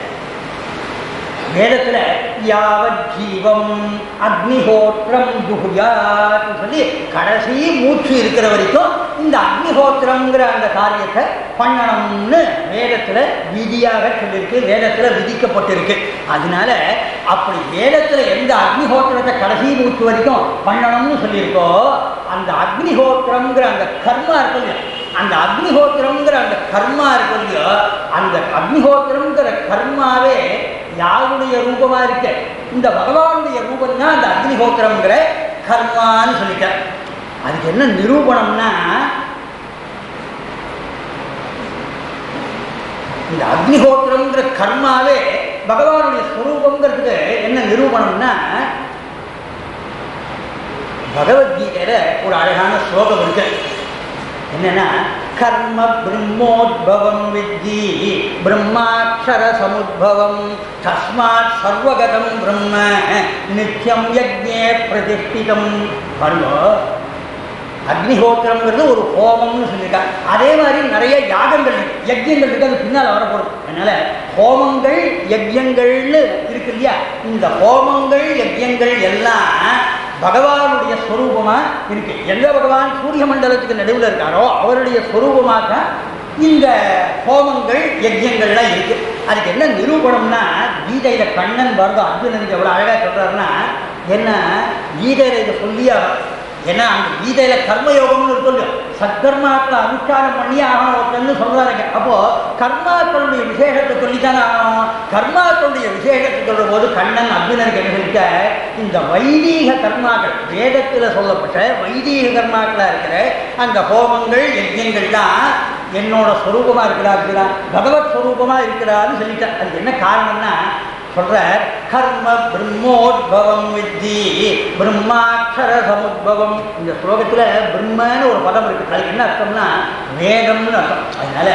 S1: வேதத்துல யாவத் ஜீவம் அக்னிஹோத்திரம் ஜுகுயாத் சொல்லி கடைசி மூச்சு இருக்கிற வரைக்கும் இந்த அக்னிஹோத்திரம்ங்கிற அந்த காரியத்தை பண்ணணும்னு வேதத்துல விதியாக சொல்லியிருக்கு வேதத்துல விதிக்கப்பட்டிருக்கு அதனால அப்படி வேதத்துல எந்த அக்னிஹோத்திரத்தை கடைசி மூச்சு வரைக்கும் பண்ணணும்னு சொல்லியிருக்கோ அந்த அக்னிஹோத்திரம்ங்கிற அந்த கர்மா இருக்கு இல்லையா அந்த அக்னிஹோத்திரம்ங்கிற அந்த கர்மா இருக்கு இல்லையோ அந்த அக்னிஹோத்திரம்ங்கிற கர்மாவே யாருடைய ரூபமா இருக்கு இந்த பகவானுடைய ரூபம் தான் அந்த அக்னிஹோத்திரம்ங்கிற கர்மான்னு சொல்லிட்டார் அதுக்கு என்ன நிரூபணம்னா இந்த அக்னிஹோத்திரம்ங்கிற கர்மாவே பகவானுடைய ஸ்வரூபங்கிறதுக்கு என்ன நிரூபணம்னா பகவத்கீதையில ஒரு அழகான ஸ்லோகம் இருக்கு என்னன்னா கர்ம பிரம்மோத்பவம் வித்தி பிரம்மாட்சர சமுத்பவம் தஸ்மாத் சர்வகதம் பிரம்ம நித்தியம் யஜ்ஞே பிரதிஷ்டிதம் பாருங்க அக்னிஹோத்திரம்ங்கிறது ஒரு ஹோமம்னு சொல்லியிருக்காங்க அதே மாதிரி நிறைய யாகங்கள் இருக்கு யஜ்யங்கள் இருக்கு அது பின்னால் வரப்போகுது அதனால ஹோமங்கள் யஜ்யங்கள்னு இருக்கு இல்லையா இந்த ஹோமங்கள் யஜ்யங்கள் எல்லாம் பகவானுடைய ஸ்வரூபமா இருக்கு எந்த பகவான் சூரிய மண்டலத்துக்கு நடுவில் இருக்காரோ அவருடைய ஸ்வரூபமாக இந்த ஹோமங்கள் யஜ்யங்கள்லாம் இருக்கு அதுக்கு என்ன நிரூபணம்னா கீதையில கண்ணன் வருது அர்ஜுனனுக்கு எவ்வளவு அழகா சொல்றாருன்னா என்ன கீதையில இதை சொல்லியா ஏன்னா அந்த கீதையில கர்மயோகம்னு இருக்கு இல்லையா சத்கர்மாக்களை அனுஷ்டானம் பண்ணி ஆகணும் ஒருத்தன்னு சொல்றாருங்க அப்போ கர்மாக்களுடைய விசேஷத்தை சொல்லித்தானே ஆகணும் கர்மாக்களுடைய விசேஷத்தை சொல்லும் போது கண்ணன் அர்ஜுனனுக்கு என்ன சொல்லிட்ட இந்த வைதீக கர்மாக்கள் வேதத்தில் சொல்லப்பட்ட வைதீக கர்மாக்களா இருக்கிற அந்த ஹோமங்கள் யஜ்யங்கள்லாம் என்னோட ஸ்வரூபமா இருக்கிறா இருக்கிறா பகவத் ஸ்வரூபமா இருக்கிறான்னு சொல்லிட்டேன் அதுக்கு என்ன காரணம்னா சொல்ற கர்ம பிரம்மோத்பவம் வித்தி பிரம்மாட்சர சமுத்பவம் இந்த ஸ்லோகத்துல பிரம்மன்னு ஒரு பதம் இருக்கு அதுக்கு என்ன அர்த்தம்னா வேதம்னு அர்த்தம் அதனால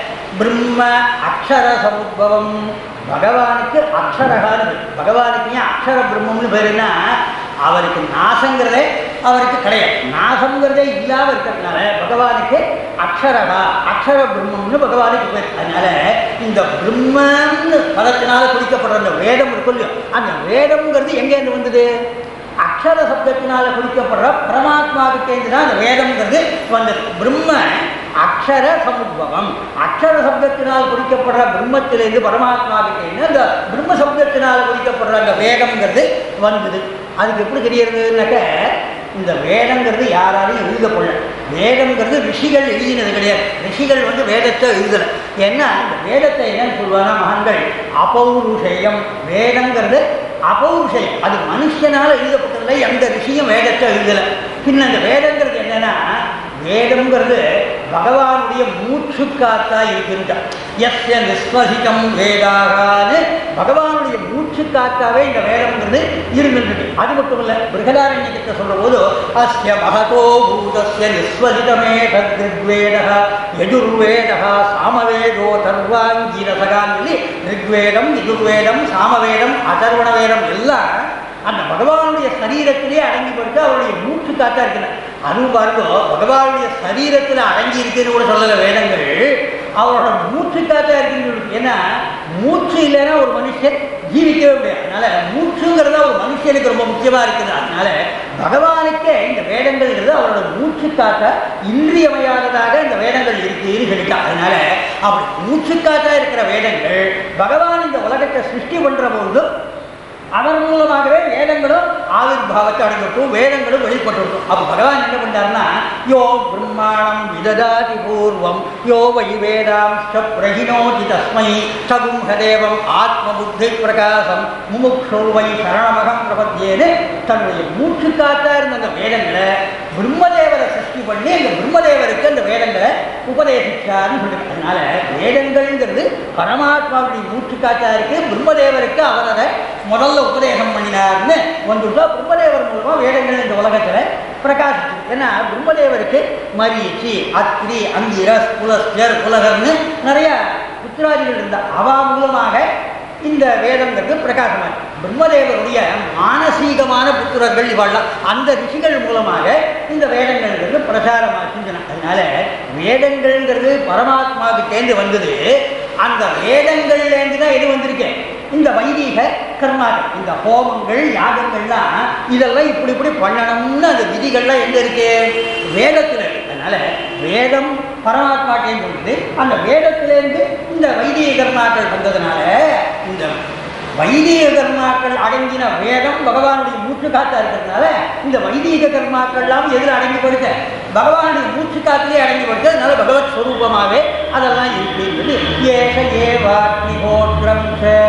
S1: பிரம்ம அக்ஷர சமுத்பவம் பகவானுக்கு அக்ஷரகான்னு பேர். பகவானுக்கு ஏன் அக்ஷர பிரம்மம்னு பேருன்னா அவருக்கு நாசங்கிறதே அவருக்கு கிடையாது நாசங்கிறதே இல்லாம இருக்கிறதுனால பகவானுக்கு அக்ஷரகா அக்ஷர பிரம்மம்னு பகவானுக்கு பேர் அதனால இந்த பிரம்மன்னு பதத்தினால குறிக்கப்படுற அந்த வேதம் இருக்கும் இல்லையோ அந்த வேதம்ங்கிறது எங்கேருந்து வந்தது அக்ஷர சப்தத்தினால குறிக்கப்படுற பரமாத்மாவுக்கேந்து தான் அந்த வேதம்ங்கிறது வந்தது பிரம்ம அக்ஷர சமுத்பவம் அக்ஷர சப்தத்தினால் குறிக்கப்படுற பிரம்மத்திலிருந்து பரமாத்மாவுக்கேந்து அந்த பிரம்ம சப்தத்தினால் குறிக்கப்படுற அந்த வேதம்ங்கிறது வந்தது அதுக்கு எப்படி தெரியறதுனாக்க இந்த வேதங்கிறது யாராலையும் எழுதப்படல வேதங்கிறது ரிஷிகள் எழுதினது கிடையாது ரிஷிகள் வந்து வேதத்தை எழுதலை ஏன்னா இந்த வேதத்தை என்னன்னு சொல்லுவாங்கன்னா மகன்கள் அபௌருஷேயம் வேதங்கிறது அபௌருஷேயம் அது மனுஷனால எழுதப்பட்டதில்லை எந்த ரிஷியும் வேதத்தை எழுதலை பின்ன அந்த வேதங்கிறது என்னன்னா வேதம்ங்கிறது பகவானுடைய மூச்சு காத்தா இருக்கின்ற எஸ்ய நிஸ்வசிகம் வேதாகான்னு பகவானுடைய மூச்சு காத்தாவே இந்த வேதம்ங்கிறது இருந்துருக்கு அது மட்டும் இல்ல பிருகதாரண்யத்தை சொல்ற போது அஸ்ய மகதோ பூதஸ்ய நிஸ்வசிதமே தத்வேத யஜுர்வேத சாமவேதோ சர்வாங்கீரசகான்னு சொல்லி ரிக்வேதம் யஜுர்வேதம் சாமவேதம் அதர்வண வேதம் எல்லாம் அந்த பகவானுடைய சரீரத்திலே அடங்கி போயிட்டு அவருடைய மூச்சு காத்தா இருக்கிறார் அதுவும் பாருங்க பகவானுடைய சரீரத்தில் அடங்கி இருக்குன்னு கூட சொல்லல வேதங்கள் அவரோட மூச்சு காத்தா இருக்குன்னு ஏன்னா மூச்சு இல்லைன்னா ஒரு மனுஷன் ஜீவிக்கவே முடியாது அதனால மூச்சுங்கிறது ஒரு மனுஷனுக்கு ரொம்ப முக்கியமா இருக்குது அதனால பகவானுக்கே இந்த வேதங்கள்ங்கிறது அவரோட மூச்சு காத்த இன்றியமையாததாக இந்த வேதங்கள் இருக்குன்னு சொல்லிட்டான் அதனால அப்படி மூச்சு காத்தா இருக்கிற வேதங்கள் பகவான் இந்த உலகத்தை சிருஷ்டி பண்ற போது அவர் மூலமாகவே வேதங்களும் ஆவிர்வாவத்தை அடைஞ்சிருக்கும் வேதங்களும் வெளிப்பட்டிருக்கும் அப்போ பகவான் என்ன பண்ணாருன்னா யோ பிரம்மாணம் விததாதி பூர்வம் யோ வை வேதாம் பிரகினோதி தஸ்மை சகும் ஹதேவம் ஆத்ம புத்தி பிரகாசம் முமுக்ஷோ வை சரணமகம் பிரபத்தியேன்னு தன்னுடைய மூச்சு காத்தா இருந்த அந்த வேதங்களை பிரம்மதேவரை சிருஷ்டி பண்ணி அந்த பிரம்மதேவருக்கு அந்த வேதங்களை உபதேசிச்சார்னு சொல்லி அதனால வேதங்கள்ங்கிறது பரமாத்மாவுடைய மூச்சு காத்தா இருக்கு பிரம்மதேவருக்கு அவர் அதை முதல்ல உபதேசம் பண்ணினார்னு வந்துட்டா பிரம்மதேவர் மூலமா வேதங்கள் இந்த உலகத்துல பிரகாசிச்சு ஏன்னா பிரம்மதேவருக்கு மரீச்சி அத்ரி அங்கிரஸ் புலஸ்யர் புலகர்னு நிறைய புத்திராதிகள் இருந்தா அவா மூலமாக இந்த வேதங்கிறது பிரகாசமாக பிரம்மதேவருடைய மானசீகமான புத்திரர்கள் இவாள்லாம் அந்த ரிஷிகள் மூலமாக இந்த வேதங்கள்ங்கிறது பிரச்சாரமாச்சுன்னு அதனால வேதங்கள்ங்கிறது பரமாத்மாவுக்கு சேர்ந்து வந்தது அந்த வேதங்கள்லேருந்து தான் எது வந்திருக்கேன் இந்த வைதீக கர்மாக்கள் இந்த ஹோமங்கள் யாகங்கள்லாம் இதெல்லாம் இப்படி இப்படி பண்ணணும்னு அந்த விதிகள்லாம் எங்க இருக்கு வேதத்தில் இருக்கு அதனால வேதம் பரமாத்மாட்டேன்னு வந்தது அந்த வேதத்திலேருந்து இந்த வைதிக கர்மாக்கள் வந்ததுனால இந்த வைதிக கர்மாக்கள் அடங்கின வேதம் பகவானுடைய மூச்சு காத்தா இருக்கிறதுனால இந்த வைதிக கர்மாக்கள்லாம் எதில் அடங்கி போயிடுச்சு பகவானுடைய மூச்சு காத்திலே அடங்கி போயிடுச்சு அதனால பகவத் ஸ்வரூபமாவே அதெல்லாம் இருக்குன்றது ஏஷ ஏவாக்னிஹோத்திரம்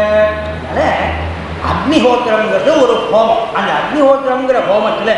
S1: அதனால அக்னிஹோத்திரம்ங்கிறது ஒரு ஹோமம் அந்த அக்னிஹோத்திரம்ங்கிற ஹோமத்துல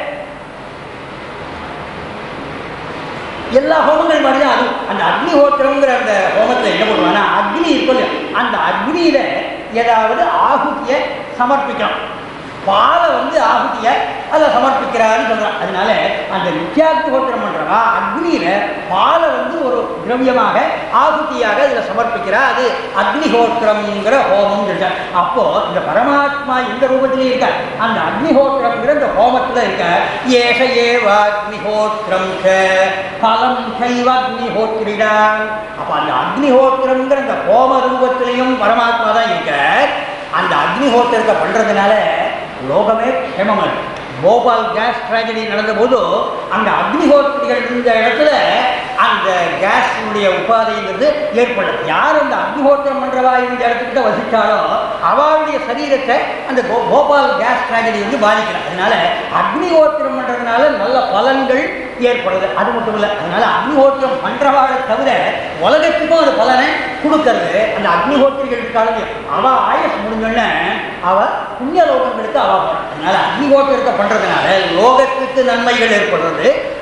S1: எல்லா ஹோமங்கள் மாதிரி தான் அதுவும் அந்த அக்னிஹோத்திரம்ங்கிற அந்த ஹோமத்தில் என்ன பண்ணுவாங்கன்னா அக்னி இருக்கும் இல்லையா அந்த அக்னியில ஏதாவது ஆகுதியை சமர்ப்பிக்கணும் பாலை வந்து ஆகுதியை அதை சமர்ப்பிக்கிறான்னு சொல்றான் அதனால அந்த நித்யாக்னிஹோத்திரம் பண்றவா அக்னியில பாலை வந்து ஒரு திரவியமாக ஆகுதியாக இதுல சமர்ப்பிக்கிறா அது அக்னிஹோத்திரம்ங்கிற ஹோமம் சொல்றார் அப்போ இந்த பரமாத்மா இந்த ரூபத்திலே இருக்க அந்த அக்னிஹோத்திரம்ங்கிற இந்த ஹோமத்துல இருக்க ஏஷ ஏவ அக்னிஹோத்திரம் ச பலம் சைவ அக்னிஹோத்திரிடான் அப்ப அந்த அக்னிஹோத்திரம்ங்கிற அந்த ஹோம ரூபத்திலையும் பரமாத்மா தான் இருக்க அந்த அக்னிஹோத்திரத்தை பண்றதுனால லோகமே க்ஷேமமாக இருக்கு போபால் கேஸ் ட்ராஜடி நடந்தபோது அந்த அக்னிஹோத்திரிகள் இருந்த இடத்துல அந்த கேஸினுடைய உபாதைங்கிறது ஏற்படும் யார் அந்த அக்னிஹோத்திரம் பண்றவா இந்த இடத்துக்கிட்ட வசிச்சாலோ அவளுடைய சரீரத்தை அந்த கோ- போபால் கேஸ் ட்ராஜடி வந்து பாதிக்கிறார் அதனால அக்னிஹோத்திரம் பண்றதுனால நல்ல பலன்கள் ஏற்படுது அது மட்டும் இல்லை அதனால அக்னிஹோத்திரம் பண்றவாளை தவிர உலகத்துக்கும் அது பலனை கொடுக்கறது அந்த அக்னிஹோத்திரிகள் இருக்காளுங்க அவ ஆயுஷ் முடிஞ்சோடனே அவ புண்ணிய லோகங்களுக்கு அவ போறான் அதனால அக்னிஹோத்திரத்தை பண்றதுனால லோகத்துக்கு நன்மைகள் ஏற்படுறது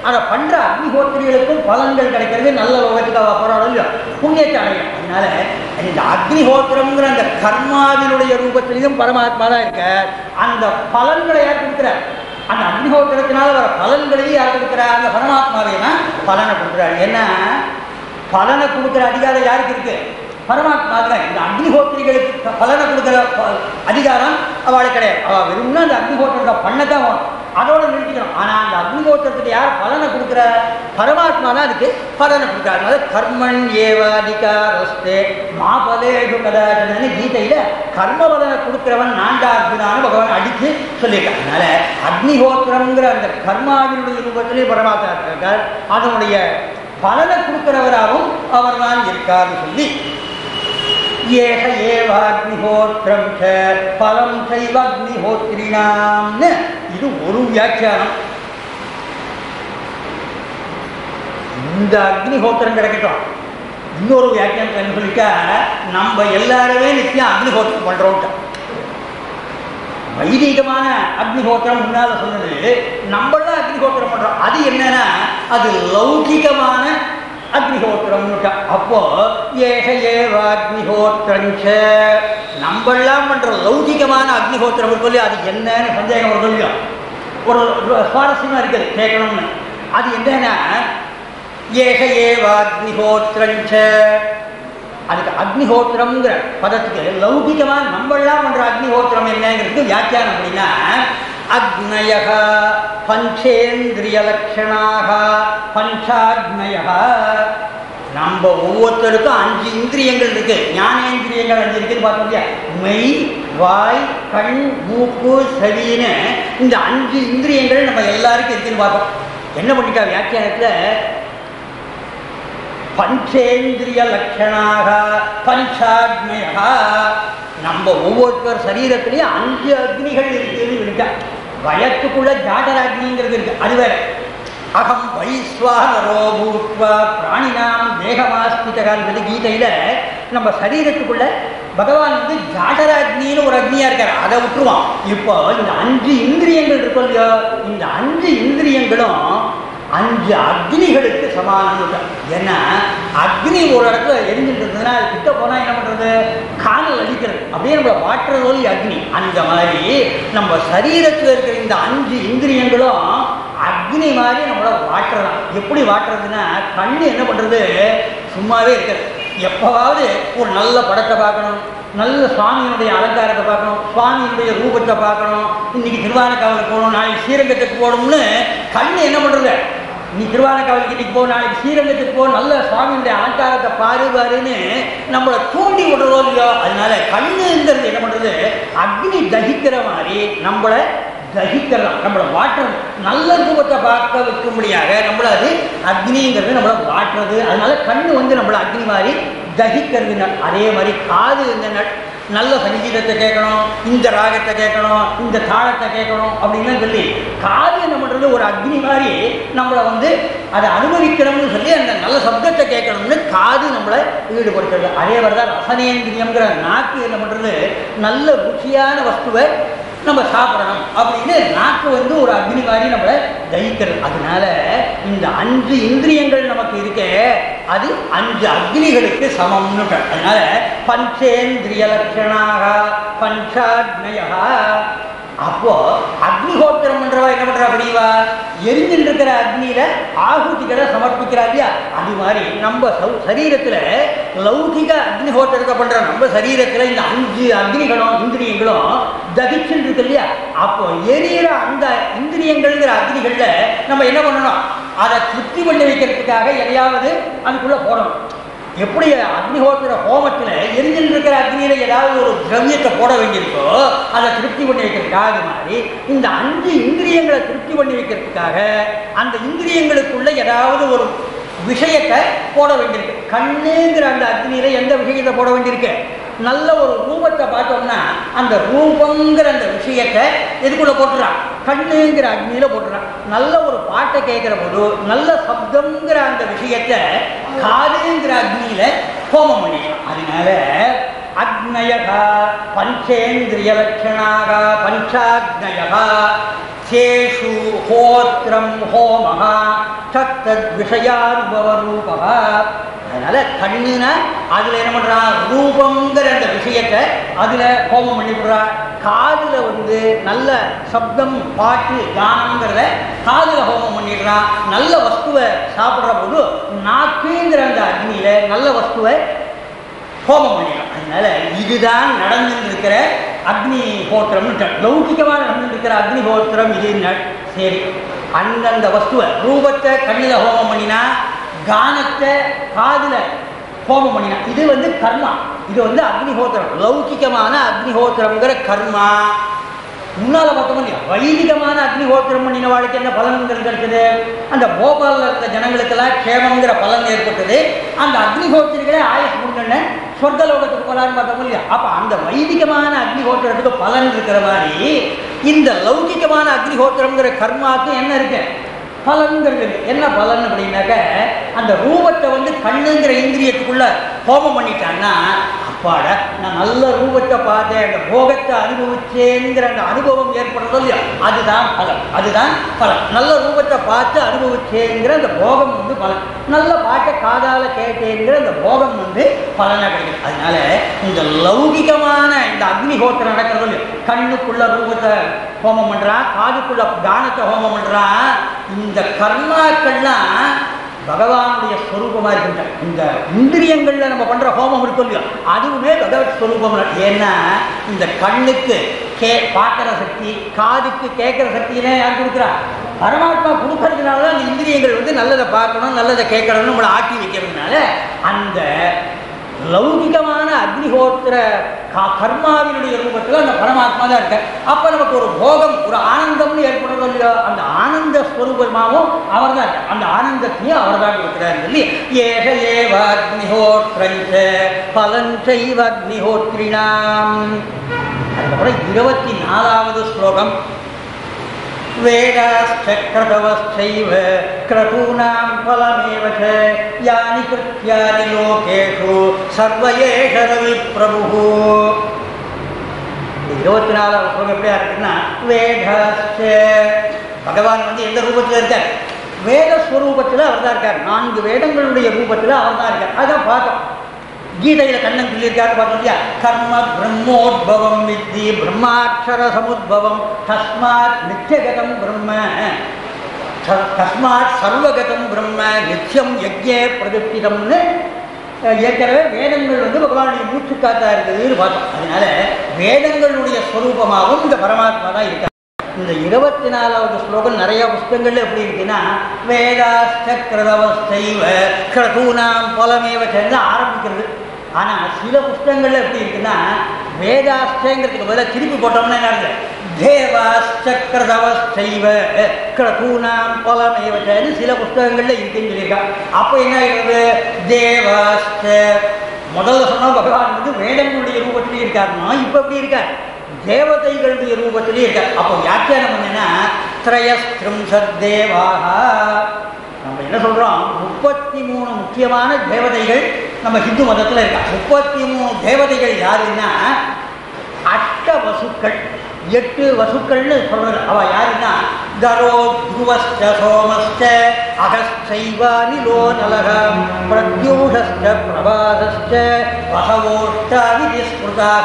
S1: அதை பண்ற அக்னிஹோத்திரிகளுக்கும் பலன்கள் கிடைக்கிறது நல்ல லோகத்துக்கு அவ போறாளோ இல்லையோ புண்ணியத்தை அடையும் அதனால இந்த அக்னிஹோத்திரம்ங்கிற அந்த கர்மாவினுடைய ரூபத்திலையும் பரமாத்மா தான் இருக்க அந்த பலன்களை யார் கொடுக்கிறார் அந்த அக்னிஹோத்திரத்தினால வர பலன்களையும் யார் கொடுக்கிறார் அந்த பரமாத்மாவே தான் பலனை கொடுக்குறாரு ஏன்னா பலனை கொடுக்குற அதிகாரம் யாருக்கு இருக்கு பரமாத்மா தான் இந்த அக்னிஹோத்திரிகளுக்கு ப- பலனை கொடுக்குற ப- அதிகாரம் அவளுக்கு கிடையாது அவள் வெறும்னா அந்த அக்னிஹோத்திரத்தை பண்ணத்தான் வேணும். அதோட நிறுத்திக்கணும் ஆனால் அந்த அக்னிஹோத்திரத்துக்கு யார் பலனை கொடுக்குற பரமாத்மா தான் அதுக்கு பலனை கொடுக்குறாரு அதனால கர்மன் ஏவாதிகாரஸ்தே மாபலேஷு கதாச்சனன்னு கீதையில கர்ம பலனை கொடுக்கிறவன் நான்கார்ஜுனான்னு பகவான் அடித்து சொல்லியிருக்கார் அதனால அக்னிஹோத்திரம்ங்கிற அந்த கர்மாவினுடைய ரூபத்திலே பரமாத்மா இருக்கார் அதனுடைய பலனை கொடுக்கிறவராகவும் அவர்தான் இருக்கார்னு சொல்லி ஏக ஏவாக்னிஹோத்திரம் ச பலம் சைவக்னிஹோத்திரினாம்னு இது ஒரு வியாக்கியானம் இந்த அக்னிஹோத்திரம் கிடைக்கட்டும் இன்னொரு வியாக்கியானம் என்ன சொல்லிட்டா நம்ம எல்லாருமே நித்தியம் அக்னிஹோத்திரம் பண்றோம்ட்டு வைதிகமான அக்னிஹோத்திரம் முன்னால சொன்னது நம்ம தான் அக்னிஹோத்திரம் பண்றோம் அது என்னன்னா அது லௌகிகமான அக்னிஹோத்திரம்னு அப்போ ஏக ஏவ அக்னிஹோத்திரஞ்ச நம்மெல்லாம் பண்ற லௌகிகமான அக்னிஹோத்திரம் சொல்லி அது என்னன்னு சந்தேகம் ஒரு சொல்லியும் ஒரு சுவாரஸ்யமா இருக்குது கேட்கணும்னு அது என்னன்னா ஏக ஏவ அக்னிஹோத்திரஞ்ச அதுக்கு அக்னிஹோத்திரம்ங்கிற பதத்துக்கு லௌகிகமா நம்மளாம் பண்ற அக்னிஹோத்திரம் என்னங்கிறதுக்கு வியாக்கியானம் அப்படின்னா அக்னய பஞ்சேந்திரிய லட்சணாக பஞ்சாக்னய நம்ம ஒவ்வொருத்தருக்கும் அஞ்சு இந்திரியங்கள் இருக்கு ஞானேந்திரியங்கள் அஞ்சு இருக்குன்னு பார்த்தோம் இல்லையா மெய் வாய் கண் மூக்கு செவின்னு இந்த அஞ்சு இந்திரியங்கள் நம்ம எல்லாருக்கும் இருக்குன்னு பார்த்தோம் என்ன பண்ணிட்டா வியாக்கியானத்துல பஞ்சேந்திரிய லட்சணாக பஞ்சாக்னயா நம்ம ஒவ்வொருத்தர் சரீரத்திலையும் அஞ்சு அக்னிகள் இருக்குன்னு இருக்கா வயத்துக்குள்ள ஜாடராக்னிங்கிறது இருக்கு அது வேற அகம் வைஸ்வானரோ பூத்வா பிராணினாம் தேகமாஸ்திதகான்றது கீதையில நம்ம சரீரத்துக்குள்ள பகவான் வந்து ஜாடராக்னின்னு ஒரு அக்னியா இருக்காரு அதை விட்டுருவான் இப்போ இந்த அஞ்சு இந்திரியங்கள் இருக்கும் இல்லையோ இந்த அஞ்சு இந்திரியங்களும் அஞ்சு அக்னிகளுக்கு சமானம் ஏன்னா அக்னி ஒரு இடத்துல எரிஞ்சுட்டு இருந்ததுன்னா அது கிட்ட போனா என்ன பண்றது காணல் அடிக்கிறது அப்படியே நம்மளை வாட்டுறது ஒலி அக்னி அந்த மாதிரி நம்ம சரீரத்தில் இருக்கிற இந்த அஞ்சு இந்திரியங்களும் அக்னி மாதிரி நம்மளை வாட்டுறலாம் எப்படி வாட்டுறதுன்னா கண்ணு என்ன பண்றது சும்மாவே இருக்கிறது எப்பவாவது ஒரு நல்ல படத்தை பார்க்கணும் நல்ல சுவாமியினுடைய அலங்காரத்தை பார்க்கணும் சுவாமியினுடைய ரூபத்தை பார்க்கணும் இன்னைக்கு திருவானக்காவலுக்கு போகணும் நாளைக்கு ஸ்ரீரங்கத்துக்கு போகணும்னு கண்ணு என்ன பண்றது நீ திருவானக்காவலுக்கு இன்னைக்கு போ நாளைக்கு ஸ்ரீரங்கத்துக்கு போ நல்ல சுவாமியுடைய அலங்காரத்தை பாரு பாருன்னு நம்மளை தூண்டி விடுறதோ இல்லையோ அதனால கண்ணுங்கிறது என்ன பண்றது அக்னி தகிக்கிற மாதிரி நம்மளை தகிக்கலாம் நம்மளை வாட்டுறது நல்ல ரூபத்தை பார்க்க வைக்கும்படியாக நம்மள அது அக்னிங்கிறது நம்மளை வாட்டுறது அதனால கண்ணு வந்து நம்மளை அக்னி மாதிரி தகிக்கிறது ந- அதே மாதிரி காது இந்த ந- நல்ல சங்கீதத்தை கேட்கணும் இந்த ராகத்தை கேட்கணும் இந்த தாளத்தை கேட்கணும் அப்படின்னு சொல்லி காது என்ன பண்றது ஒரு அக்னி மாதிரி நம்மளை வந்து அதை அனுபவிக்கணும்னு சொல்லி அந்த நல்ல சப்தத்தை கேட்கணும்னு காது நம்மளை ஈடுபடுத்துறது அதே மாதிரி தான் ரசனேந்திரியம்ங்கிற நாக்கு என்ன பண்றது நல்ல ருச்சியான வஸ்துவை நம்ம சாப்பிடணும் அப்படின்னு நாக்கு வந்து ஒரு அக்னி மாதிரி நம்மளை தகிக்கிறது அதனால இந்த அஞ்சு இந்திரியங்கள் நமக்கு இருக்கே அது அஞ்சு அக்னிகளுக்கு சமம்னு சொல்றார். அதனால பஞ்சேந்திரிய லட்சணாக பஞ்சாக்னயா அப்போ அக்னிஹோத்திரம் பண்றவா என்ன பண்றா அப்படிவா எரிஞ்சிட்டு இருக்கிற அக்னியில ஆகுதிகளை சமர்ப்பிக்கிறா இல்லையா அது மாதிரி நம்ம சௌ- சரீரத்துல லௌகிக அக்னிஹோத்திரத்தை பண்ற நம்ம சரீரத்துல இந்த அஞ்சு அக்னிகளும் இந்திரியங்களும் தகிச்சுட்டு இருக்கு இல்லையா அப்போ எரியிற அந்த இந்திரியங்கள்ங்கிற அக்னிகள்ல நம்ம என்ன பண்ணணும் அதை திருப்தி பண்ணி வைக்கிறதுக்காக எதையாவது அதுக்குள்ள போடணும் எப்படி அக்னிஹோத்திர ஹோமத்தில் எரிஞ்சில் இருக்கிற அக்னியில ஏதாவது ஒரு திரவியத்தை போட வேண்டியிருக்கோ அதை திருப்தி பண்ணி வைக்கிறதுக்காக அது மாதிரி இந்த அஞ்சு இந்திரியங்களை திருப்தி பண்ணி வைக்கிறதுக்காக அந்த இந்திரியங்களுக்குள்ள ஏதாவது ஒரு விஷயத்தை போட வேண்டியிருக்கு கண்ணுங்கிற அந்த அக்னியில எந்த விஷயத்தை போட வேண்டியிருக்கு நல்ல ஒரு ரூபத்தை பார்த்தோம்னா அந்த ரூபங்கிற அந்த விஷயத்தை எதுக்குள்ள போட்டுறான் கண்ணுங்கிற அக்னியில போட்டுறான் நல்ல ஒரு பாட்டை கேட்கிற போது நல்ல சப்தம்ங்கிற அந்த விஷயத்தை காதுங்கிற அக்னியில ஹோமம் பண்ணிக்கலாம் அதனால அக்னயக பஞ்சேந்திரிய லட்சணாக பஞ்சாக்னயக சேஷு ஹோத்திரம் ஹோமஹ தத்தத் விஷயானுபவ ரூபக அதனால கண்ணுனா அதுல என்ன பண்றான் ரூபங்கிற அந்த விஷயத்தை அதுல ஹோமம் பண்ணி விடுறான் காதுல வந்து நல்ல சப்தம் பாட்டு கானங்கிறத காதுல ஹோமம் பண்ணிடுறான் நல்ல வஸ்துவை சாப்பிடுற போது நாக்குங்கிற அந்த அக்னியில நல்ல வஸ்துவை ஹோமம் பண்ணிடலாம் அதனால இதுதான் நடந்துட்டு இருக்கிற அக்னி ஹோத்திரம்னு லௌகிகமாக நடந்துட்டு இருக்கிற அக்னி ஹோத்திரம் இது ந- சரி அந்தந்த வஸ்துவை ரூபத்தை கண்ணில் ஹோமம் பண்ணினா கானத்தை காதுல ஹோமம் பண்ணினா இது வந்து கர்மா இது வந்து அக்னிஹோத்திரம் லௌகிகமான அக்னிஹோத்திரம்ங்கிற கர்மா முன்னால பார்த்தோம் இல்லையா வைதிகமான அக்னிஹோத்திரம் பண்ணின வாழ்க்கை என்ன பலன்கள் கிடைச்சது அந்த போபாலில் இருந்த ஜனங்களுக்கெல்லாம் கேமங்கிற பலன் ஏற்பட்டது அந்த அக்னிஹோத்திரிகளே ஆயுஷ் முடிஞ்சோடனே சொர்க்கலோகத்துக்கு போலான்னு பார்த்தோம் இல்லையா அப்போ அந்த வைதிகமான அக்னிஹோத்திரத்துக்கு பலன் இருக்கிற மாதிரி இந்த லௌகிகமான அக்னிஹோத்திரம்ங்கிற கர்மாவுக்கு என்ன இருக்கு பலன்கிறது இருக்கு. என்ன பலன் அப்படின்னாக்க அந்த ரூபத்தை வந்து கண்ணுங்கிற இந்திரியத்துக்குள்ள ஹோமம் பண்ணிட்டான்னா அப்பாட நான் நல்ல ரூபத்தை பார்த்தேன் அந்த போகத்தை அனுபவிச்சேங்கிற அந்த அனுபவம் ஏற்படுறதோ இல்லையா அதுதான் பலன் அதுதான் பலன் நல்ல ரூபத்தை பார்த்து அனுபவிச்சேங்கிற அந்த போகம் வந்து பலன் நல்ல பாட்டை காதால கேட்டேங்கிற அந்த போகம் வந்து பலனாக கிடைக்கும் அதனால இந்த லௌகிகமான இந்த அக்னிஹோத்திரம் நடக்கிறது இல்லையா கண்ணுக்குள்ள ரூபத்தை ஹோமம் பண்றான் காதுக்குள்ள தானத்தை ஹோமம் பண்றான் இந்த கர்மாக்கள்லாம் பகவானுடைய ஸ்வரூபமா இருக்கின்ற இந்த இந்திரியங்கள்ல நம்ம பண்ற ஹோமம் இருக்கும் இல்லையா அதுவுமே பகவத் ஸ்வரூபம் ஏன்னா இந்த கண்ணுக்கு கே பார்க்கிற சக்தி காதுக்கு கேட்கிற சக்தியிலே யார் கொடுக்குறா பரமாத்மா கொடுக்கறதுனால தான் அந்த இந்திரியங்கள் வந்து நல்லதை பார்க்கணும் நல்லதை கேட்கணும்னு நம்மளை ஆட்டி வைக்கிறதுனால அந்த லௌகிகமான அக்னிஹோத்திர க- கர்மாவினுடைய ரூபத்தில் அந்த பரமாத்மா தான் இருக்க அப்போ நமக்கு ஒரு போகம் ஒரு ஆனந்தம்னு ஏற்படுறதோ இல்லையோ அந்த ஆனந்த ஸ்வரூபமாகவும் அவர் தான் இருக்கார் அந்த ஆனந்தத்தையும் அவர் தான் கொடுக்குறாரு சொல்லி ஏக ஏவ அக்னிஹோத்ரஞ்ச பலஞ்சைவ அக்னிஹோத்ரினாம் அதுக்கப்புறம் இருபத்தி நாலாவது ஸ்லோகம் वेदाश्चक्रतवश्चैव क्रतूनां फलमेव च यानि कृत्यानि लोकेषु सर्व एष रविप्रभुः இந்த இருபத்தி நாலாவது ஸ்லோகம் எப்படியா இருக்குன்னா வேதாச்ச பகவான் வந்து எந்த ரூபத்தில் இருக்கார் வேத ஸ்வரூபத்தில் அவர் தான் இருக்கார் நான்கு வேதங்களுடைய ரூபத்தில் அவர் தான் இருக்கார் அதான் பார்த்தோம் கீதையில கண்ணன் சொல்லியிருக்காரு பார்த்தோம் இல்லையா கர்ம பிரம்மோத்பவம் வித்தி பிரம்மாட்சர சமுத்பவம் தஸ்மாத் நித்தியகதம் பிரம்ம த- தஸ்மாத் சர்வகதம் பிரம்ம நித்தியம் யஜ்ஞே பிரதிஷ்டிதம்னு அஹ், ஏற்கனவே வேதங்கள் வந்து பகவானுடைய மூச்சு காத்தா இருக்குதுன்னு பார்த்தோம் அதனால வேதங்களுடைய ஸ்வரூபமாகவும் இந்த பரமாத்மா தான் இருக்கார் இந்த இருபத்தி நாலாவது ஸ்லோகம் நிறைய புஸ்தகங்கள்ல எப்படி இருக்குன்னா வேதாஸ்திரதவஸ்தைவ கிரதூனாம் பலமேவ சேர்ந்து ஆரம்பிக்கிறது ஆனா சில புஸ்தகங்கள்ல எப்படி இருக்குன்னா வேதாஸ்தங்கிறதுக்கு பதிலாக திருப்பி போட்டோம்னா என்ன இருக்கு தேவாஸ்திரதவஸ்தைவ கிரதூனாம் பலமேவ சேர்ந்து சில புஸ்தகங்கள்ல இருக்குன்னு சொல்லியிருக்காங்க அப்போ என்ன ஆகிறது தேவாஸ்த முதல்ல சொன்னா பகவான் வந்து வேதங்களுடைய ரூபத்திலே இருக்காருன்னா இப்போ எப்படி இருக்கார் தேவதைகளுடைய ரூபத்திலே இருக்கார் அப்போ வியாக்கியானம் என்னன்னா திரயஸ்திரிம்சத் தேவாக நம்ம என்ன சொல்றோம் முப்பத்தி மூணு முக்கியமான தேவதைகள் நம்ம ஹிந்து மதத்தில் இருக்கா முப்பத்தி மூணு தேவதைகள் யாருன்னா அஷ்ட வசுக்கள் எட்டு வசுக்கள்னு சொல்றது அவ யாருன்னா தரோ துருவஸ்ட சோமஸ்ட அகஸ்டைவானிலோ நலகம் பிரத்யூஷஸ்ட பிரபாதஸ்ட வசவோஷ்டாவிதி ஸ்மிருதாக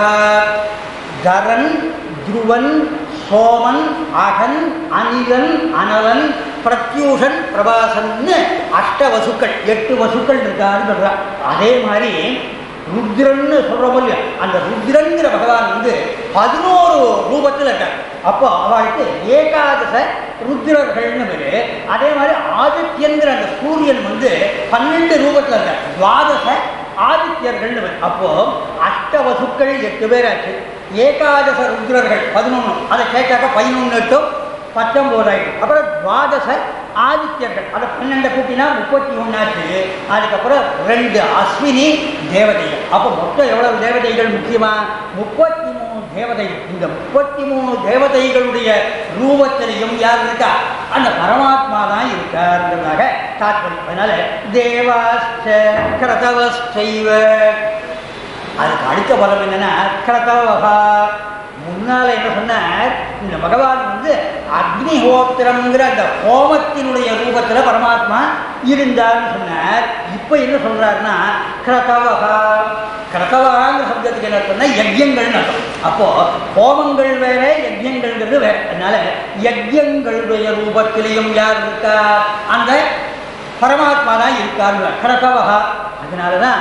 S1: தரன் துருவன் சோமன் அகன் அனிலன் அனலன் பிரத்யூஷன் பிரபாசன்னு அஷ்ட வசுக்கள் எட்டு வசுக்கள் இருக்காருன்னு சொல்றார் அதே மாதிரி ருத்ரன்னு சொல்றோம் இல்லையா அந்த ருத்ரன்கிற பகவான் வந்து பதினோரு ரூபத்தில் இருக்கார் அப்போ அவளுக்கு ஏகாதச ருத்ரர்கள்னு பேரு அதே மாதிரி ஆதித்யன்கிற அந்த சூரியன் வந்து பன்னெண்டு ரூபத்தில் இருக்கார் துவாதச ஆதித்யர்கள்னு பேர் அப்போ அஷ்டவசுக்கள் எட்டு பேர் ஆச்சு ஏகாதச ருத்ரர்கள் பதினொன்று அதை கேட்டாக்க பதினொன்று எட்டு பத்தொம்போது ஆயிடும் அப்புறம் துவாதச ஆதித்யர்கள் அதை பன்னெண்டை கூட்டினா முப்பத்தி ஒன்றாச்சு அதுக்கப்புறம் ரெண்டு அஸ்வினி தேவதைகள் அப்போ மொத்தம் எவ்வளவு தேவதைகள் முக்கியமா முப்பத்தி மூணு தேவதைகள் இந்த முப்பத்தி மூணு தேவதைகளுடைய ரூபத்திலையும் யார் இருக்கா அந்த பரமாத்மா தான் இருக்காருங்கிறதாக தாற்பயம் அதனால தேவாஸ்ட கிரதவஸ்டைவ அதுக்கு அடுத்த பலம் என்னன்னா கிரதவகா முன்னால என்ன சொன்னார் இந்த பகவான் வந்து அக்னிஹோத்திரம்ங்கிற அந்த ஹோமத்தினுடைய ரூபத்துல பரமாத்மா இருந்தார்னு சொன்னார் இப்போ என்ன சொல்றாருன்னா கிரதவகா கிரதவகாங்கிற சப்தத்துக்கு என்ன சொன்னா யஜ்யங்கள்னு அர்த்தம் அப்போ ஹோமங்கள் வேற யஜ்யங்கள்ங்கிறது வேற அதனால யஜ்யங்களுடைய ரூபத்திலையும் யார் இருக்கா அந்த பரமாத்மா தான் இருக்காருங்க கிரதவகா அதனாலதான்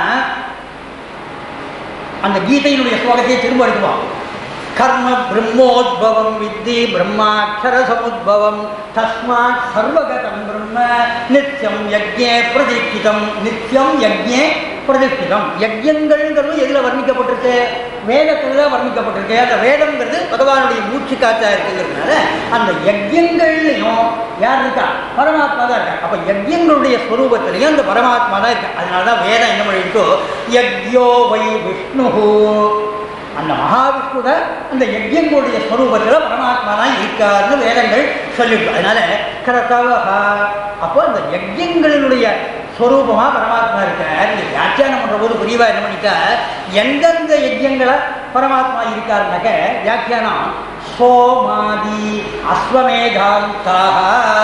S1: அந்த கீதையினுடைய ஸ்லோகத்தையே திரும்ப எடுக்குவோம் கர்ம பிரம்மோத்பவம் வித்தி பிரம்மாட்சர சமுத்பவம் தஸ்மாத் சர்வகதம் பிரம்ம நித்தியம் யஜ்ஞே பிரதிஷ்டிதம் நித்தியம் யஜ்ஞே பிரதிஷ்டிதம் யஜ்யங்கள்ங்கிறது எதுல வர்ணிக்கப்பட்டிருக்கு வேதத்துல தான் வர்ணிக்கப்பட்டிருக்கு அந்த வேதம்ங்கிறது பகவானுடைய மூச்சு காத்தா இருக்குங்கிறதுனால அந்த யஜ்யங்கள்லையும் யார் இருக்கா பரமாத்மா தான் இருக்கா அப்ப யஜ்யங்களுடைய ஸ்வரூபத்திலையும் அந்த பரமாத்மா தான் இருக்கா அதனால தான் வேதம் என்ன பண்ணிருக்கோ யஜ்யோ வை விஷ்ணு அந்த மகாவிஷ்ணுட அந்த யஜ்யங்களுடைய ஸ்வரூபத்தில் பரமாத்மா தான் இருக்காருன்னு வேதங்கள் சொல்லிட்டு அதனால கரதவகா அப்போ அந்த யஜ்யங்களினுடைய ஸ்வரூபமா பரமாத்மா இருக்கார் இந்த வியாக்கியானம் பண்ற போது புரியவா என்ன பண்ணிட்டா எந்தெந்த யஜ்யங்களை பரமாத்மா இருக்காருனாக்க வியாக்கியானம் சோமாதி அஸ்வமேதாந்தாக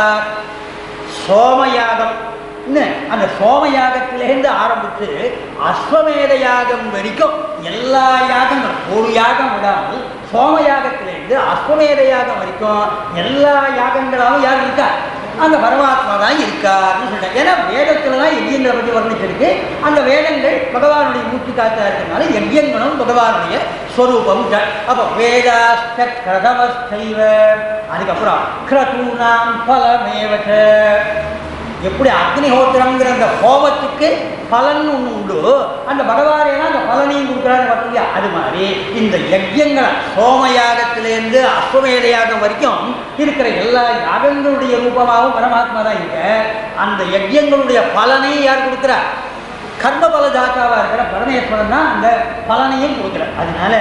S1: சோமயாகம் இன்னும் அந்த சோமயாகத்திலேருந்து ஆரம்பித்து அஸ்வமேத யாகம் வரைக்கும் எல்லா யாகங்களும் ஒரு யாகம் விடாமல் சோமயாகத்திலேருந்து அஸ்வமேத யாகம் வரைக்கும் எல்லா யாகங்களாலும் யார் இருக்கா அந்த பரமாத்மா தான் இருக்காருன்னு சொல்லிட்டாங்க ஏன்னா வேதத்துல தான் யஜ்யங்களை பற்றி வர்ணிச்சிருக்கு அந்த வேதங்கள் பகவானுடைய மூச்சு காத்தா இருக்கிறதுனால யஜ்யங்களும் பகவானுடைய ஸ்வரூபம் தான். அப்போ வேதாஸ்த கிரதவஸ்தைவ அதுக்கப்புறம் கிரதூனாம் பலமேவச்ச எப்படி அக்னிஹோத்திரம்ங்கிற அந்த ஹோமத்துக்கு பலன் ஒன்று உண்டு அந்த பகவானேனா அந்த பலனையும் கொடுக்குறாரு பார்த்தீங்க அது மாதிரி இந்த யஜ்யங்களை சோம யாகத்திலேருந்து அஸ்வமேத யாகம் வரைக்கும் இருக்கிற எல்லா யாகங்களுடைய ரூபமாகவும் பரமாத்மா தான் இருக்க அந்த யஜ்யங்களுடைய பலனை யார் கொடுக்குறார் கர்ம பல தாத்தாவா இருக்கிற பரமேஸ்வரன் தான் அந்த பலனையும் கொடுக்குறார் அதனால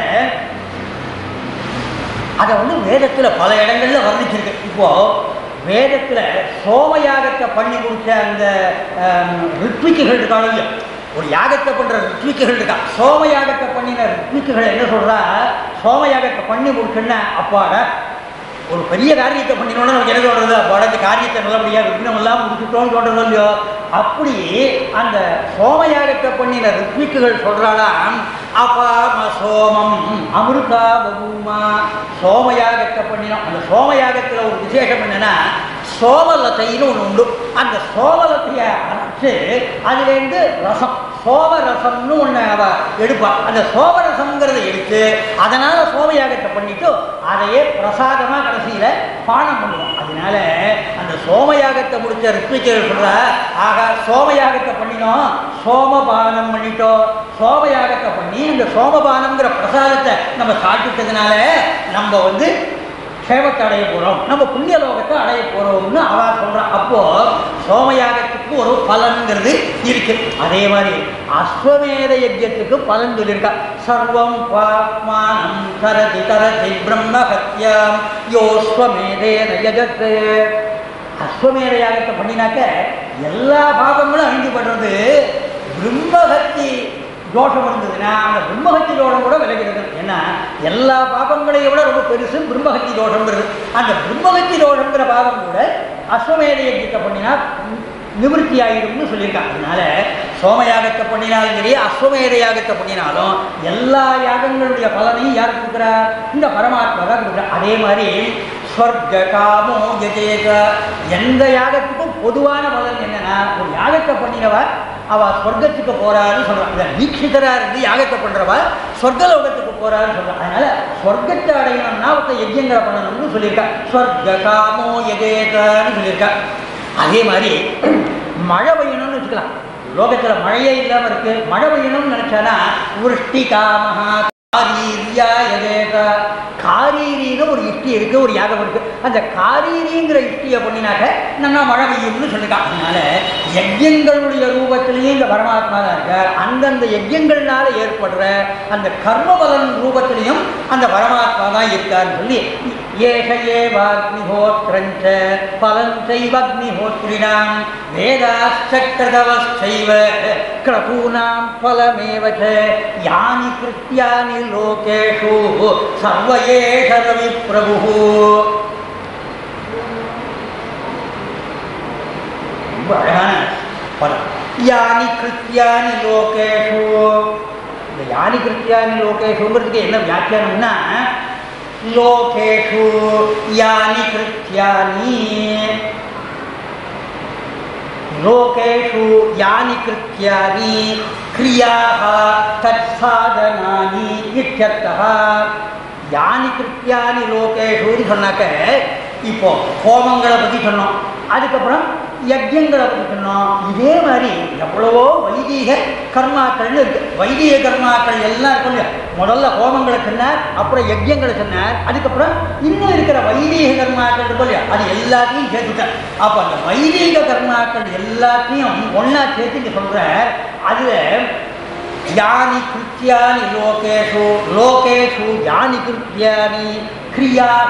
S1: அதை வந்து வேதத்துல பல இடங்கள்ல வர்ணிச்சிருக்கு இப்போ வேதத்துல சோமயாகத்தை பண்ணி கொடுத்த அந்த ஆம், ரித்விக்குகள் இருக்காங்க இல்லையா ஒரு யாகத்தை பண்ற ரித்விக்குகள் இருக்கா சோமயாகத்தை பண்ணின ரித்விக்குகள் என்ன சொல்றா சோமயாகத்தை பண்ணி கொடுக்குன்னா அப்பாட ஒரு பெரிய காரியத்தை பண்ணினோன்னு நமக்கு என்ன சொல்றது அப்பாட இந்த காரியத்தை நல்லபடியாக விக்னம் எல்லாம் முடிச்சுட்டோம்னு சொல்றதோ இல்லையோ அப்படி அந்த சோமயாகத்தை பண்ணின ரித்விக்குகள் சொல்றாளாம் அபாம சோமம் அமிர்தா பபூமா சோமயாகத்தை பண்ணினோம் அந்த சோமயாகத்தில் ஒரு விசேஷம் என்னன்னா சோமலத்தைன்னு ஒன்று உண்டு அந்த சோமலத்தையை அரைச்சு அதுலேருந்து ரசம் சோமரசம்னு ஒன்று அவ எடுப்பா அந்த சோமரசம்ங்கிறத எடுத்து அதனால சோமயாகத்தை பண்ணிட்டு அதையே பிரசாதமா கடைசியில பானம் பண்ணுவோம் அதனால அந்த சோமயாகத்தை முடிச்ச ரித்விக்கர் சொல்ற ஆக சோமயாகத்தை பண்ணினோம் சோமபானம் பண்ணிட்டோம் சோமயாகத்தை பண்ணி அந்த சோமபானம்ங்கிற பிரசாதத்தை நம்ம சாப்பிட்டதுனால நம்ம வந்து சேவத்தை அடைய போறோம் நம்ம புண்ணிய லோகத்தை அடைய போறோம்னு அவ சொல்றா அப்போ சோமயாகத்துக்கு ஒரு பலன்கிறது இருக்கு அதே மாதிரி அஸ்வமேத யஜ்யத்துக்கு பலன் சொல்லியிருக்கா சர்வம் பாப்மானம் கரதி கரதி பிரம்ம ஹத்யாம் யோஸ்வமேதேன யஜத் அஸ்வமேத யாகத்தை பண்ணினாக்க எல்லா பாபங்களும் அழிஞ்சு படுறது பிரம்மஹத்தி தோஷம் இருந்ததுன்னா அந்த பிரம்மஹத்தி தோஷம் கூட விலகிறது ஏன்னா எல்லா பாபங்களையும் விட ரொம்ப பெருசு பிரம்மஹத்தி தோஷங்கிறது அந்த பிரம்மஹத்தி தோஷங்கிற பாபம் கூட அஸ்வமேத யஜ்யத்தை பண்ணினா நிவர்த்தி ஆயிடும்னு சொல்லியிருக்காங்க அதனால சோமயாகத்தை பண்ணினாலும் சரி அஸ்வமேத யாகத்தை பண்ணினாலும் எல்லா யாகங்களுடைய பலனையும் யார் கொடுக்குறார் இந்த பரமாத்மா தான் கொடுக்குறார் அதே மாதிரி ஸ்வர்க காமோ யஜேக எந்த யாகத்துக்கும் பொதுவான பலன் என்னன்னா ஒரு யாகத்தை பண்ணினவ அவ சொர்க்கத்துக்கு போறான்னு சொல்றான் இந்த தீட்சிதரா இருந்து யாகத்தை பண்றவ சொர்க்கலோகத்துக்கு போறான்னு சொல்றான் அதனால சொர்க்கத்தை அடையணும்னா ஒருத்த யஜ்யங்களை பண்ணணும்னு சொல்லியிருக்கா ஸ்வர்க காமோ யஜேகன்னு சொல்லியிருக்கா அதே மாதிரி மழை பெய்யணும்னு வச்சுக்கலாம் லோகத்துல மழையே இல்லாம இருக்கு மழை பெய்யணும்னு நினைச்சானா விருஷ்டி காமஹா காரீர்யா யதேக காரீரின்னு ஒரு இஷ்டி இருக்கு ஒரு யாகம் இருக்கு அந்த காரீரிங்கிற இஷ்டியை பண்ணினாக்க நல்லா மழை பெய்யும்னு சொல்லிருக்கான் அதனால யஜ்யங்களுடைய ரூபத்திலையும் இந்த பரமாத்மா தான் இருக்கார் அந்தந்த யஜ்யங்கள்னால ஏற்படுற அந்த கர்மபலன் ரூபத்திலையும் அந்த பரமாத்மா தான் இருக்கார்னு சொல்லி ஏஷ ஏவாக்னிஹோத்திரஞ்ச பலம் செய்வக்னிஹோத்ரிணாம் வேதாச்சக்கரதவச்சைவ கிரபூனாம் பலமேவ ச யானி கிருத்தியானி லோகேஷு சர்வ ஏஷ ரவி பிரபு ரொம்ப அழகான பதம் யானி கிருத்தியானி லோகேஷு இந்த யானி கிருத்தியானி லோகேஷுங்கிறதுக்கு என்ன வியாக்கியானம்னா லோகேஷு யானி கிருத்தியானி லோகேஷு யானி கிருத்தியானி கிரியாக தற்சாதனானி இत्यर्थः யானி கிருத்தியானி லோகேஷுன்னு சொன்னாக்க இப்போ ஹோமங்களை பற்றி சொன்னோம் அதுக்கப்புறம் யஜ்யங்களை பற்றி சொன்னோம் இதே மாதிரி எவ்வளவோ வைதீக கர்மாக்கள்னு இருக்கு வைதீக கர்மாக்கள் எல்லாம் இருக்கும் இல்லையா முதல்ல ஹோமங்களை சொன்னார் அப்புறம் யஜ்யங்களை சொன்னார் அதுக்கப்புறம் இன்னும் இருக்கிற வைதீக கர்மாக்கள் இருக்கும் இல்லையா அது எல்லாத்தையும் சேர்த்துட்டார் அப்போ அந்த வைதீக கர்மாக்கள் எல்லாத்தையும் ஒன்றா சேர்த்து இங்க சொல்றார் அதுல யானி கிருத்தியானி லோகேஷு லோகேஷு யானி கிருத்தியானி கிரியாக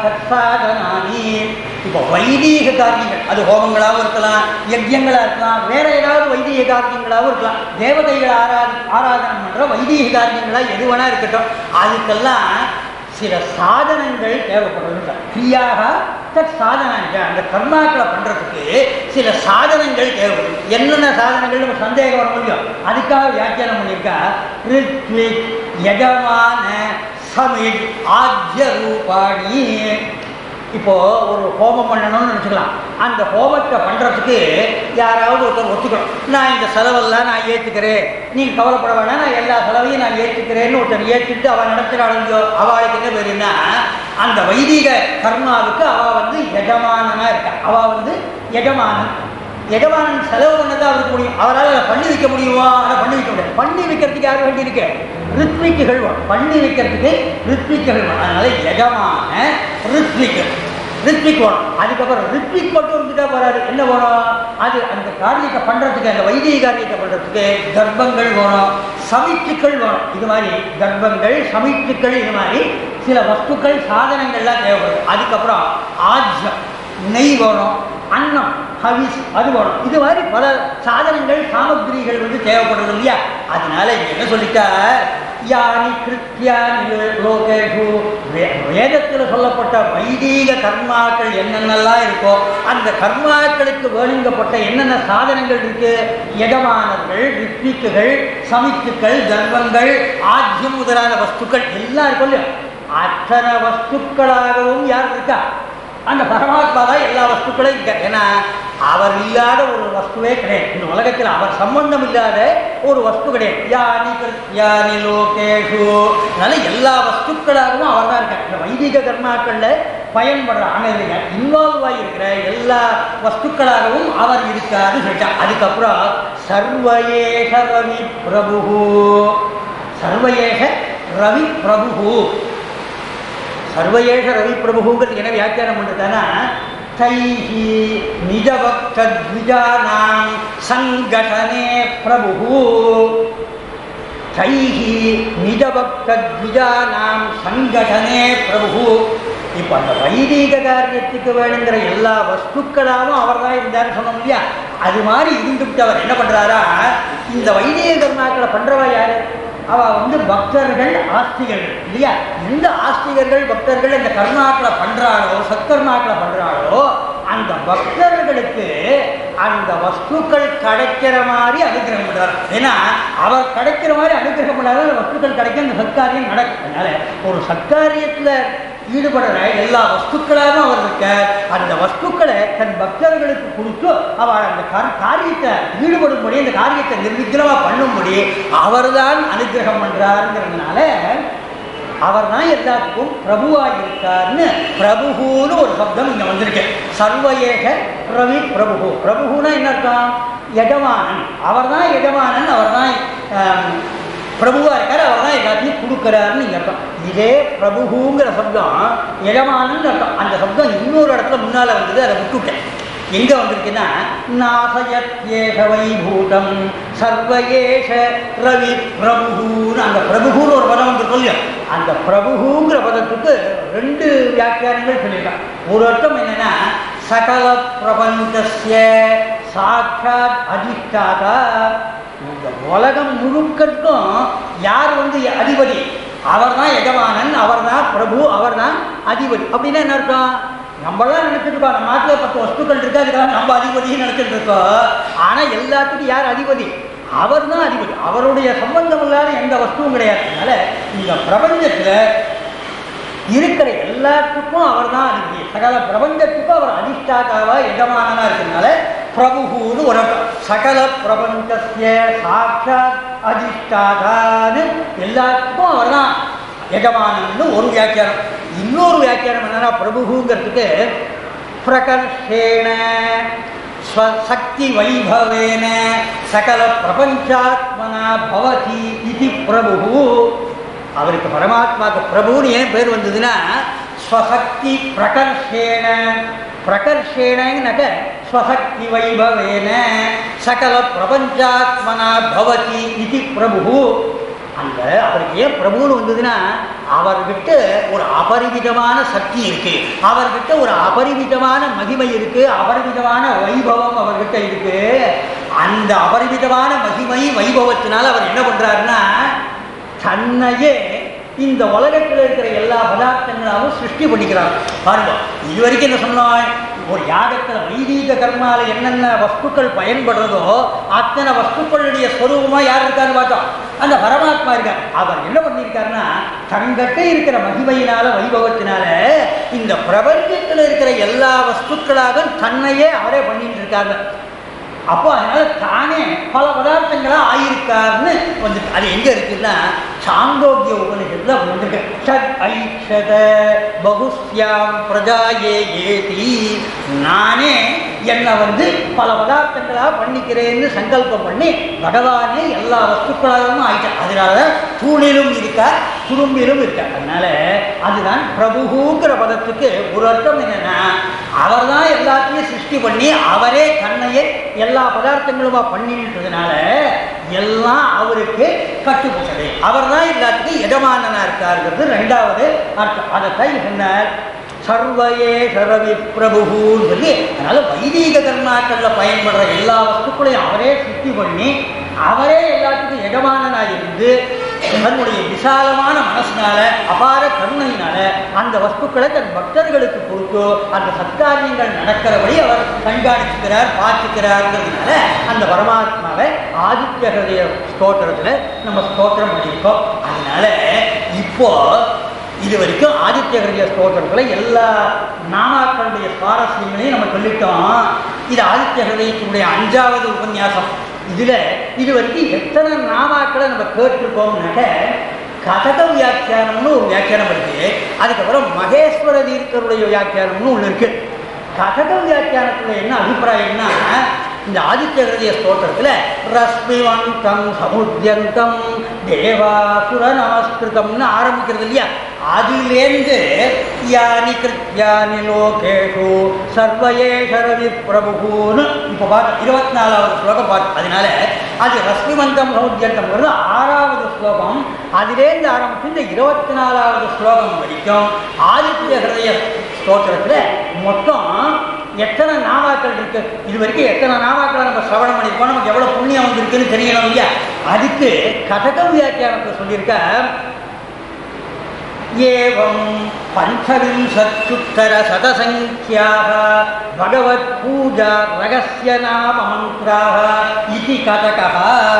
S1: தற்சாதனானி இப்போ வைதீக காரியங்கள் அது ஹோமங்களாகவும் இருக்கலாம் யஜ்யங்களாக இருக்கலாம் வேற ஏதாவது வைதீக காரியங்களாகவும் இருக்கலாம் தேவதைகள் ஆராதி ஆராதனை பண்ணுற வைதீக காரியங்களாக எது வேணா இருக்கட்டும் அதுக்கெல்லாம் சில சாதனங்கள் தேவைப்படுறது கிரியாக தத் சாதனங்கள் அந்த கர்மாக்களை பண்றதுக்கு சில சாதனங்கள் தேவைப்படும் என்னென்ன சாதனங்கள் நம்ம சந்தேகம் வர முடியும் அதுக்காக வியாக்கியானம் பண்ணியிருக்கா ரித்விக் யஜமான சமித் ஆத்ய ரூபாணி இப்போ ஒரு ஹோமம் பண்ணணும்னு நினச்சிக்கலாம் அந்த ஹோமத்தை பண்ணுறதுக்கு யாராவது ஒருத்தர் ஒத்துக்கணும் நான் இந்த செலவெல்லாம் நான் ஏற்றுக்கிறேன் நீங்கள் கவலைப்பட வேணாம் நான் எல்லா செலவையும் நான் ஏற்றுக்கிறேன்னு ஒருத்தர் ஏற்றுட்டு அவன் நடத்துகிறாளுங்கோ அவளுக்கு என்ன பேருன்னா அந்த வைதிக கர்மாவுக்கு அவள் வந்து எஜமானனாக இருக்கா அவள் வந்து எஜமானன் எஜமானன் செலவு பண்ணதான் அவருக்கு முடியும் அவரால் அதை பண்ணி வைக்க முடியுமா அதை பண்ணி வைக்க முடியாது பண்ணி வைக்கிறதுக்கு யார் வேண்டி இருக்கு ரித்விக்குகள் வேணும் பண்ணி வைக்கிறதுக்கு ரித்விக்குகள் வேணும் அதனால எஜமான ரித்விக்கு ரித்விக் வேணும் அதுக்கப்புறம் ரித்விக் மட்டும் இருந்துட்டா போறாரு என்ன வேணும் அது அந்த காரியத்தை பண்றதுக்கு அந்த வைதிக காரியத்தை பண்றதுக்கு கர்ப்பங்கள் வேணும் சமித்துக்கள் வேணும் இது மாதிரி கர்ப்பங்கள் சமித்துக்கள் இது மாதிரி சில வஸ்துக்கள் சாதனங்கள்லாம் தேவைப்படுது அதுக்கப்புறம் ஆஜ்யம் நெய் வேணும் அன்னம் ஹவிஸ் அது வேணும் இது மாதிரி பல சாதனங்கள் சாமகிரிகள் வந்து தேவைப்படுது இல்லையா அதனால இங்க என்ன சொல்லிட்டா யானி கிருத்தியானி லோகேஷு வேதத்தில் சொல்லப்பட்ட வைதீக கர்மாக்கள் என்னென்னலாம் இருக்கோ அந்த கர்மாக்களுக்கு வேணுங்கப்பட்ட என்னென்ன சாதனங்கள் இருக்கு எஜமானர்கள் ரித்விக்குகள் சமித்துக்கள் கர்வங்கள் ஆஜ்யம் முதலான வஸ்துக்கள் எல்லாம் இருக்கும் இல்லையா அத்தனை வஸ்துக்களாகவும் யார் இருக்கா அந்த பரமாத்மா தான் எல்லா வஸ்துக்களும் இருக்க ஏன்னா அவர் இல்லாத ஒரு வஸ்துவே கிடையாது இந்த உலகத்தில் அவர் சம்பந்தம் இல்லாத ஒரு வஸ்து கிடையாது யானி யானி லோகேஷு அதனால எல்லா வஸ்துக்களாகவும் அவர் தான் இருக்கார் இந்த வைதிக கர்மாக்கள்ல பயன்படுற ஆனால் இன்வால்வ் ஆகியிருக்கிற எல்லா வஸ்துக்களாகவும் அவர் இருக்காருன்னு சொல்லிட்டார் அதுக்கப்புறம் சர்வயேஷ ரவி பிரபு சர்வயேஷ ரவி பிரபு சர்வயேஷ ரவி பிரபுங்கிறது என்ன வியாக்கியானம் பண்ணுறதுனா தைஹி நிஜபக்தத்விஜானாம் சங்கடனே பிரபு தைஹி நிஜபக்தத்விஜானாம் சங்கடனே பிரபு இப்போ அந்த வைதீக காரியத்துக்கு வேணுங்கிற எல்லா வஸ்துக்களாகவும் அவர் தான் இருந்தாருன்னு சொன்னோம் இல்லையா அது மாதிரி இருந்துவிட்டு அவர் என்ன பண்ணுறாரா இந்த வைதீக கர்மாக்களை பண்ணுறவா யாரு அவ வந்து பக்தர்கள் ஆஸ்திகர்கள் இல்லையா எந்த ஆஸ்திகர்கள் பக்தர்கள் இந்த கர்மாக்களை பண்றாளோ சத்கர்மாக்களை பண்றாளோ அந்த பக்தர்களுக்கு அந்த வஸ்துக்கள் கிடைக்கிற மாதிரி அனுகிரகம் பண்றார் ஏன்னா அவர் கிடைக்கிற மாதிரி அனுகிரகம் பண்ணாத அந்த வஸ்துக்கள் கிடைக்க அந்த சத்காரியம் நடக்கும் அதனால ஒரு சத்காரியத்துல ஈடுபடுற எல்லா வஸ்துக்களாகவும் அவர் இருக்க அந்த வஸ்துக்களை தன் பக்தர்களுக்கு கொடுத்து அவர் அந்த கா- காரியத்தை ஈடுபடும்படி அந்த காரியத்தை நிர்விக்கிரமா பண்ணும்படி அவர்தான் அனுகிரகம் பண்றாருங்கிறதுனால அவர் தான் எல்லாத்துக்கும் பிரபுவாக இருக்காருன்னு பிரபுன்னு ஒரு சப்தம் இங்க வந்திருக்கு சர்வயேக ரவி பிரபு பிரபுனா என்ன அர்த்தம் எஜமானன் அவர் தான் எஜமானன் அவர் தான் பிரபுவா இருக்காரு அவர் தான் எல்லாத்தையும் கொடுக்குறாருன்னு இங்க அர்த்தம் இதே பிரபுங்கிற சப்தம் எஜமானன்னு அர்த்தம் அந்த சப்தம் இன்னொரு இடத்துல முன்னால வந்தது அதை விட்டுட்டேன் எங்க வந்திருக்குன்னா நாசயத்யேஷ வைபூதம் சர்வயேஷ ரவி பிரபுன்னு அந்த பிரபுன்னு ஒரு பதம் வந்து இல்லையா அந்த பிரபுங்கிற பதத்துக்கு ரெண்டு வியாக்கியானங்கள் சொல்லியிருக்காங்க ஒரு அர்த்தம் என்னன்னா சகல பிரபஞ்சஸ்ய சாட்சாத் அதிஷ்டாதா இந்த உலகம் முழுக்கற்கும் யார் வந்து அதிபதி அவர் தான் எஜமானன் அவர் தான் பிரபு அவர் தான் அதிபதி அப்படின்னா என்ன அர்த்தம் நம்மளாம் நினைச்சிட்டு இருக்கோம் நம்ம நாட்டில் பத்து வஸ்துக்கள் இருக்கு அதுக்கெல்லாம் நம்ம அதிபதினு நினைச்சிட்டு இருக்கோம் ஆனால் எல்லாத்துக்கும் யார் அதிபதி அவர் தான் அதிபதி அவருடைய சம்பந்தம் இல்லாத எந்த வஸ்துவும் கிடையாது அதனால இந்த பிரபஞ்சத்தில் இருக்கிற எல்லாத்துக்கும் அவர் தான் அதிபதி சகல பிரபஞ்சத்துக்கும் அவர் அதிஷ்டாதாவா எஜமானனா இருக்கிறதுனால பிரபுன்னு ஒரு அர்த்தம். சகல பிரபஞ்சத்திய சாட்சாத் அதிஷ்டாதான்னு எல்லாத்துக்கும் அவர் தான் எஜமானன்னு ஒரு வியாக்கியானம் இன்னொரு வியாக்கியானம் என்னன்னா பிரபுங்கிறதுக்கு பிரகர்ஷேண ஸ்வசக்தி வைபவேன சகல பிரபஞ்சாத்மனா பவதி இது பிரபு அவருக்கு பரமாத்மாக்கு பிரபுன்னு ஏன் பேர் வந்ததுன்னா ஸ்வசக்தி பிரகர்ஷேண பிரகர்ஷேணங்கனாக்க ஸ்வசக்தி வைபவேன சகல பிரபஞ்சாத்மனா பவதி இது பிரபு அந்த அவருக்கு ஏன் பிரபுன்னு வந்ததுன்னா அவர்கிட்ட ஒரு அபரிமிதமான சக்தி இருக்கு அவர்கிட்ட ஒரு அபரிமிதமான மகிமை இருக்கு அபரிமிதமான வைபவம் அவர்கிட்ட இருக்கு அந்த அபரிமிதமான மகிமை வைபவத்தினால அவர் என்ன பண்றாருன்னா தன்னையே இந்த உலகத்தில் இருக்கிற எல்லா பதார்த்தங்களாகவும் சிருஷ்டி பண்ணிக்கிறார் பாருங்க இது வரைக்கும் என்ன சொன்னோம் ஒரு யாகத்தில் வைதீக கர்மால என்னென்ன வஸ்துக்கள் பயன்படுறதோ அத்தனை வஸ்துக்களுடைய ஸ்வரூபமா யார் இருக்காருன்னு பார்த்தோம் அந்த பரமாத்மா இருக்கார் அவர் என்ன பண்ணியிருக்காருன்னா தங்கிட்ட இருக்கிற மகிமையினால வைபவத்தினால இந்த பிரபஞ்சத்தில் இருக்கிற எல்லா வஸ்துக்களாக தன்னையே அவரே பண்ணிட்டு இருக்காரு அப்போ அதனால தானே பல பதார்த்தங்களா ஆயிருக்காருன்னு வந்து அது எங்க இருக்குன்னா சாந்தோக்கிய உபனிஷத்துல வந்திருக்கு ஷட் ஐஷத பகுஸ்யாம் பிரஜாயே ஏதி நானே என்னை வந்து பல பதார்த்தங்களா பண்ணிக்கிறேன்னு சங்கல்பம் பண்ணி பகவானே எல்லா வஸ்துக்களாகவும் ஆயிட்டார் அதனால தூணிலும் இருக்கார் துரும்பிலும் இருக்கார் அதனால அதுதான் பிரபுங்கிற பதத்துக்கு ஒரு அர்த்தம் என்னன்னா அவர் தான் எல்லாத்தையும் சிருஷ்டி பண்ணி அவரே தன்னையே எல்லா பதார்த்தங்களுமா பண்ணிட்டதுனால எல்லாம் அவருக்கு கட்டுப்பட்டது அவர் தான் எல்லாத்துக்கும் எஜமானனா இருக்காருங்கிறது ரெண்டாவது அர்த்தம் அதைத்தான் சொன்னார் சர்வயே சரவி பிரபுன்னு சொல்லி அதனால வைதீக கர்மாக்கள்ல பயன்படுற எல்லா வஸ்துக்களையும் அவரே சுத்தி பண்ணி அவரே எல்லாத்துக்கும் எஜமானனாக இருந்து தன்னுடைய விசாலமான மனசினால அபார கருணையினால அந்த வஸ்துக்களை தன் பக்தர்களுக்கு கொடுத்து அந்த சத்காரியங்கள் நடக்கிறபடி அவர் கண்காணிச்சுக்கிறார் பார்த்துக்கிறாருங்கிறதுனால அந்த பரமாத்மாவை ஆதித்ய ஹிருதய ஸ்தோத்திரத்துல நம்ம ஸ்தோத்திரம் பண்ணியிருக்கோம் அதனால இப்போ இது வரைக்கும் ஆதித்ய ஹிருதய ஸ்தோத்திரத்தில் எல்லா நாமாக்களுடைய சுவாரஸ்யங்களையும் நம்ம சொல்லிட்டோம் இது ஆதித்ய ஹிருதயத்தினுடைய அஞ்சாவது உபன்யாசம் இதுல இது வரைக்கும் எத்தனை நாமாக்களை நம்ம கேட்டிருக்கோம்னாக்க கதக வியாக்கியானம்னு ஒரு வியாக்கியானம் இருக்கு அதுக்கப்புறம் மகேஸ்வர தீர்க்கருடைய வியாக்கியானம்னு ஒன்று இருக்கு கதக வியாக்கியானத்துல என்ன அபிப்பிராயம்னா இந்த ஆதித்ய ஹிருதய ஸ்தோத்திரத்துல ரஸ்மிவந்தம் சமுத்தியந்தம் தேவாசுர நமஸ்கிருதம்னு ஆரம்பிக்கிறது இல்லையா அதிலேந்து யானி கிருத்யானி லோகேஷு சர்வயேஷரவி பிரபுன்னு இப்போ பார்த்து இருபத்தி நாலாவது ஸ்லோகம் பார்த்து அதனால அது ரஸ்மிவந்தம் சமுத்தியந்தம்ங்கிறது ஆறாவது ஸ்லோகம் அதிலேருந்து ஆரம்பிச்சு இந்த இருபத்தி நாலாவது ஸ்லோகம் வரைக்கும் ஆதித்ய ஹிருதய ஸ்தோத்திரத்துல மொத்தம் எத்தனை நாமாக்கள் இருக்கு இது வரைக்கும் எத்தனை நாமாக்களை நம்ம சிரவணம் பண்ணியிருக்கோம் நமக்கு எவ்வளவு புண்ணியம் வந்திருக்குன்னு தெரியணும் இல்லையா அதுக்கு கதக வியாக்கியானத்தை சொல்லியிருக்க ஏவம் பஞ்சவிம்சத்யுத்தர சதசங்கியாக பகவத் பூஜா ரகசிய நாம மந்திராக இது கதகா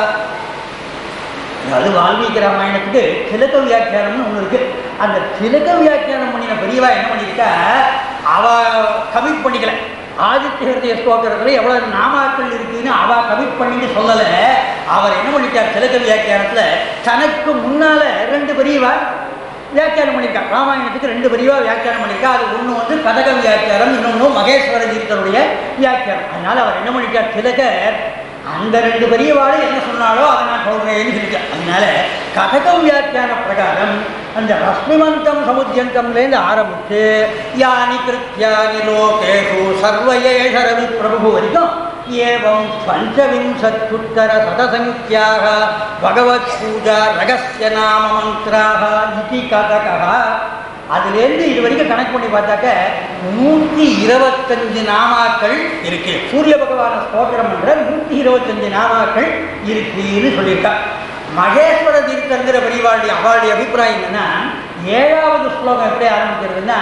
S1: அது வால்மீகி ராமாயணத்துக்கு திலக வியாக்கியானம்னு ஒன்று இருக்கு அந்த திலக வியாக்கியானம் பண்ணின பெரியவா என்ன பண்ணியிருக்கா அவ கமிட் பண்ணிக்கல ஆதித்ய ஹிருதய ஸ்தோத்திரத்துல எவ்வளவு நாமாக்கள் இருக்குன்னு அவ கமிட் பண்ணிட்டு சொல்லல அவர் என்ன பண்ணிட்டார் திலக வியாக்கியானத்துல தனக்கு முன்னால ரெண்டு பெரியவா வியாக்கியானம் பண்ணியிருக்கார் ராமாயணத்துக்கு ரெண்டு பெரியவா வியாக்கியானம் பண்ணியிருக்கா அது ஒன்று வந்து கதக வியாக்கியானம் இன்னொன்று மகேஸ்வர தீர்த்தருடைய வியாக்கியானம் அதனால அவர் என்ன பண்ணிட்டார் திலகர் அந்த ரெண்டு பெரியவாளும் என்ன சொன்னாலோ அதை நான் சொல்றேன்னு சொல்லிட்டேன் அதனால கதகம் வியாக்கியான பிரகாரம் அந்த ரஸ்மிமந்தம் சமுத்தியந்தம்லேருந்து ஆரம்பித்து யானி கிருத்தியானி லோகேஷு சர்வயேஷ ரவி பிரபு வரைக்கும் ஏவம் பஞ்சவிம்சத்யுத்தர சதசங்கியாக பகவத் பூஜா ரகசிய நாம மந்திராக இதி கதகா அதுலேருந்து இது வரைக்கும் கணக்கு பண்ணி பார்த்தாக்க நூற்றி இருபத்தஞ்சு நாமாக்கள் இருக்கு சூரிய பகவான ஸ்தோத்திரம் என்ற நூற்றி இருபத்தஞ்சு நாமாக்கள் இருக்குன்னு சொல்லியிருக்கா மகேஸ்வர தீர்த்தங்கிற வழிவாளுடைய அவளுடைய அபிப்பிராயம் என்னன்னா ஏழாவது ஸ்லோகம் எப்படி ஆரம்பிக்கிறதுன்னா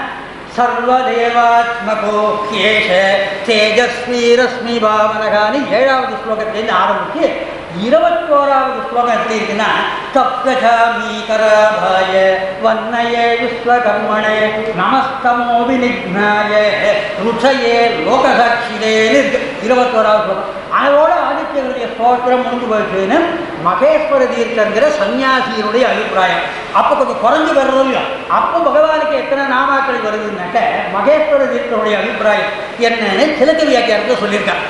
S1: சர்வதேவாத்மகோ கேஷ தேஜஸ்வி ரஸ்மி பாவனகான்னு ஏழாவது ஸ்லோகத்திலேருந்து ஆரம்பிச்சு இருபத்தோராவது ஸ்லோகம் எப்படி இருக்குன்னா தப்கஜாமீகராபாய வன்னயே விஸ்வகர்மணே நமஸ்தமோ விநிக்னாய ருச்சயே லோகசாட்சிதேன்னு இருக்கு இருபத்தோராவது ஸ்லோகம் அதோட ஆதித்யனுடைய ஸ்தோத்திரம் முடிஞ்சு போயிட்டுன்னு மகேஸ்வர தீர்த்தங்கிற சன்னியாசியினுடைய அபிப்பிராயம் அப்போ கொஞ்சம் குறைஞ்சு வர்றதோ இல்லையோ அப்போ பகவானுக்கு எத்தனை நாமாக்கள் வருதுன்னாக்க மகேஸ்வர தீர்த்தனுடைய அபிப்பிராயம் என்னன்னு சிலக்க வியாக்கியாரத்தை சொல்லியிருக்காங்க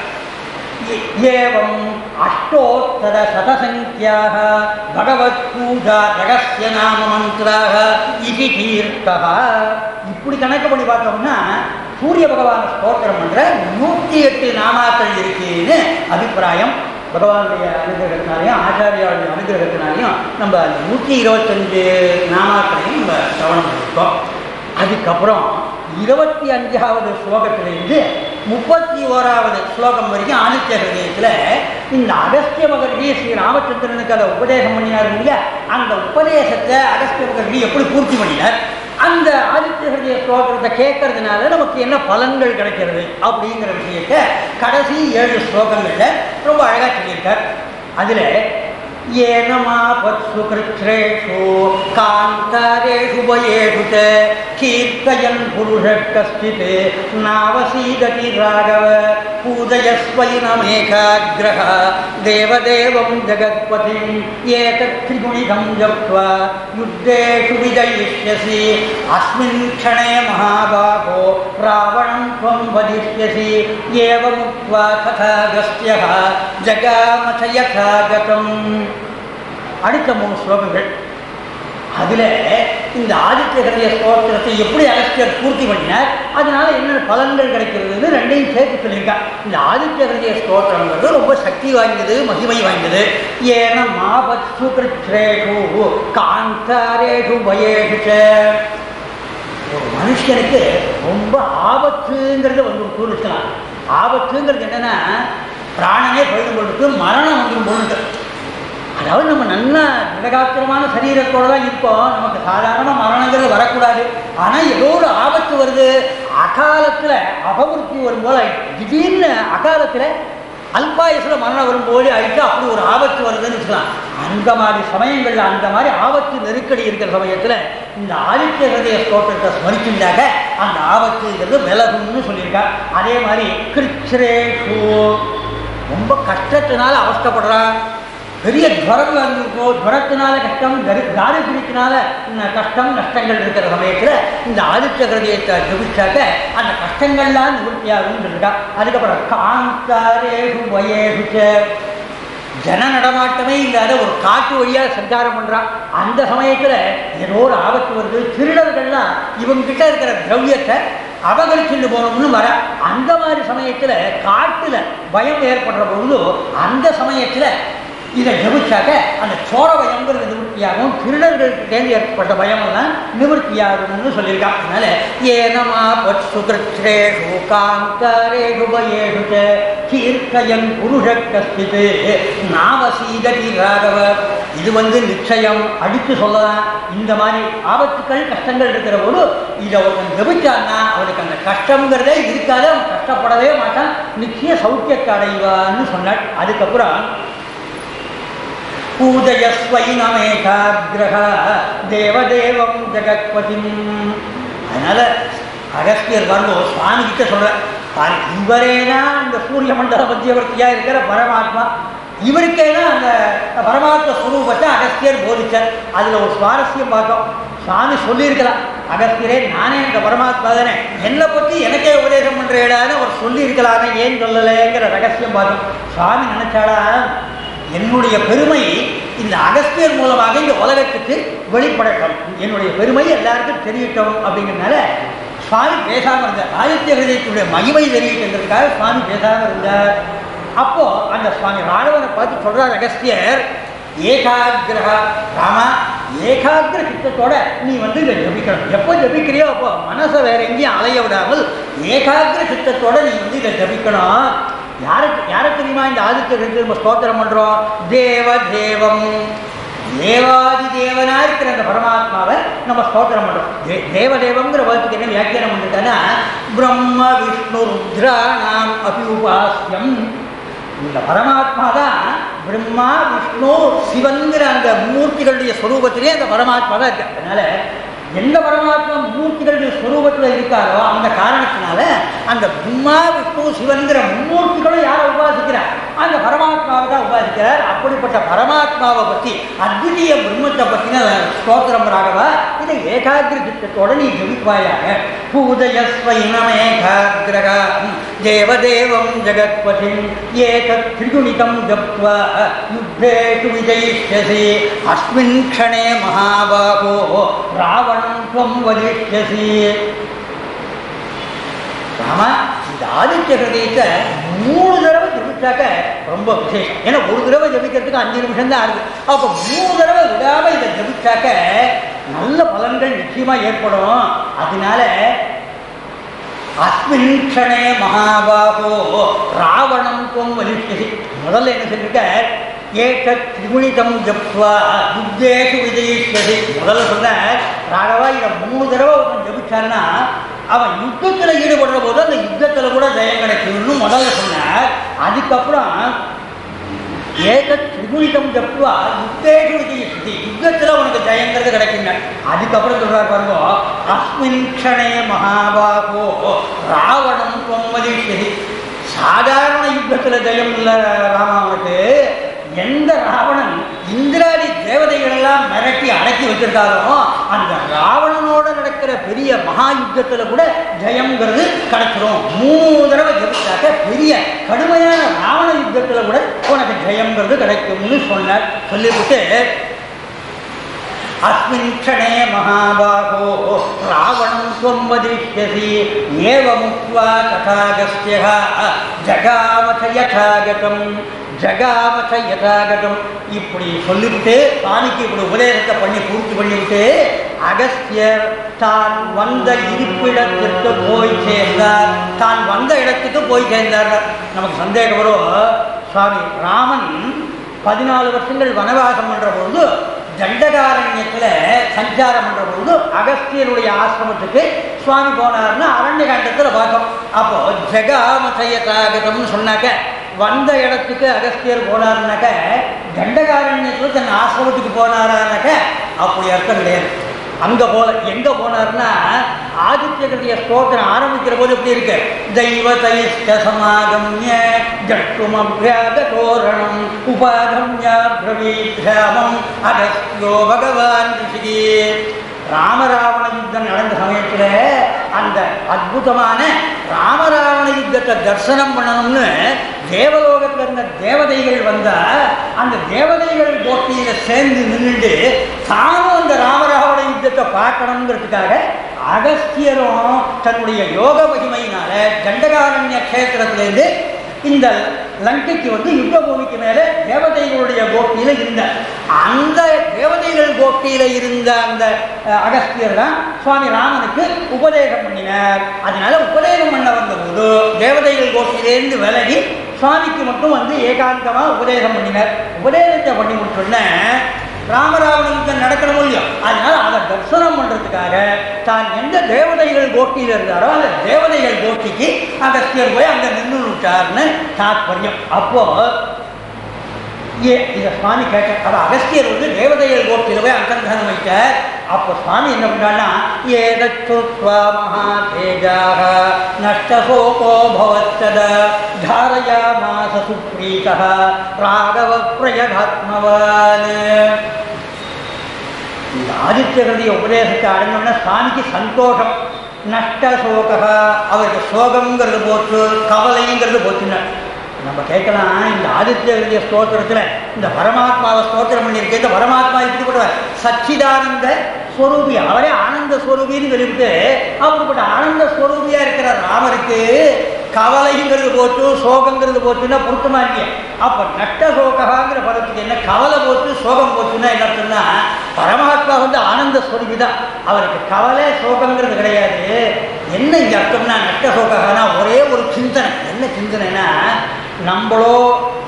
S1: ஏவம் அஷ்டோத்தர சதசங்கியாக பகவத் பூஜா ரகசிய நாம மந்திராக இதி தீர்த்தா இப்படி கணக்கு பண்ணி பார்த்தோம்னா சூரிய பகவான ஸ்தோத்திரம் பண்ற நூற்றி எட்டு நாமாக்கள் இருக்குன்னு அபிப்பிராயம் பகவானுடைய அனுகிரகத்தினாலையும் ஆச்சாரியாவுடைய அனுகிரகத்தினாலையும் நம்ம அந்த நூற்றி இருபத்தஞ்சு நாமாக்களையும் நம்ம சிரவணம் பண்ணியிருக்கோம் அதுக்கப்புறம் இருபத்தி அஞ்சாவது ஸ்லோகத்திலிருந்து முப்பத்தி ஓராவது ஸ்லோகம் வரைக்கும் ஆதித்ய ஹிருதயத்தில் இந்த அகஸ்திய மகர்ஷி ஸ்ரீ ராமச்சந்திரனுக்கு அதை உபதேசம் பண்ணினார் இல்லையா அந்த உபதேசத்தை அகஸ்திய மகர்ஷி எப்படி பூர்த்தி பண்ணினார் அந்த ஆதித்ய ஹிருதய ஸ்லோகத்தை கேட்கறதுனால நமக்கு என்ன பலன்கள் கிடைக்கிறது அப்படிங்கிற விஷயத்தை கடைசி ஏழு ஸ்லோகங்களில் ரொம்ப அழகாக சொல்லியிருக்கார் அதில் ஏனமாபத்சு கிருத்ரேஷு காந்தாரேஷு வயேஷு ச கீர்த்தயன் புருஷ கஷ்டித் நாவசீததி ராகவ பூஜயஸ்வைனமேகாகிரக தேவதேவம் ஜகத்பதிம் ஏதத் திரிகுணிதம் ஜப்த்வா யுத்தேஷு விஜயிஷ்யசி அஸ்மின் க்ஷணே மகாபாகோ ராவணம் त्वं वदिष्यसि एवमुक्त्वा तथागस्त्यः जगामथ यथा गतम् அடுத்த மூணு ஸ்லோகங்கள் அதில் இந்த ஆதித்ய ஹிருதய ஸ்தோத்திரத்தை எப்படி அகஸ்தியர் பூர்த்தி பண்ணினார் அதனால என்னென்ன பலன்கள் கிடைக்கிறதுன்னு ரெண்டையும் சேர்த்து சொல்லியிருக்கா இந்த ஆதித்ய ஹிருதய ஸ்தோத்திரங்கிறது ரொம்ப சக்தி வாய்ந்தது மகிமை வாய்ந்தது ஏன மாபத் சுகிருத்ரேஷு காந்தாரேஷு பயேஷு ச ஒரு மனுஷனுக்கு ரொம்ப ஆபத்துங்கிறத வந்து கூறிக்கலாம் ஆபத்துங்கிறது என்னன்னா பிராணனே போயிடும் பொழுது மரணம் வந்துடும் பொழுது அதாவது நம்ம நல்ல திடகாத்திரமான சரீரத்தோடு தான் இருப்போம் நமக்கு சாதாரண மரணங்கிறது வரக்கூடாது ஆனால் ஏதோ ஒரு ஆபத்து வருது அகாலத்தில் அபமிருத்தி வரும்போது ஆயிடுச்சு. திடீர்னு அகாலத்தில் அல்பாயுசில் மரணம் வரும்போது ஆயிட்டு அப்படி ஒரு ஆபத்து வருதுன்னு வச்சுக்கலாம் அந்த மாதிரி சமயங்களில் அந்த மாதிரி ஆபத்து நெருக்கடி இருக்கிற சமயத்தில் இந்த ஆதித்ய ஹிருதய ஸ்தோத்திரத்தை ஸ்மரிச்சுட்டாக்க அந்த ஆபத்துங்கிறது விலகும்னு சொல்லியிருக்கா அதே மாதிரி கிருச்ரேஷு ரொம்ப கஷ்டத்தினால அவஸ்தப்படுறான் பெரிய ஜுரம் வந்துருக்கோ ஜுரத்தினால கஷ்டம் தரி- தாரித்திரத்தினால இந்த கஷ்டம் நஷ்டங்கள் இருக்கிற சமயத்தில் இந்த ஆதித்ய கிருதயத்தை ஜபிச்சாக்க அந்த கஷ்டங்கள்லாம் நிவர்த்தியாகும்னு இருக்கா அதுக்கப்புறம் காந்தாரேஷு வயேஷு ச. ஜன நடமாட்டமே இல்லாத ஒரு காட்டு வழியாக சஞ்சாரம் பண்ணுறான் அந்த சமயத்தில் ஏதோ ஒரு ஆபத்து வருது திருடர்கள்லாம் இவங்கிட்ட இருக்கிற திரவியத்தை அபகரிச்சுட்டு போகணும்னு வர அந்த மாதிரி சமயத்தில் காட்டில் பயம் ஏற்படுற பொழுது அந்த சமயத்தில் இதை ஜபிச்சாக்க அந்த சோர பயங்கிறது நிவர்த்தியாகும் திருடர்கள்டேந்து ஏற்பட்ட பயமெல்லாம் நிவர்த்தியாகும்னு சொல்லியிருக்கான் அதனால ஏனமா சுகிருத்ரேஷு காந்தாரேஷு பயேஷு ச கீர்த்தயன் புருஷ கஸ்தித் நாவசீததி ராகவ இது வந்து நிச்சயம் அடித்து சொல்லலாம் இந்த மாதிரி ஆபத்துக்கள் கஷ்டங்கள் இருக்கிற போது இதை ஒருத்தன் ஜபிச்சான்னா அவனுக்கு அந்த கஷ்டங்கிறதே இருக்காது அவன் கஷ்டப்படவே மாட்டான் நிச்சய சௌக்கியத்தை அடைவான்னு சொன்னாள் அதுக்கப்புறம் பூஜயஸ்வைனமேகாகிரக தேவதேவம் ஜெகத்பதிம் அதனால அகஸ்தியர் வரும்போது சுவாமி கிட்ட சொல்ற பாரு இவரேனா இந்த சூரிய மண்டல மத்தியவர்த்தியா இருக்கிற பரமாத்மா இவருக்கே தான் அந்த பரமாத்ம ஸ்வரூபத்தை அகஸ்தியர் போதிச்சார் அதில் ஒரு சுவாரஸ்யம் பார்த்தோம் சுவாமி சொல்லியிருக்கலாம் அகஸ்தியரே நானே இந்த பரமாத்மா தானே என்னை பற்றி எனக்கே உபதேசம் பண்ணுறேடான்னு அவர் சொல்லியிருக்கலாமே ஏன் சொல்லலைங்கிற ரகசியம் பார்த்தோம் சுவாமி நினைச்சாடா என்னுடைய பெருமை இந்த அகஸ்தியர் மூலமாக இந்த உலகத்துக்கு வெளிப்படட்டும் என்னுடைய பெருமை எல்லாருக்கும் தெரியட்டும் அப்படிங்கிறதுனால சுவாமி பேசாமல் இருந்தார் ஆதித்ய ஹிருதயத்துடைய மகிமை தெரிவிக்கின்றதுக்காக சுவாமி பேசாமல் இருந்தார் அப்போ அந்த சுவாமி ராகவனை பார்த்து சொல்றார் அகஸ்தியர் ஏகாகிரக ராமா ஏகாகிர சித்தத்தோட நீ வந்து இதை ஜபிக்கணும் எப்போ ஜபிக்கிறியோ அப்போ மனசை வேற எங்கேயும் அலைய விடாமல் ஏகாகிர சித்தத்தோட நீ வந்து இதை ஜபிக்கணும் யாருக்கு யாருக்கு தெரியுமா இந்த ஆதித்ய ஹிருதய நம்ம ஸ்தோத்திரம் பண்றோம் தேவ தேவம் தேவாதி தேவனா இருக்கிற அந்த பரமாத்மாவை நம்ம ஸ்தோத்திரம் பண்றோம் தே தேவதேவங்கிற வார்த்தைக்கு என்ன வியாக்கியானம் பண்ணிருக்காங்கன்னா பிரம்ம விஷ்ணு ருத்ராணாம் அபி உபாசியம் இந்த பரமாத்மா தான் பிரம்மா விஷ்ணு சிவன்கிற அந்த மூர்த்திகளுடைய ஸ்வரூபத்திலே அந்த பரமாத்மா தான் இருக்கு அதனால எந்த பரமாத்மா மூர்த்திகளுடைய ஸ்வரூபத்தில் இருக்காரோ அந்த காரணத்தினால அந்த பிரம்மா விஷ்ணு சிவன்கிற மும்மூர்த்திகளும் யாரை உபாசிக்கிறார் அந்த பரமாத்மாவை தான் உபாசிக்கிறார் அப்படிப்பட்ட பரமாத்மாவை பற்றி அத்விதீய பிரம்மத்தை பற்றின ஸ்தோத்திரம் ராகவா இதை ஏகாகிர சித்தத்தோட நீ ஜபிப்பாயாக பூஜயஸ்வைனமேகாகிரகா தேவதேவம் ஜகத்பதிம் ஏதத் திரிகுணிதம் ஜப்வா யுத்தேஷு விஜயிஷ்யசி அஸ்மின் க்ஷணே மகாபாகோ ராவணம் துவம் வதிஷ்யசி ராமா இந்த ஆதித்ய ஹிருதயத்தை மூணு தடவை ஜபிச்சாக்க ரொம்ப விசேஷம் ஏன்னா ஒரு தடவை ஜபிக்கிறதுக்கு அஞ்சு நிமிஷம் தான் ஆகுது அப்போ மூணு தடவை விடாம இதை ஜபிச்சாக்க நல்ல பலன்கள் நிச்சயமா ஏற்படும் அதனால அஸ்மின் க்ஷணே மகாபாகோ ராவணம் துவம் வலிஷ்யசி முதல்ல என்ன சொல்லிருக்க ஏக திரிகுணிதம் ஜப்வா யுத்தேஷு விஜயிஷ்யசி முதல்ல சொன்ன ராகவா இதை மூணு தடவை ஒருத்தன் ஜபிச்சான்னா அவன் யுத்தத்தில் ஈடுபடுற போது அந்த யுத்தத்தில் கூட ஜெயம் கிடைக்கும்னு முதல்ல சொன்னார் அதுக்கப்புறம் ஏக திரிகுணிதம் ஜப்வா யுத்தேஷு விஜயிஷ்யசி யுத்தத்தில் உனக்கு ஜெயங்கிறது கிடைக்குங்க அதுக்கப்புறம் சொல்றாரு பாருங்க அஸ்மின் க்ஷணே மகாபாகோ ராவணம் தொம்மதிஷ்யதி சாதாரண யுத்தத்தில் ஜெயம் இல்லை ராமாவுக்கு எந்த ராவணன் இந்திராதி தேவதைகள் எல்லாம் மிரட்டி அடக்கி வச்சிருக்காலும் அந்த ராவணனோட நடக்கிற பெரிய மகா யுத்தத்துல கூட ஜெயம்ங்கிறது கிடைச்சிரும் மூணு தடவை ஜெயிச்சாக்க பெரிய கடுமையான ராவண யுத்தத்துல கூட உனக்கு ஜெயம்ங்கிறது கிடைக்கும்னு சொன்னார் சொல்லிவிட்டு अस्मिन् क्षणे महाबाहो रावणं त्वं वदिष्यसि एवमुक्त्वा तथागस्त्यः जगामथ यथागतं ஜகாமச யதாகதம் இப்படி சொல்லிவிட்டு சாமிக்கு இப்படி உபதேசத்தை பண்ணி பூர்த்தி பண்ணிவிட்டு அகஸ்தியர் தான் வந்த இருப்பிடத்திற்கு போய் சேர்ந்தார் தான் வந்த இடத்துக்கு போய் சேர்ந்தார் நமக்கு சந்தேகம் வரும் சுவாமி ராமன் பதினாலு வருஷங்கள் வனவாசம் பண்ற பொழுது தண்டகாரண்யத்தில் சஞ்சாரம் பண்ற பொழுது அகஸ்தியருடைய ஆசிரமத்துக்கு சுவாமி போனார்னு அரண்ய காண்டத்தில் பார்த்தோம் அப்போ ஜெகாமசயதாகதம்னு சொன்னாக்க வந்த இடத்துக்கு அகஸ்தியர் போனார்னாக்க தண்டகாரண்யத்தில் தன் ஆசிரமத்துக்கு போனாரானாக்க அப்படி அர்த்தம் கிடையாது அங்க போல எங்க போனார்னா ஆதித்ய கிருதிய ஸ்தோத்திரம் ஆரம்பிக்கிற போது எப்படி இருக்கு தெய்வ தைஷ்ட சமாகம்ய ஜட்டுமபியாக தோரணம் உபாகம்யா பிரவீத்யாமம் அகஸ்தியோ பகவான் ரிஷிகி ராமராவண யுத்தம் நடந்த சமயத்தில் அந்த அற்புதமான ராமராவண யுத்தத்தை தரிசனம் பண்ணணும்னு தேவலோகத்தில் இருந்த தேவதைகள் வந்தா அந்த தேவதைகள் போட்டியில சேர்ந்து நின்றுட்டு தானும் அந்த ராமராவண யுத்தத்தை பார்க்கணுங்கிறதுக்காக அகஸ்தியரும் தன்னுடைய யோக மகிமையினால தண்டகாரண்ய கஷேத்திரத்திலேருந்து இந்த லங்கைக்கு வந்து யுத்த பூமிக்கு மேல தேவதைகளுடைய கோஷ்டியில இருந்தார் அந்த தேவதைகள் கோஷ்டியில இருந்த அந்த அஹ், அகஸ்தியர் தான் சுவாமி ராமனுக்கு உபதேசம் பண்ணினார் அதனால உபதேசம் பண்ண வந்த போது தேவதைகள் கோஷ்டியிலேருந்து விலகி சுவாமிக்கு மட்டும் வந்து ஏகாந்தமா உபதேசம் பண்ணினார் உபதேசத்தை பண்ணி முடிச்சோடனே ராமராவண யுத்தம் நடக்கணும் இல்லையோ அதனால அதை தரிசனம் பண்றதுக்காக தான் எந்த தேவதைகள் கோஷ்டியில் இருந்தாரோ அந்த தேவதைகள் கோஷ்டிக்கு அகஸ்தியர் போய் அங்க நின்று விட்டார்னு தாத்பரியம் அப்போ ஏ இதை சுவாமி கேட்டார் அப்ப அகஸ்தியர் வந்து தேவதைகள் கோஷ்டியில் போய் அந்தர்தானம் வைத்தார் அப்போ சுவாமி என்ன பண்ணான்னா ஏதச்சுத்வா மகாதேஜாக நஷ்டசோகோ பவத்தத தாரயாமாச சுப்ரீதः ராகவ பிரயதாத்மவான் இந்த ஆதித்ய கிருதிய உபதேசத்தை அடைஞ்சோம்னா சுவாமிக்கு சந்தோஷம் நஷ்ட சோகா அவருக்கு சோகம்ங்கிறது போச்சு கவலைங்கிறது போச்சுன்னு நம்ம கேட்கலாம் இந்த ஆதித்ய கிருதிய ஸ்தோத்திரத்தில் இந்த பரமாத்மாவை ஸ்தோத்திரம் பண்ணியிருக்கேன் இந்த பரமாத்மா இப்படிப்பட்டவர் சச்சிதானந்த ஸ்வரூபி அவரே ஆனந்த ஸ்வரூபின்னு சொல்லிவிட்டு அப்படிப்பட்ட ஆனந்த ஸ்வரூபியா இருக்கிற ராமருக்கு கவலைங்கிறது போச்சு சோகங்கிறது போச்சுன்னா பொருத்தமா இல்லையே அப்ப நட்ட சோகாங்கிற பதத்துக்கு என்ன கவலை போச்சு சோகம் போச்சுன்னா என்ன சொன்னா பரமாத்மா வந்து ஆனந்த ஸ்வரூபி தான் அவருக்கு கவலை சோகங்கிறது கிடையாது என்ன இங்க அர்த்தம்னா நட்ட சோகானா ஒரே ஒரு சிந்தனை என்ன சிந்தனைனா நம்மளோ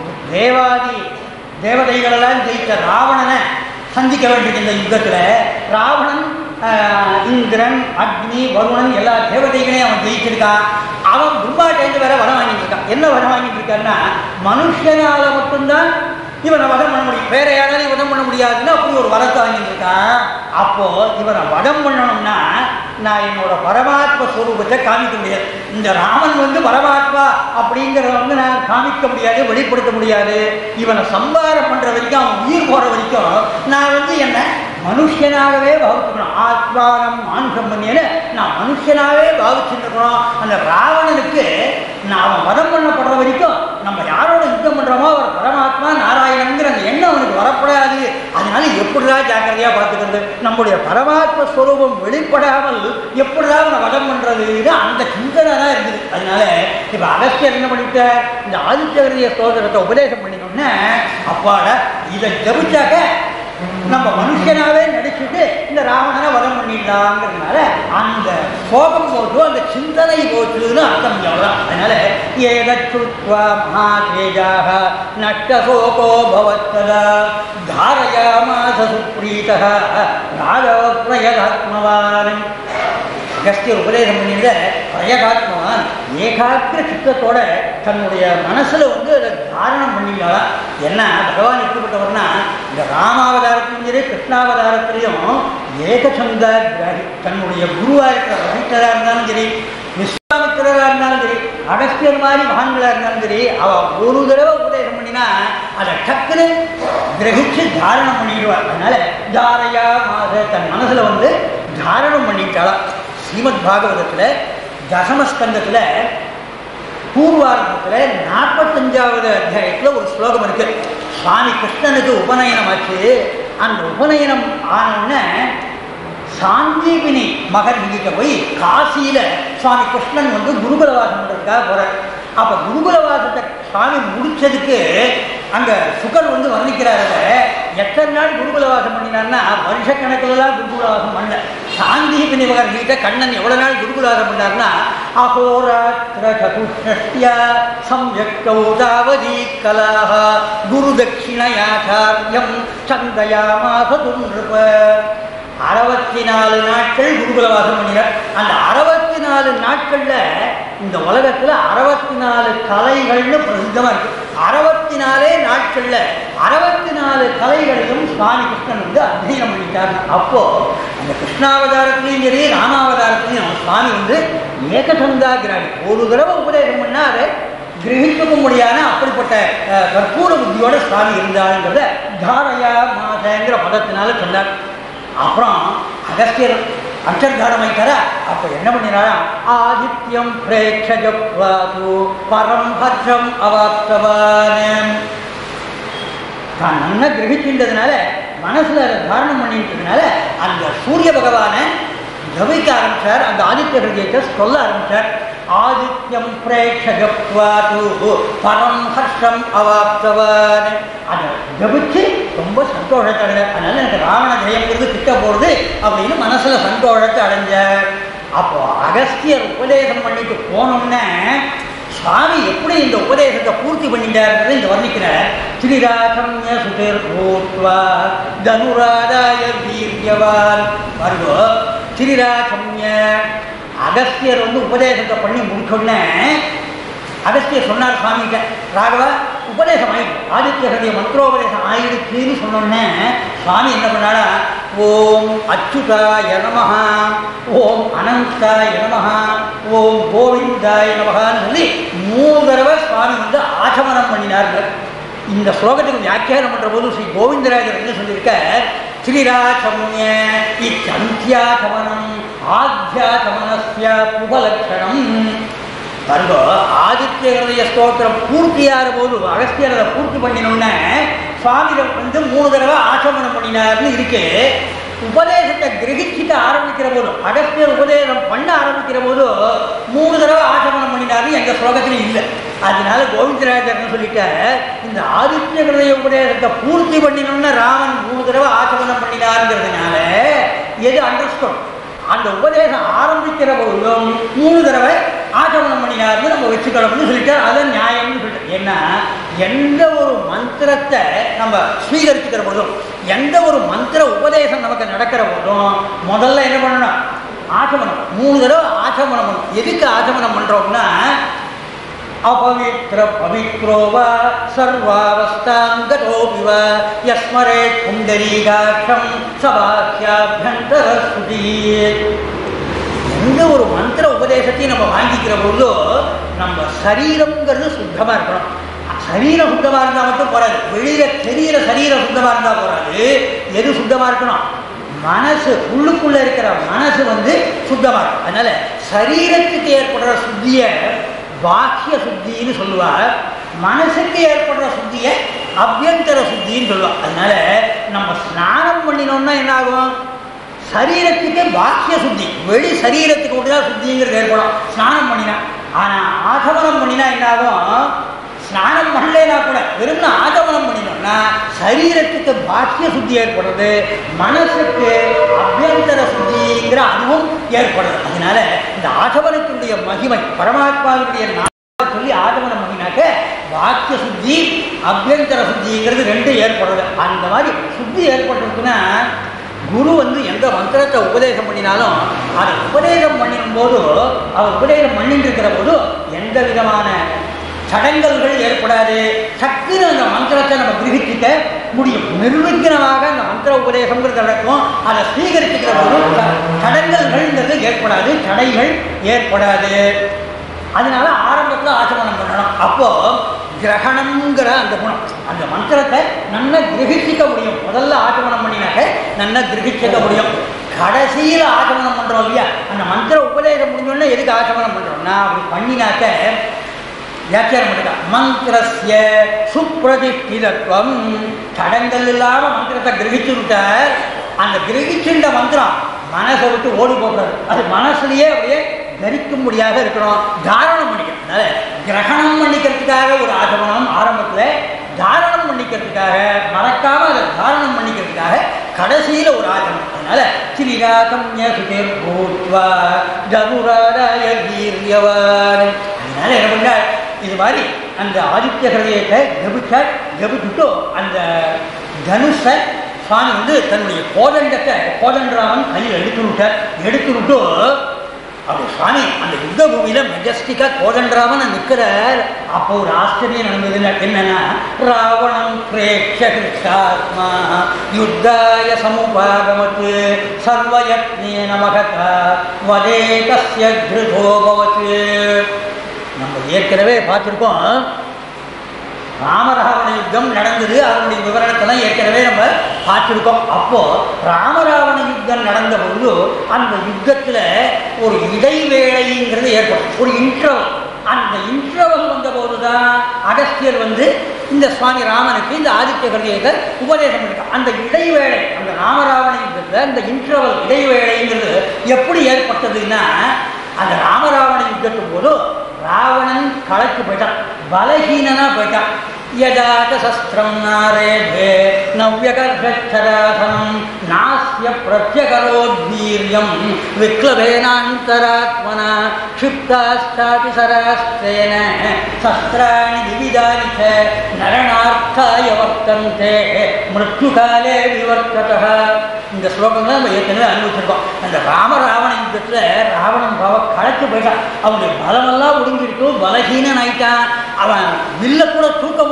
S1: தேவாதி தேவதைகளெல்லாம் ஜெயித்த ராவணனை சந்திக்க வேண்டியது இந்த யுத்தத்தில் ராவணன் ஆஹ், இந்திரன் அக்னி வருணன் எல்லா தேவதைகளையும் அவன் ஜெயிச்சிருக்கான் அவன் பிரம்மாட்டேந்து வேற வரம் வாங்கிட்டு இருக்கான் என்ன வரம் வாங்கிட்டு இருக்கான்னா மனுஷனால மட்டும்தான் இவனை வதம் பண்ண முடியும் வேற யாராலையும் வதம் பண்ண முடியாதுன்னு அப்படி ஒரு வரத்தை வாங்கிட்டு இருக்கான் அப்போ இவனை வதம் பண்ணணும்னா நான் என்னோட பரமாத்ம ஸ்வரூபத்தை காமிக்க முடியாது இந்த ராமன் வந்து பரமாத்மா அப்படிங்கிறத வந்து நான் காமிக்க முடியாது வெளிப்படுத்த முடியாது இவனை சம்பாரம் பண்ற வரைக்கும் அவன் உயிர் போற வரைக்கும் நான் வந்து என்ன மனுஷனாகவே பாவிச்சுக்கணும் ஆத்மானம் மானுஷம் பண்ணியன்னு நான் மனுஷனாகவே பாவிச்சுருக்கணும் அந்த ராவணனுக்கு நான் அவன் வதம் பண்ணப்படுற வரைக்கும் நம்ம யாரோட யுத்தம் பண்றோமோ அவர் பரமாத்மா நாராயணங்கிற அந்த எண்ணம் அவனுக்கு வரக்கூடாது அதனால எப்படிதான் ஜாக்கிரதையா பார்த்துக்கிறது நம்முடைய பரமாத்ம ஸ்வரூபம் வெளிப்படாமல் எப்படிதான் அவனை வதம் பண்றதுன்னு அந்த சிந்தனை தான் இருக்குது அதனால இப்ப அகஸ்தியர் என்ன பண்ணிட்ட இந்த ஆதித்ய ஸ்தோத்திரத்தை உபதேசம் பண்ணினோம்னா அப்பாட இதை ஜபிச்சாக்க நம்ம மனுஷனாவே நடிச்சுட்டு இந்த ராவணனை வதம் பண்ணிடலாங்கிறதுனால அந்த சோகம் போச்சு அந்த சிந்தனை போச்சுன்னு அர்த்தம் அவ்வளோதான் அதனால ஏதச்சுத்வா மகாதேஜாக நட்டசோகோ பவத்ததா தாரயாமாச சுப்ரீதः ராகவ பிரயதாத்மவான் அகஸ்தியர் உபதேசம் பண்ணியிருந்த பிரயகாத்மவான் ஏகாக்கிர சித்தத்தோட தன்னுடைய மனசுல வந்து அதை தாரணம் பண்ணிக்கலாம் என்ன பகவான் எப்படிப்பட்டவர்னா இந்த ராமாவதாரத்திலும் சரி கிருஷ்ணாவதாரத்திலையும் ஏகசந்த கிராகி தன்னுடைய குருவா இருக்கிற வசிஷ்டரா இருந்தாலும் சரி விஸ்வாமித்திரரா இருந்தாலும் சரி அகஸ்தியர் மாதிரி மகான்களா இருந்தாலும் சரி அவ ஒரு தடவை உபதேசம் பண்ணினா அதை டக்குன்னு கிரகிச்சு தாரணம் பண்ணிடுவார் அதனால தாரையா மாத தன் மனசுல வந்து தாரணம் பண்ணிட்டாளாம் ஸ்ரீமத் பாகவதத்துல தசமஸ்கந்தத்துல பூர்வாரம்பத்தில் நாற்பத்தஞ்சாவது அத்தியாயத்தில் ஒரு ஸ்லோகம் இருக்கு சுவாமி கிருஷ்ணனுக்கு உபநயனம் ஆச்சு அந்த உபநயனம் ஆனவுடனே சாந்தீபினி மகன் கிட்ட போய் காசியில சுவாமி கிருஷ்ணன் வந்து குருகுலவாசம் பண்றதுக்காக போறார் அப்ப குருகுலவாசத்தை சுவாமி முடிச்சதுக்கு அங்க சுகர் வந்து வர்ணிக்கிறாரு எத்தனை நாள் குருகுலவாசம் பண்ணினார்னா வருஷக்கணக்கிலலாம் குருகுலவாசம் பண்ணல சாந்தீபினி மகன் கிட்ட கண்ணன் எவ்வளவு நாள் குருகுலவாசம் பண்ணார்னா அகோராத்திர சதுஷ்டியா சம்யக்தௌ தாவதி கலாக குரு தட்சிணயாச்சாரியம் சந்தயாமாச துன்றுப அறுபத்தி நாலு நாட்கள் குருகுலவாசம் பண்ணினார் அந்த அறுபத்தி நாலு நாட்கள்ல இந்த உலகத்துல அறுபத்தி நாலு கலைகள்னு பிரசித்தமா இருக்கு அறுபத்தி நாலே நாட்கள்ல அறுபத்தி நாலு கலைகளையும் சுவாமி கிருஷ்ணன் வந்து அத்தியனம் பண்ணிட்டார் அப்போ அந்த கிருஷ்ணாவதாரத்திலையும் சரி ராமாவதாரத்திலையும் சுவாமி வந்து ஏகசந்தாகிறாரு ஒரு தடவை உபதேசம் பண்ணாரு கிரகிக்க முடியாத அப்படிப்பட்ட அஹ், கற்பூர புத்தியோட சுவாமி இருந்தாருங்கிறத தாரையா மாசங்கிற பதத்தினால சொன்னார் அப்புறம் அகஸ்தியர் அந்தர்தானம் ஆயிட்டாரா அப்ப என்ன பண்ணினாராம் ஆதித்யம் பிரேட்சஜப்வாது பரம் ஹர்ஷம் அவாப்தவான் தான் நல்லா கிரகிக்கின்றதுனால மனசுல அதை தாரணம் பண்ணிட்டதுனால அந்த சூரிய பகவானை ஜபிக்க ஆரம்பிச்சார் அந்த ஆதித்ய ஹிருதயத்தை சொல்ல ஆரம்பிச்சார் ஆதித்யம் பிரேட்சகத்வாது பரம் ஹர்ஷம் அவாப்தவான் அதை ஜபிச்சு ரொம்ப சந்தோஷத்தை அடைஞ்சார் அதனால எனக்கு ராவண ஜெயங்கிறது கிட்ட போறது அப்படின்னு மனசுல சந்தோஷத்தை அடைஞ்சார் அப்போ அகஸ்தியர் உபதேசம் பண்ணிட்டு போனோம்னா சுவாமி எப்படி இந்த உபதேசத்தை பூர்த்தி பண்ணிட்டாருன்றதை இந்த வர்ணிக்கிறார் ஸ்ரீராசம்ய சுதேர் பூத்வா தனுராதாய வீரியவான் வருகோ ஸ்ரீராசம்ய அகஸ்தியர் வந்து உபதேசத்தை பண்ணி முடிச்சோடனே அகஸ்தியர் சொன்னார் சுவாமிகிட்ட ராகவா உபதேசம் ஆயிடுச்சு ஆதித்ய ஹிருதய மந்திரோபதேசம் ஆயிடுச்சுன்னு சொன்னோடனே சுவாமி என்ன பண்ணாரா ஓம் அச்சுதாய நமஹ ஓம் அனந்தாய நமஹ ஓம் கோவிந்தாய நமகான்னு சொல்லி மூணு தடவை சுவாமி வந்து ஆச்சமனம் பண்ணினார்கள் இந்த ஸ்லோகத்துக்கு வியாக்கியானம் பண்ற போது ஸ்ரீ கோவிந்தராஜர் என்ன சொல்லியிருக்க ஸ்ரீராச்சம்ய இச்சந்தியாச்சமனம் ஆத்தியாச்சமனஸ்ய உபலட்சணம் பாருங்க ஆதித்ய ஹிருதய ஸ்தோத்திரம் பூர்த்தியாகிற போது அகஸ்தியர் அதை பூர்த்தி பண்ணினோடனே சுவாமிகள் வந்து மூணு தடவை ஆச்சமனம் பண்ணினார்னு இருக்கு உபதேசத்தை கிரகிச்சுக்க ஆரம்பிக்கிற போது அகஸ்தியர் உபதேசம் பண்ண ஆரம்பிக்கிற போது மூணு தடவை ஆச்சமனம் பண்ணினார்னு எங்க ஸ்லோகத்துல இல்லை அதனால கோவிந்தராஜர் என்ன சொல்லிட்டார் இந்த ஆதித்ய ஹிருதய உபதேசத்தை பூர்த்தி பண்ணினோம்னா ராமன் மூணு தடவை ஆச்சமனம் பண்ணினாருங்கிறதுனால எது அண்டர்ஸ்டாண்ட் அந்த உபதேசம் ஆரம்பிக்கிற பொழுதும் மூணு தடவை ஆச்சமனம் பண்ணினார்னு நம்ம வச்சுக்கணும்னு சொல்லிட்டார் அது நியாயம்னு சொல்லிட்டு ஏன்னா எந்த ஒரு மந்திரத்தை நம்ம ஸ்வீகரிச்சுக்கிற பொழுதும் எந்த ஒரு மந்திர உபதேசம் நமக்கு நடக்கிற போதும் முதல்ல என்ன பண்ணணும் ஆச்சமனம் மூணு தடவை ஆச்சமனம் பண்ணணும் எதுக்கு ஆச்சமனம் பண்றோம்னா अपवित्र पवित्रो वा सर्वावस्थां गतोऽपि वा यस्मरे पुण्डरीकाक्षं सभाख्याभ्यन्तरस्तुति எந்த ஒரு மந்திர உபதேசத்தையும் நம்ம வாங்கிக்கிற பொழுதோ நம்ம சரீரம்ங்கிறது சுத்தமா இருக்கணும் சரீரம் சுத்தமா இருந்தா மட்டும் போறாது வெளியில தெரியற சரீரம் சுத்தமா இருந்தா போறாது எது சுத்தமா இருக்கணும் மனசு உள்ளுக்குள்ள இருக்கிற மனசு வந்து சுத்தமா இருக்கும் அதனால சரீரத்துக்கு ஏற்படுற சுத்திய பாக்கிய சுத்தின்னு சொல்லுவார் மனசுக்கு ஏற்படுற சுத்தியை அபியந்தர சுத்தின்னு சொல்லுவார் அதனால நம்ம ஸ்நானம் பண்ணினோம்னா என்ன ஆகும் சரீரத்துக்கு பாக்கிய சுத்தி வெளி சரீரத்துக்கு மட்டும்தான் சுத்திங்கிறது ஏற்படும் ஸ்நானம் பண்ணினா ஆனா ஆகமனம் பண்ணினா என்ன ஆகும் ஸ்நானம் பண்ணலைனா கூட வெறும் ஆகமனம் பண்ணினோம்னா சரீரத்துக்கு பாக்கிய சுத்தி ஏற்படுறது மனசுக்கு அபியந்தர சுத்திங்கிற அதுவும் ஏற்படுது அதனால இந்த ஆகமனத்தினுடைய மகிமை பரமாத்மாவுடைய நாமத்தை சொல்லி ஆகமனம் பண்ணினாக்க வாக்கிய சுத்தி அபியந்தர சுத்திங்கிறது ரெண்டும் ஏற்படுறது அந்த மாதிரி சுத்தி ஏற்பட்டிருக்குன்னா குரு வந்து எந்த மந்திரத்தை உபதேசம் பண்ணினாலும் அதை உபதேசம் பண்ணிடும் போது அவர் உபதேசம் பண்ணிட்டு இருக்கிற போது எந்த விதமான சடங்கல்கள் ஏற்படாது சக்குன்னு அந்த மந்திரத்தை நம்ம கிரகிச்சிக்க முடியும் நிர்விக்னமாக அந்த மந்திர உபதேசங்கிறது நடக்கும் அதை ஸ்வீகரிச்சுக்கிற போது சடங்கல்கள்ங்கிறது ஏற்படாது தடைகள் ஏற்படாது அதனால ஆரம்பத்தில் ஆச்சமனம் பண்ணணும் அப்போ கிரகணம்ங்கிற அந்த குணம் அந்த மந்திரத்தை நல்லா கிரகிச்சிக்க முடியும் முதல்ல ஆச்சமனம் பண்ணினாக்க நல்லா கிரகிச்சிக்க முடியும் கடைசியில் ஆச்சமனம் பண்றோம் இல்லையா அந்த மந்திர உபதேசம் முடிஞ்சோடனே எதுக்கு ஆச்சமனம் பண்றோம்னா அப்படி பண்ணினாக்க வியாக்கியானம் பண்ணிட்டா மந்திரஸ்ய சுப்பிரதிஷ்டிதத்துவம் தடங்கள் இல்லாம மந்திரத்தை கிரகிச்சு விட்ட அந்த கிரகிச்சுண்ட மந்திரம் மனசை விட்டு ஓடி போகக்கூடாது அது மனசுலயே அப்படியே தரிக்கும்படியாக இருக்கணும் தாரணம் பண்ணிக்கணும் அதனால கிரகணம் பண்ணிக்கிறதுக்காக ஒரு ஆகமனம் ஆரம்பத்தில் தாரணம் பண்ணிக்கிறதுக்காக மறக்காம அதை தாரணம் பண்ணிக்கிறதுக்காக கடைசியில ஒரு ஆகமனம் அதனால ஸ்ரீராகம்ய சுதேர் பூத்வா தனுராதாய வீரியவான் அதனால என்ன பண்ணார் இது மாதிரி அந்த ஆதித்ய ஹிருதயத்தை ஜபிச்சார் ஜபிச்சுட்டு அந்த தனுஷை சுவாமி வந்து தன்னுடைய கோதண்டத்தை கோதண்டராமன் கையில் எடுத்து விட்டார் எடுத்து விட்டு அவர் சுவாமி அந்த யுத்த பூமியில மெஜஸ்டிக்கா கோதண்டராமன் நிற்கிறார் அப்போ ஒரு ஆச்சரியம் நடந்தது என்னன்னா ராவணம் பிரேட்சாத்மா யுத்தாய சமுபாகமத்து சர்வயத்னேன மகதா வதே தஸ்ய திருதோ பவத்து நம்ம ஏற்கனவே பார்த்துருக்கோம் ராமராவண யுத்தம் நடந்தது அதனுடைய விவரணத்தெல்லாம் ஏற்கனவே நம்ம பார்த்துருக்கோம் அப்போ ராமராவண யுத்தம் நடந்த பொழுது அந்த யுத்தத்தில் ஒரு இடைவேளைங்கிறது ஏற்படும் ஒரு இன்டர்வல் அந்த இன்டர்வல் வந்த போதுதான் அகஸ்தியர் வந்து இந்த சுவாமி ராமனுக்கு இந்த ஆதித்ய ஹிருதயத்தை உபதேசம் பண்ணிருக்கார் அந்த இடைவேளை அந்த ராமராவண யுத்தத்தில் அந்த இன்டர்வல் இடைவேளைங்கிறது எப்படி ஏற்பட்டதுன்னா அந்த ராமராவண யுத்தத்தும் போது ராவணன் களைச்சு போயிட்டான் பலஹீனனா போயிட்டான் யஜாத சஸ்திரம் நாரேபே நவ்யகர்ஷராசனம் நாஸ்ய பிரத்யகரோத்வீரியம் விக்லவேனாந்தராத்மனா க்ஷிப்தாஸ்தாபி சராஸ்தேன சஸ்திராணி விவிதானி ச நரணார்த்தாய வர்த்தந்தே மிருத்யுகாலே விவர்த்தக இந்த ஸ்லோகங்களை நம்ம ஏற்கனவே அனுபவிச்சிருக்கோம் அந்த ராமராவண யுத்தத்தில் ராவணன் பாவ களைச்சு போயிட்டான் அவனுடைய பலமெல்லாம் ஒடுங்கிருக்கு பலஹீனன் ஆயிட்டான் அவன் வில்ல கூட தூக்க முடியல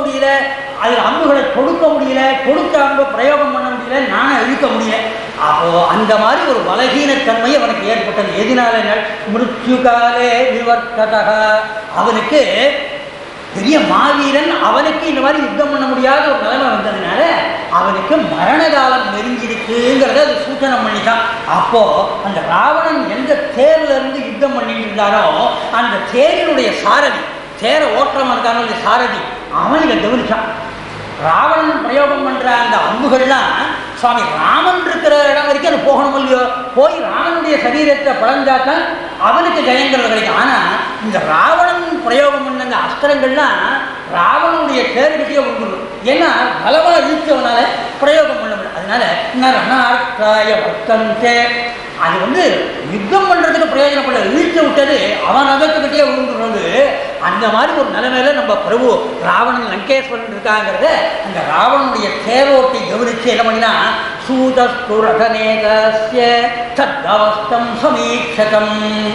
S1: முடியல அதில் அம்புகளை கொடுக்க முடியல கொடுத்த அம்பை பிரயோகம் பண்ண முடியல நானும் இழுக்க முடியல அப்போ அந்த மாதிரி ஒரு பலகீனத்தன்மை அவனுக்கு ஏற்பட்டது எதனால மிருத்யுகாலே விவர்த்ததக அவனுக்கு பெரிய மாவீரன் அவனுக்கு இந்த மாதிரி யுத்தம் பண்ண முடியாத ஒரு நிலைமை வந்ததுனால அவனுக்கு மரண காலம் நெருங்கிருக்குங்கிறத அது சூச்சனம் பண்ணிட்டான் அப்போ அந்த ராவணன் எந்த தேர்ல இருந்து யுத்தம் பண்ணிட்டு இருந்தாரோ அந்த தேரினுடைய சாரதி தேர ஓட்டம் இருக்கான சாரதி அவன் இதை கவனிச்சான் ராவணன் பிரயோகம் பண்ற அந்த அம்புகள்லாம் சுவாமி ராமன் இருக்கிற இடம் வரைக்கும் அது போகணும் இல்லையோ போய் ராமனுடைய சரீரத்தை பழந்தாத்தான் அவனுக்கு ஜெயங்கிறது கிடைக்கும் ஆனா இந்த ராவணன் பிரயோகம் பண்ண அந்த அஸ்திரங்கள்லாம் ராவணனுடைய தேர்கிட்டே வந்துடும் ஏன்னா பலமா இழுத்தவனால பிரயோகம் பண்ண முடியும் அதனால நரணார்த்தாய பக்தந்தே அது வந்து யுத்தம் பண்றதுக்கு பிரயோஜனப்படல இழுத்து விட்டது அவன் அதற்கிட்டே விழுந்துடுறது அந்த மாதிரி ஒரு நிலைமையில நம்ம பிரபு ராவணன் லங்கேஸ்வரன் இருக்காங்கிறத அந்த ராவணனுடைய தேரோட்டை கவனிச்சு என்ன பண்ணினா சூதஸ்து ரதநேகஸ்ய தத்தவஸ்தம் சமீட்சகம்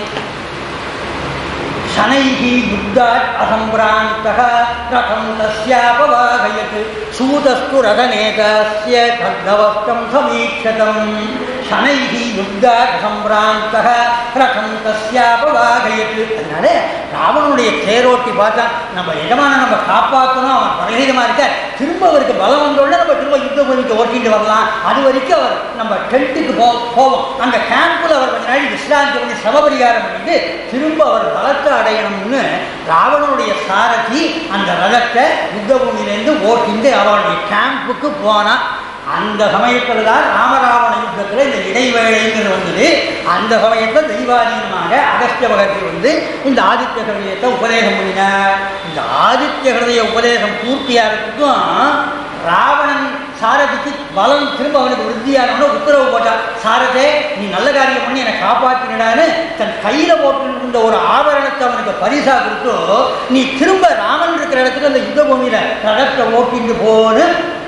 S1: शनैः युद्धात् असम्भ्रान्तः रथं तस्यापवाहयत् सूतस्तु रथनेकस्य तद्धवस्तं समीक्षतम् शनैः युद्धात् असम्भ्रान्तः ரதம் தஸ்யாபவாகயத் அதனால ராவனுடைய தேரோட்டி பார்த்தா நம்ம எஜமான நம்ம காப்பாற்றணும் அவன் பலகீனமா இருக்க திரும்ப அவருக்கு பலம் வந்தோடனே நம்ம திரும்ப யுத்த பூமிக்கு ஓட்டிட்டு வரலாம் அது வரைக்கும் அவர் நம்ம டென்ட்டுக்கு போ போவோம் அந்த கேம்பில் அவர் கொஞ்ச நாள் விசிராந்தி பண்ணி சமபரிகாரம் பண்ணிட்டு திரும்ப அவர் பலத்தை அடையணும்னு ராவணனுடைய சாரதி அந்த ரதத்தை யுத்த பூமியிலேருந்து ஓட்டிட்டு அவருடைய கேம்புக்கு போனா அந்த சமயத்தில் தான் ராமராவண யுத்தத்தில் இந்த இடைவேளைங்கிறது வந்தது அந்த சமயத்தில் தெய்வாதீனமாக அகஸ்திய பகத்தில் வந்து இந்த ஆதித்ய ஹிருதயத்தை உபதேசம் பண்ணினார் இந்த ஆதித்ய ஹிருதய உபதேசம் பூர்த்தியாகிறதுக்கும் ராவணன் சாரதிக்கு பலம் திரும்ப அவனுக்கு விருத்தியானவன உத்தரவு போட்டான் சாரதே நீ நல்ல காரியம் பண்ணி என்னை காப்பாற்றினான்னு தன் கையில போட்டு இருந்த ஒரு ஆபரணத்தை அவனுக்கு பரிசா கொடுத்து நீ திரும்ப ராமன் இருக்கிற இடத்துக்கு அந்த யுத்த பூமியில ரதத்தை ஓட்டிட்டு போன்னு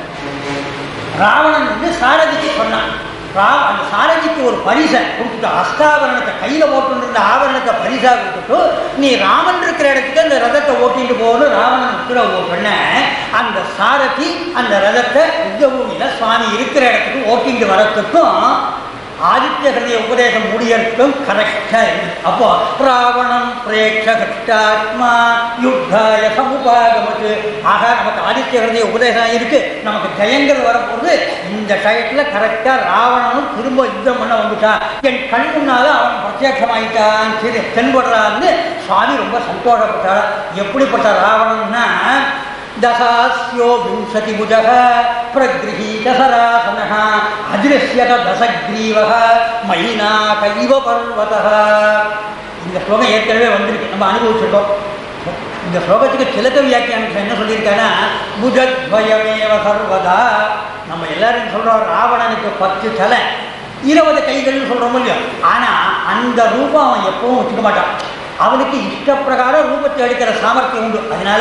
S1: ராவணன் வந்து சாரதிக்கு சொன்னான் ரா அந்த சாரதிக்கு ஒரு பரிசை கொடுத்துட்டு அஸ்தாபரணத்தை கையில் போட்டுருந்த ஆபரணத்தை பரிசா கொடுத்துட்டு நீ ராமன் இருக்கிற இடத்துக்கு அந்த ரதத்தை ஓட்டிட்டு போகணும் ராவணன் உத்தரவு பண்ண அந்த சாரதி அந்த ரதத்தை யுத்த பூமியில சுவாமி இருக்கிற இடத்துக்கு ஓட்டிட்டு வரத்துக்கும் ஆதித்ய ஹிருதய உபதேசம் முடியறதுக்கும் கரெக்டா இருக்கு அப்போ ராவணம் பிரேட்ச கஷ்டாத்மா யுத்தாய சமுபாகமத்து ஆக நமக்கு ஆதித்ய ஹிருதய உபதேசம் இருக்கு நமக்கு ஜெயங்கள் வரப்போகுது இந்த டயத்துல கரெக்டா ராவணனும் திரும்ப யுத்தம் பண்ண வந்துட்டான் என் கண் முன்னால அவன் பிரத்யட்சமாயிட்டான் சரி தென்படுறான்னு சுவாமி ரொம்ப சந்தோஷப்பட்டார் எப்படிப்பட்ட ராவணன்னா दशास्यो विंशतिभुजः प्रगृहीतसरासनः अदृश्यत दशग्रीवः मैनाक इव पर्वतः இந்த ஸ்லோகம் ஏற்கனவே வந்திருக்கு நம்ம அனுபவிச்சிருக்கோம் இந்த ஸ்லோகத்துக்கு திலக வியாக்கியானம் என்ன சொல்லியிருக்காங்கன்னா புஜத்வயமேவ சர்வதா நம்ம எல்லாரும் சொல்றோம் ராவணனுக்கு பத்து தலை இருபது கைகள்னு சொல்றோம் இல்லையோ ஆனா அந்த ரூபம் அவன் எப்பவும் வச்சுக்க மாட்டான் அவனுக்கு இஷ்டப்பிரகார ரூபத்தை எடுக்கிற சாமர்த்தியம் உண்டு அதனால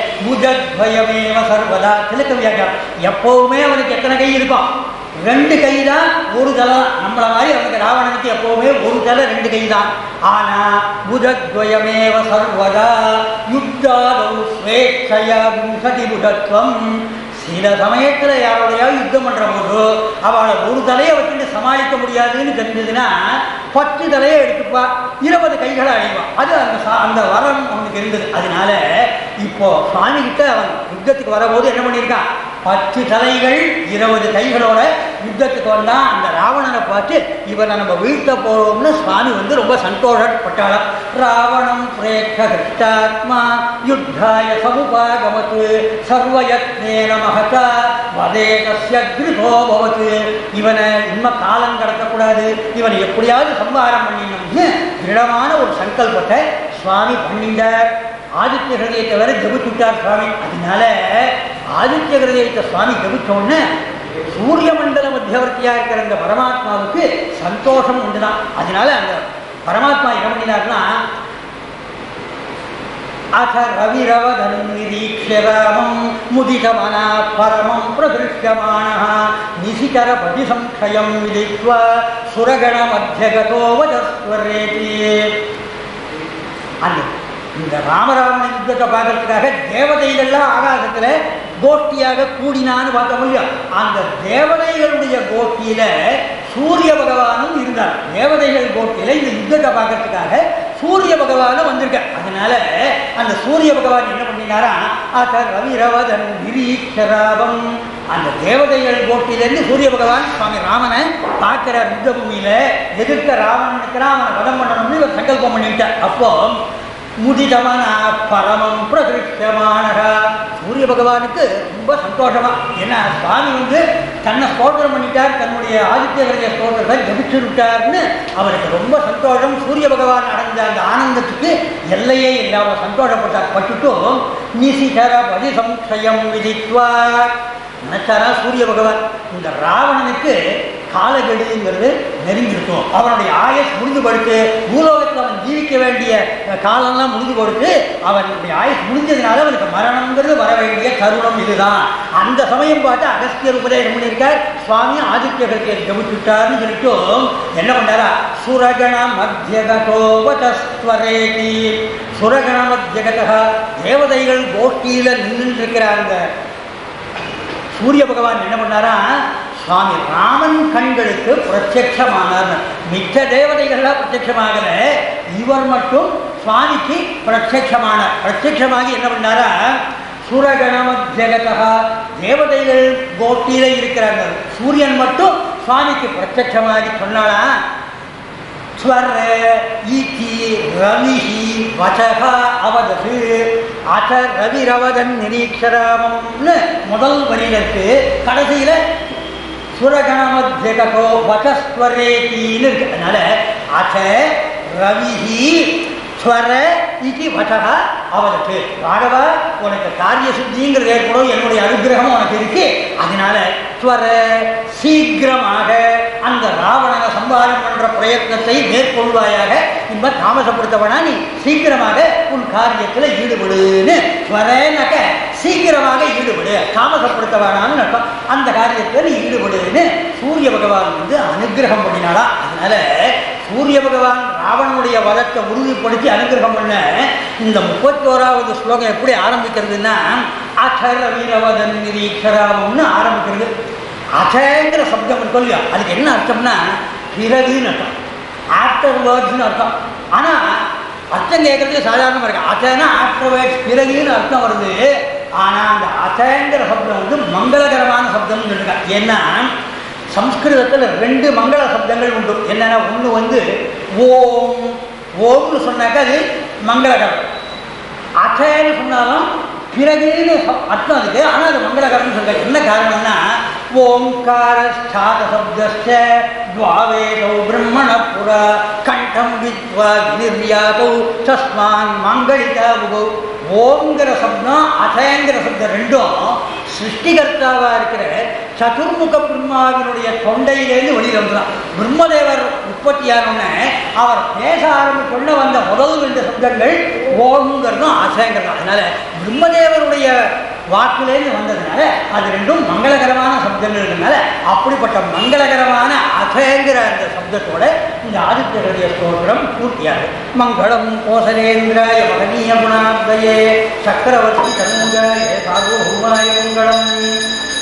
S1: புஜத்வயமேவ சர்வதா திலக்க வியாக்கியம் எப்பவுமே அவனுக்கு எத்தனை கை இருக்கும் ரெண்டு கை தான் ஒரு தலை நம்மள மாதிரி அவனுக்கு ராவணனுக்கு எப்பவுமே ஒரு தலை ரெண்டு கை தான் ஆனா புஜத்வயமேவ சர்வதா யுத்தாதௌ ஸ்வேட்சயா விம்சதி புஜத்வம் சில சமயத்துல யாரோடையா யுத்தம் பண்ற போது அவளை ஒரு தலையை வச்சுட்டு சமாளிக்க முடியாதுன்னு தெரிஞ்சதுன்னா பத்து தலையை எடுத்துப்பா இருபது கைகளை அடைவான் அது அந்த சா- அந்த வரம் அவனுக்கு இருந்தது அதனால இப்போ சுவாமி கிட்ட அவன் யுத்தத்துக்கு வரும்போது என்ன பண்ணியிருக்கான் பத்து தலைகள் இருபது கைகளோட யுத்தத்துக்கு வந்தான் அந்த ராவணனை பார்த்து இவனை நம்ம வீழ்த்த போறோம்னு சுவாமி வந்து ரொம்ப சந்தோஷப்பட்டாளாம் ராவணம் பிரேட்ச கிருஷ்டாத்மா யுத்தாய சமுபாகமத்து சர்வயத்னேன மகதா வதே தஸ்ய கிருதோ பவத்து இவனை இன்ம காலம் கடத்தக்கூடாது இவனை எப்படியாவது சம்ஹாரம் பண்ணிடணும்னு திடமான ஒரு சங்கல்பத்தை சுவாமி பண்ணிட்டார் ஆதித்ய ஹிருதயத்தை வேற ஜபிச்சுட்டார் சுவாமி அதனால ஆதித்ய ஹிருதயத்தை சுவாமி ஜபிச்ச உடனே சூரிய மண்டல மத்தியவர்த்தியா இருக்கிற அந்த பரமாத்மாவுக்கு சந்தோஷம் உண்டுதான் அதனால அந்த பரமாத்மா என்ன பண்ணினார்னா अथ रविरवधनं निरीक्ष्य रामं मुदितमना परमं प्रदृश्यमाणः निशिकरपतिसंक्षयं विदित्वा सुरगणमध्यगतो वचस्वरेति அந்த இந்த ராமராவண யுத்தத்தை பார்க்கறதுக்காக தேவதைகள்லாம் ஆகாசத்துல கோஷ்டியாக கூடினான்னு பார்க்க முடியும் அந்த தேவதைகளுடைய கோஷ்டியில சூரிய பகவானும் இருந்தார் தேவதைகள் கோஷ்டியில இந்த யுத்தத்தை பார்க்கறதுக்காக சூரிய பகவானும் வந்திருக்கார் அதனால அந்த சூரிய பகவான் என்ன பண்ணினாரா அத ரவிரவதன் நிரீக்ஷராபம் அந்த தேவதைகள் கோஷ்டியிலேருந்து சூரிய பகவான் சுவாமி ராமனை பார்க்கிற யுத்த பூமியில எதிர்க்க ராவணன் நிற்கிறான் அவனை வதம் பண்ணணும்னு இவர் சங்கல்பம் பண்ணிவிட்டார் அப்போ முதிதமனா பரமம் பிரதிருஷ்யமானக சூரிய பகவானுக்கு ரொம்ப சந்தோஷமா ஏன்னா சுவாமி வந்து தன்னை ஸ்தோத்திரம் பண்ணிட்டார் தன்னுடைய ஆதித்ய ஹிருதய ஸ்தோத்திரத்தை ஜபிச்சு விட்டார்னு அவருக்கு ரொம்ப சந்தோஷம் சூரிய பகவான் அடைஞ்ச அந்த ஆனந்தத்துக்கு எல்லையே இல்லாம சந்தோஷப்பட்டார் பட்டுட்டும் நிசிகர பதி சம்சயம் விதித்வா நினைச்சாரா சூரிய பகவான் இந்த ராவணனுக்கு காலகெடுங்கிறது நெருங்கிருக்கும் அவனுடைய ஆயுஸ் முடிந்து கொடுத்து பூலோகத்தில் அவன் ஜீவிக்க வேண்டிய காலம்லாம் முடிஞ்சு கொடுத்து அவனுடைய ஆயுஸ் முடிஞ்சதுனால அவனுக்கு மரணம்ங்கிறது வர வேண்டிய தருணம் இதுதான் அந்த சமயம் பார்த்து அகஸ்தியர் உபதேசம் பண்ணியிருக்கார் சுவாமி ஆதித்ய கருத்தியை கவிச்சுட்டார்னு சொல்லிட்டு என்ன பண்ணாரா சுரகண மத்தியகதோவதஸ்வரேதி சுரகண மத்தியகதா தேவதைகள் கோஷ்டியில நின்று இருக்கிற அந்த சூரிய பகவான் என்ன பண்ணாரா சுவாமி ராமன் கண்களுக்கு பிரத்யட்சமானார் மிச்ச தேவதைகள்லாம் பிரத்யட்சமாகல இவர் மட்டும் சுவாமிக்கு பிரத்யட்சமான பிரத்யட்சமாகி என்ன பண்ணாரா சுரகணம ஜெகதா தேவதைகள் கோட்டியில இருக்கிறாங்க சூரியன் மட்டும் சுவாமிக்கு பிரத்யட்சமாகி சொன்னாலா ஸ்வர் ஈதி ரவிஹி வச்சக அவதது அத ரவிரவதன் நிரீக்ஷராமம்னு முதல் வரியில இருக்கு கடைசியில சுரகணமத்யகோ வச்சஸ்வரேத்தின்னு இருக்கு அதனால அத ரவிஹி ஸ்வர இது வச்சக அவதத்து ராகவா உனக்கு காரிய சுத்திங்கிறது ஏற்படும் என்னுடைய அனுகிரகம் உனக்கு இருக்கு அதனால ஸ்வர சீக்கிரமாக அந்த ராவணனை சம்பாரம் பண்ற பிரயத்னத்தை மேற்கொள்வாயாக இன்ப தாமசப்படுத்தவனா நீ சீக்கிரமாக உன் காரியத்துல ஈடுபடுன்னு ஸ்வரேனக்க சீக்கிரமாக ஈடுபடு தாமசப்படுத்தவானான்னு அர்த்தம் அந்த காரியத்தில் நீ ஈடுபடுன்னு சூரிய பகவான் வந்து அனுகிரகம் பண்ணினாளா அதனால சூரிய பகவான் ராவணனுடைய வதத்தை உறுதிப்படுத்தி அனுகிரகம் பண்ண இந்த முப்பத்தோராவது ஸ்லோகம் எப்படி ஆரம்பிக்கிறதுன்னா அகர வீரவதன் நிரீக்ஷராமம்னு ஆரம்பிக்கிறது அகங்கிற சப்தம் இருக்கு இல்லையா அதுக்கு என்ன அர்த்தம்னா பிறகுன்னு அர்த்தம் ஆஃப்டர் வேர்ட்ஸ்னு அர்த்தம் ஆனால் அர்த்தம் கேட்கறதுக்கு சாதாரணமாக இருக்கு அச்சனா ஆஃப்டர் வேர்ட்ஸ் பிறகுன்னு அர்த்தம் வருது ஆனால் அந்த அச்சங்கிற சப்தம் வந்து மங்களகரமான சப்தம்னு சொல்லிருக்காங்க ஏன்னா சம்ஸ்கிருதத்தில் ரெண்டு மங்கள சப்தங்கள் உண்டு என்னன்னா ஒன்று வந்து ஓம் ஓம்னு சொன்னாக்கா அது மங்களகரம் அச்சன்னு சொன்னாலும் பிறகுன்னு சப்- அர்த்தம் அதுக்கு ஆனால் அது மங்களகரம்னு சொல்றாங்க என்ன காரணம்னா ஓங்கார ஸ்டாத சப்தஸ்ய துவாவேதௌ பிரம்மண புர கண்டம் வித்வா நிர்யாதௌ தஸ்மான் மாங்கலிதா உபௌ ஓங்கிற சப்தம் அசங்கிற சப்தம் ரெண்டும் சிருஷ்டிகர்த்தாவா இருக்கிற சதுர்முக பிரம்மாவினுடைய தொண்டையிலேருந்து வெளியில் வந்துதான் பிரம்மதேவர் உற்பத்தியானோடனே அவர் பேச ஆரம்பிச்சொன்ன வந்த முதல் ரெண்டு சப்தங்கள் ஓங்கிறதும் அசங்கிறதும் அதனால பிரம்மதேவருடைய வாக்குலேருந்து வந்ததுனால அது ரெண்டும் மங்களகரமான சப்தங்கள்னால அப்படிப்பட்ட மங்களகரமான அசங்கிற அந்த சப்தத்தோட இந்த ஆதித்யருடைய ஸ்தோத்திரம் பூர்த்தியாகும் மங்களம் கோசலேந்திராய மகனீய குணாத்வயே சக்கரவர்த்தி தன்முகாய சார்வபௌமாய மங்களம்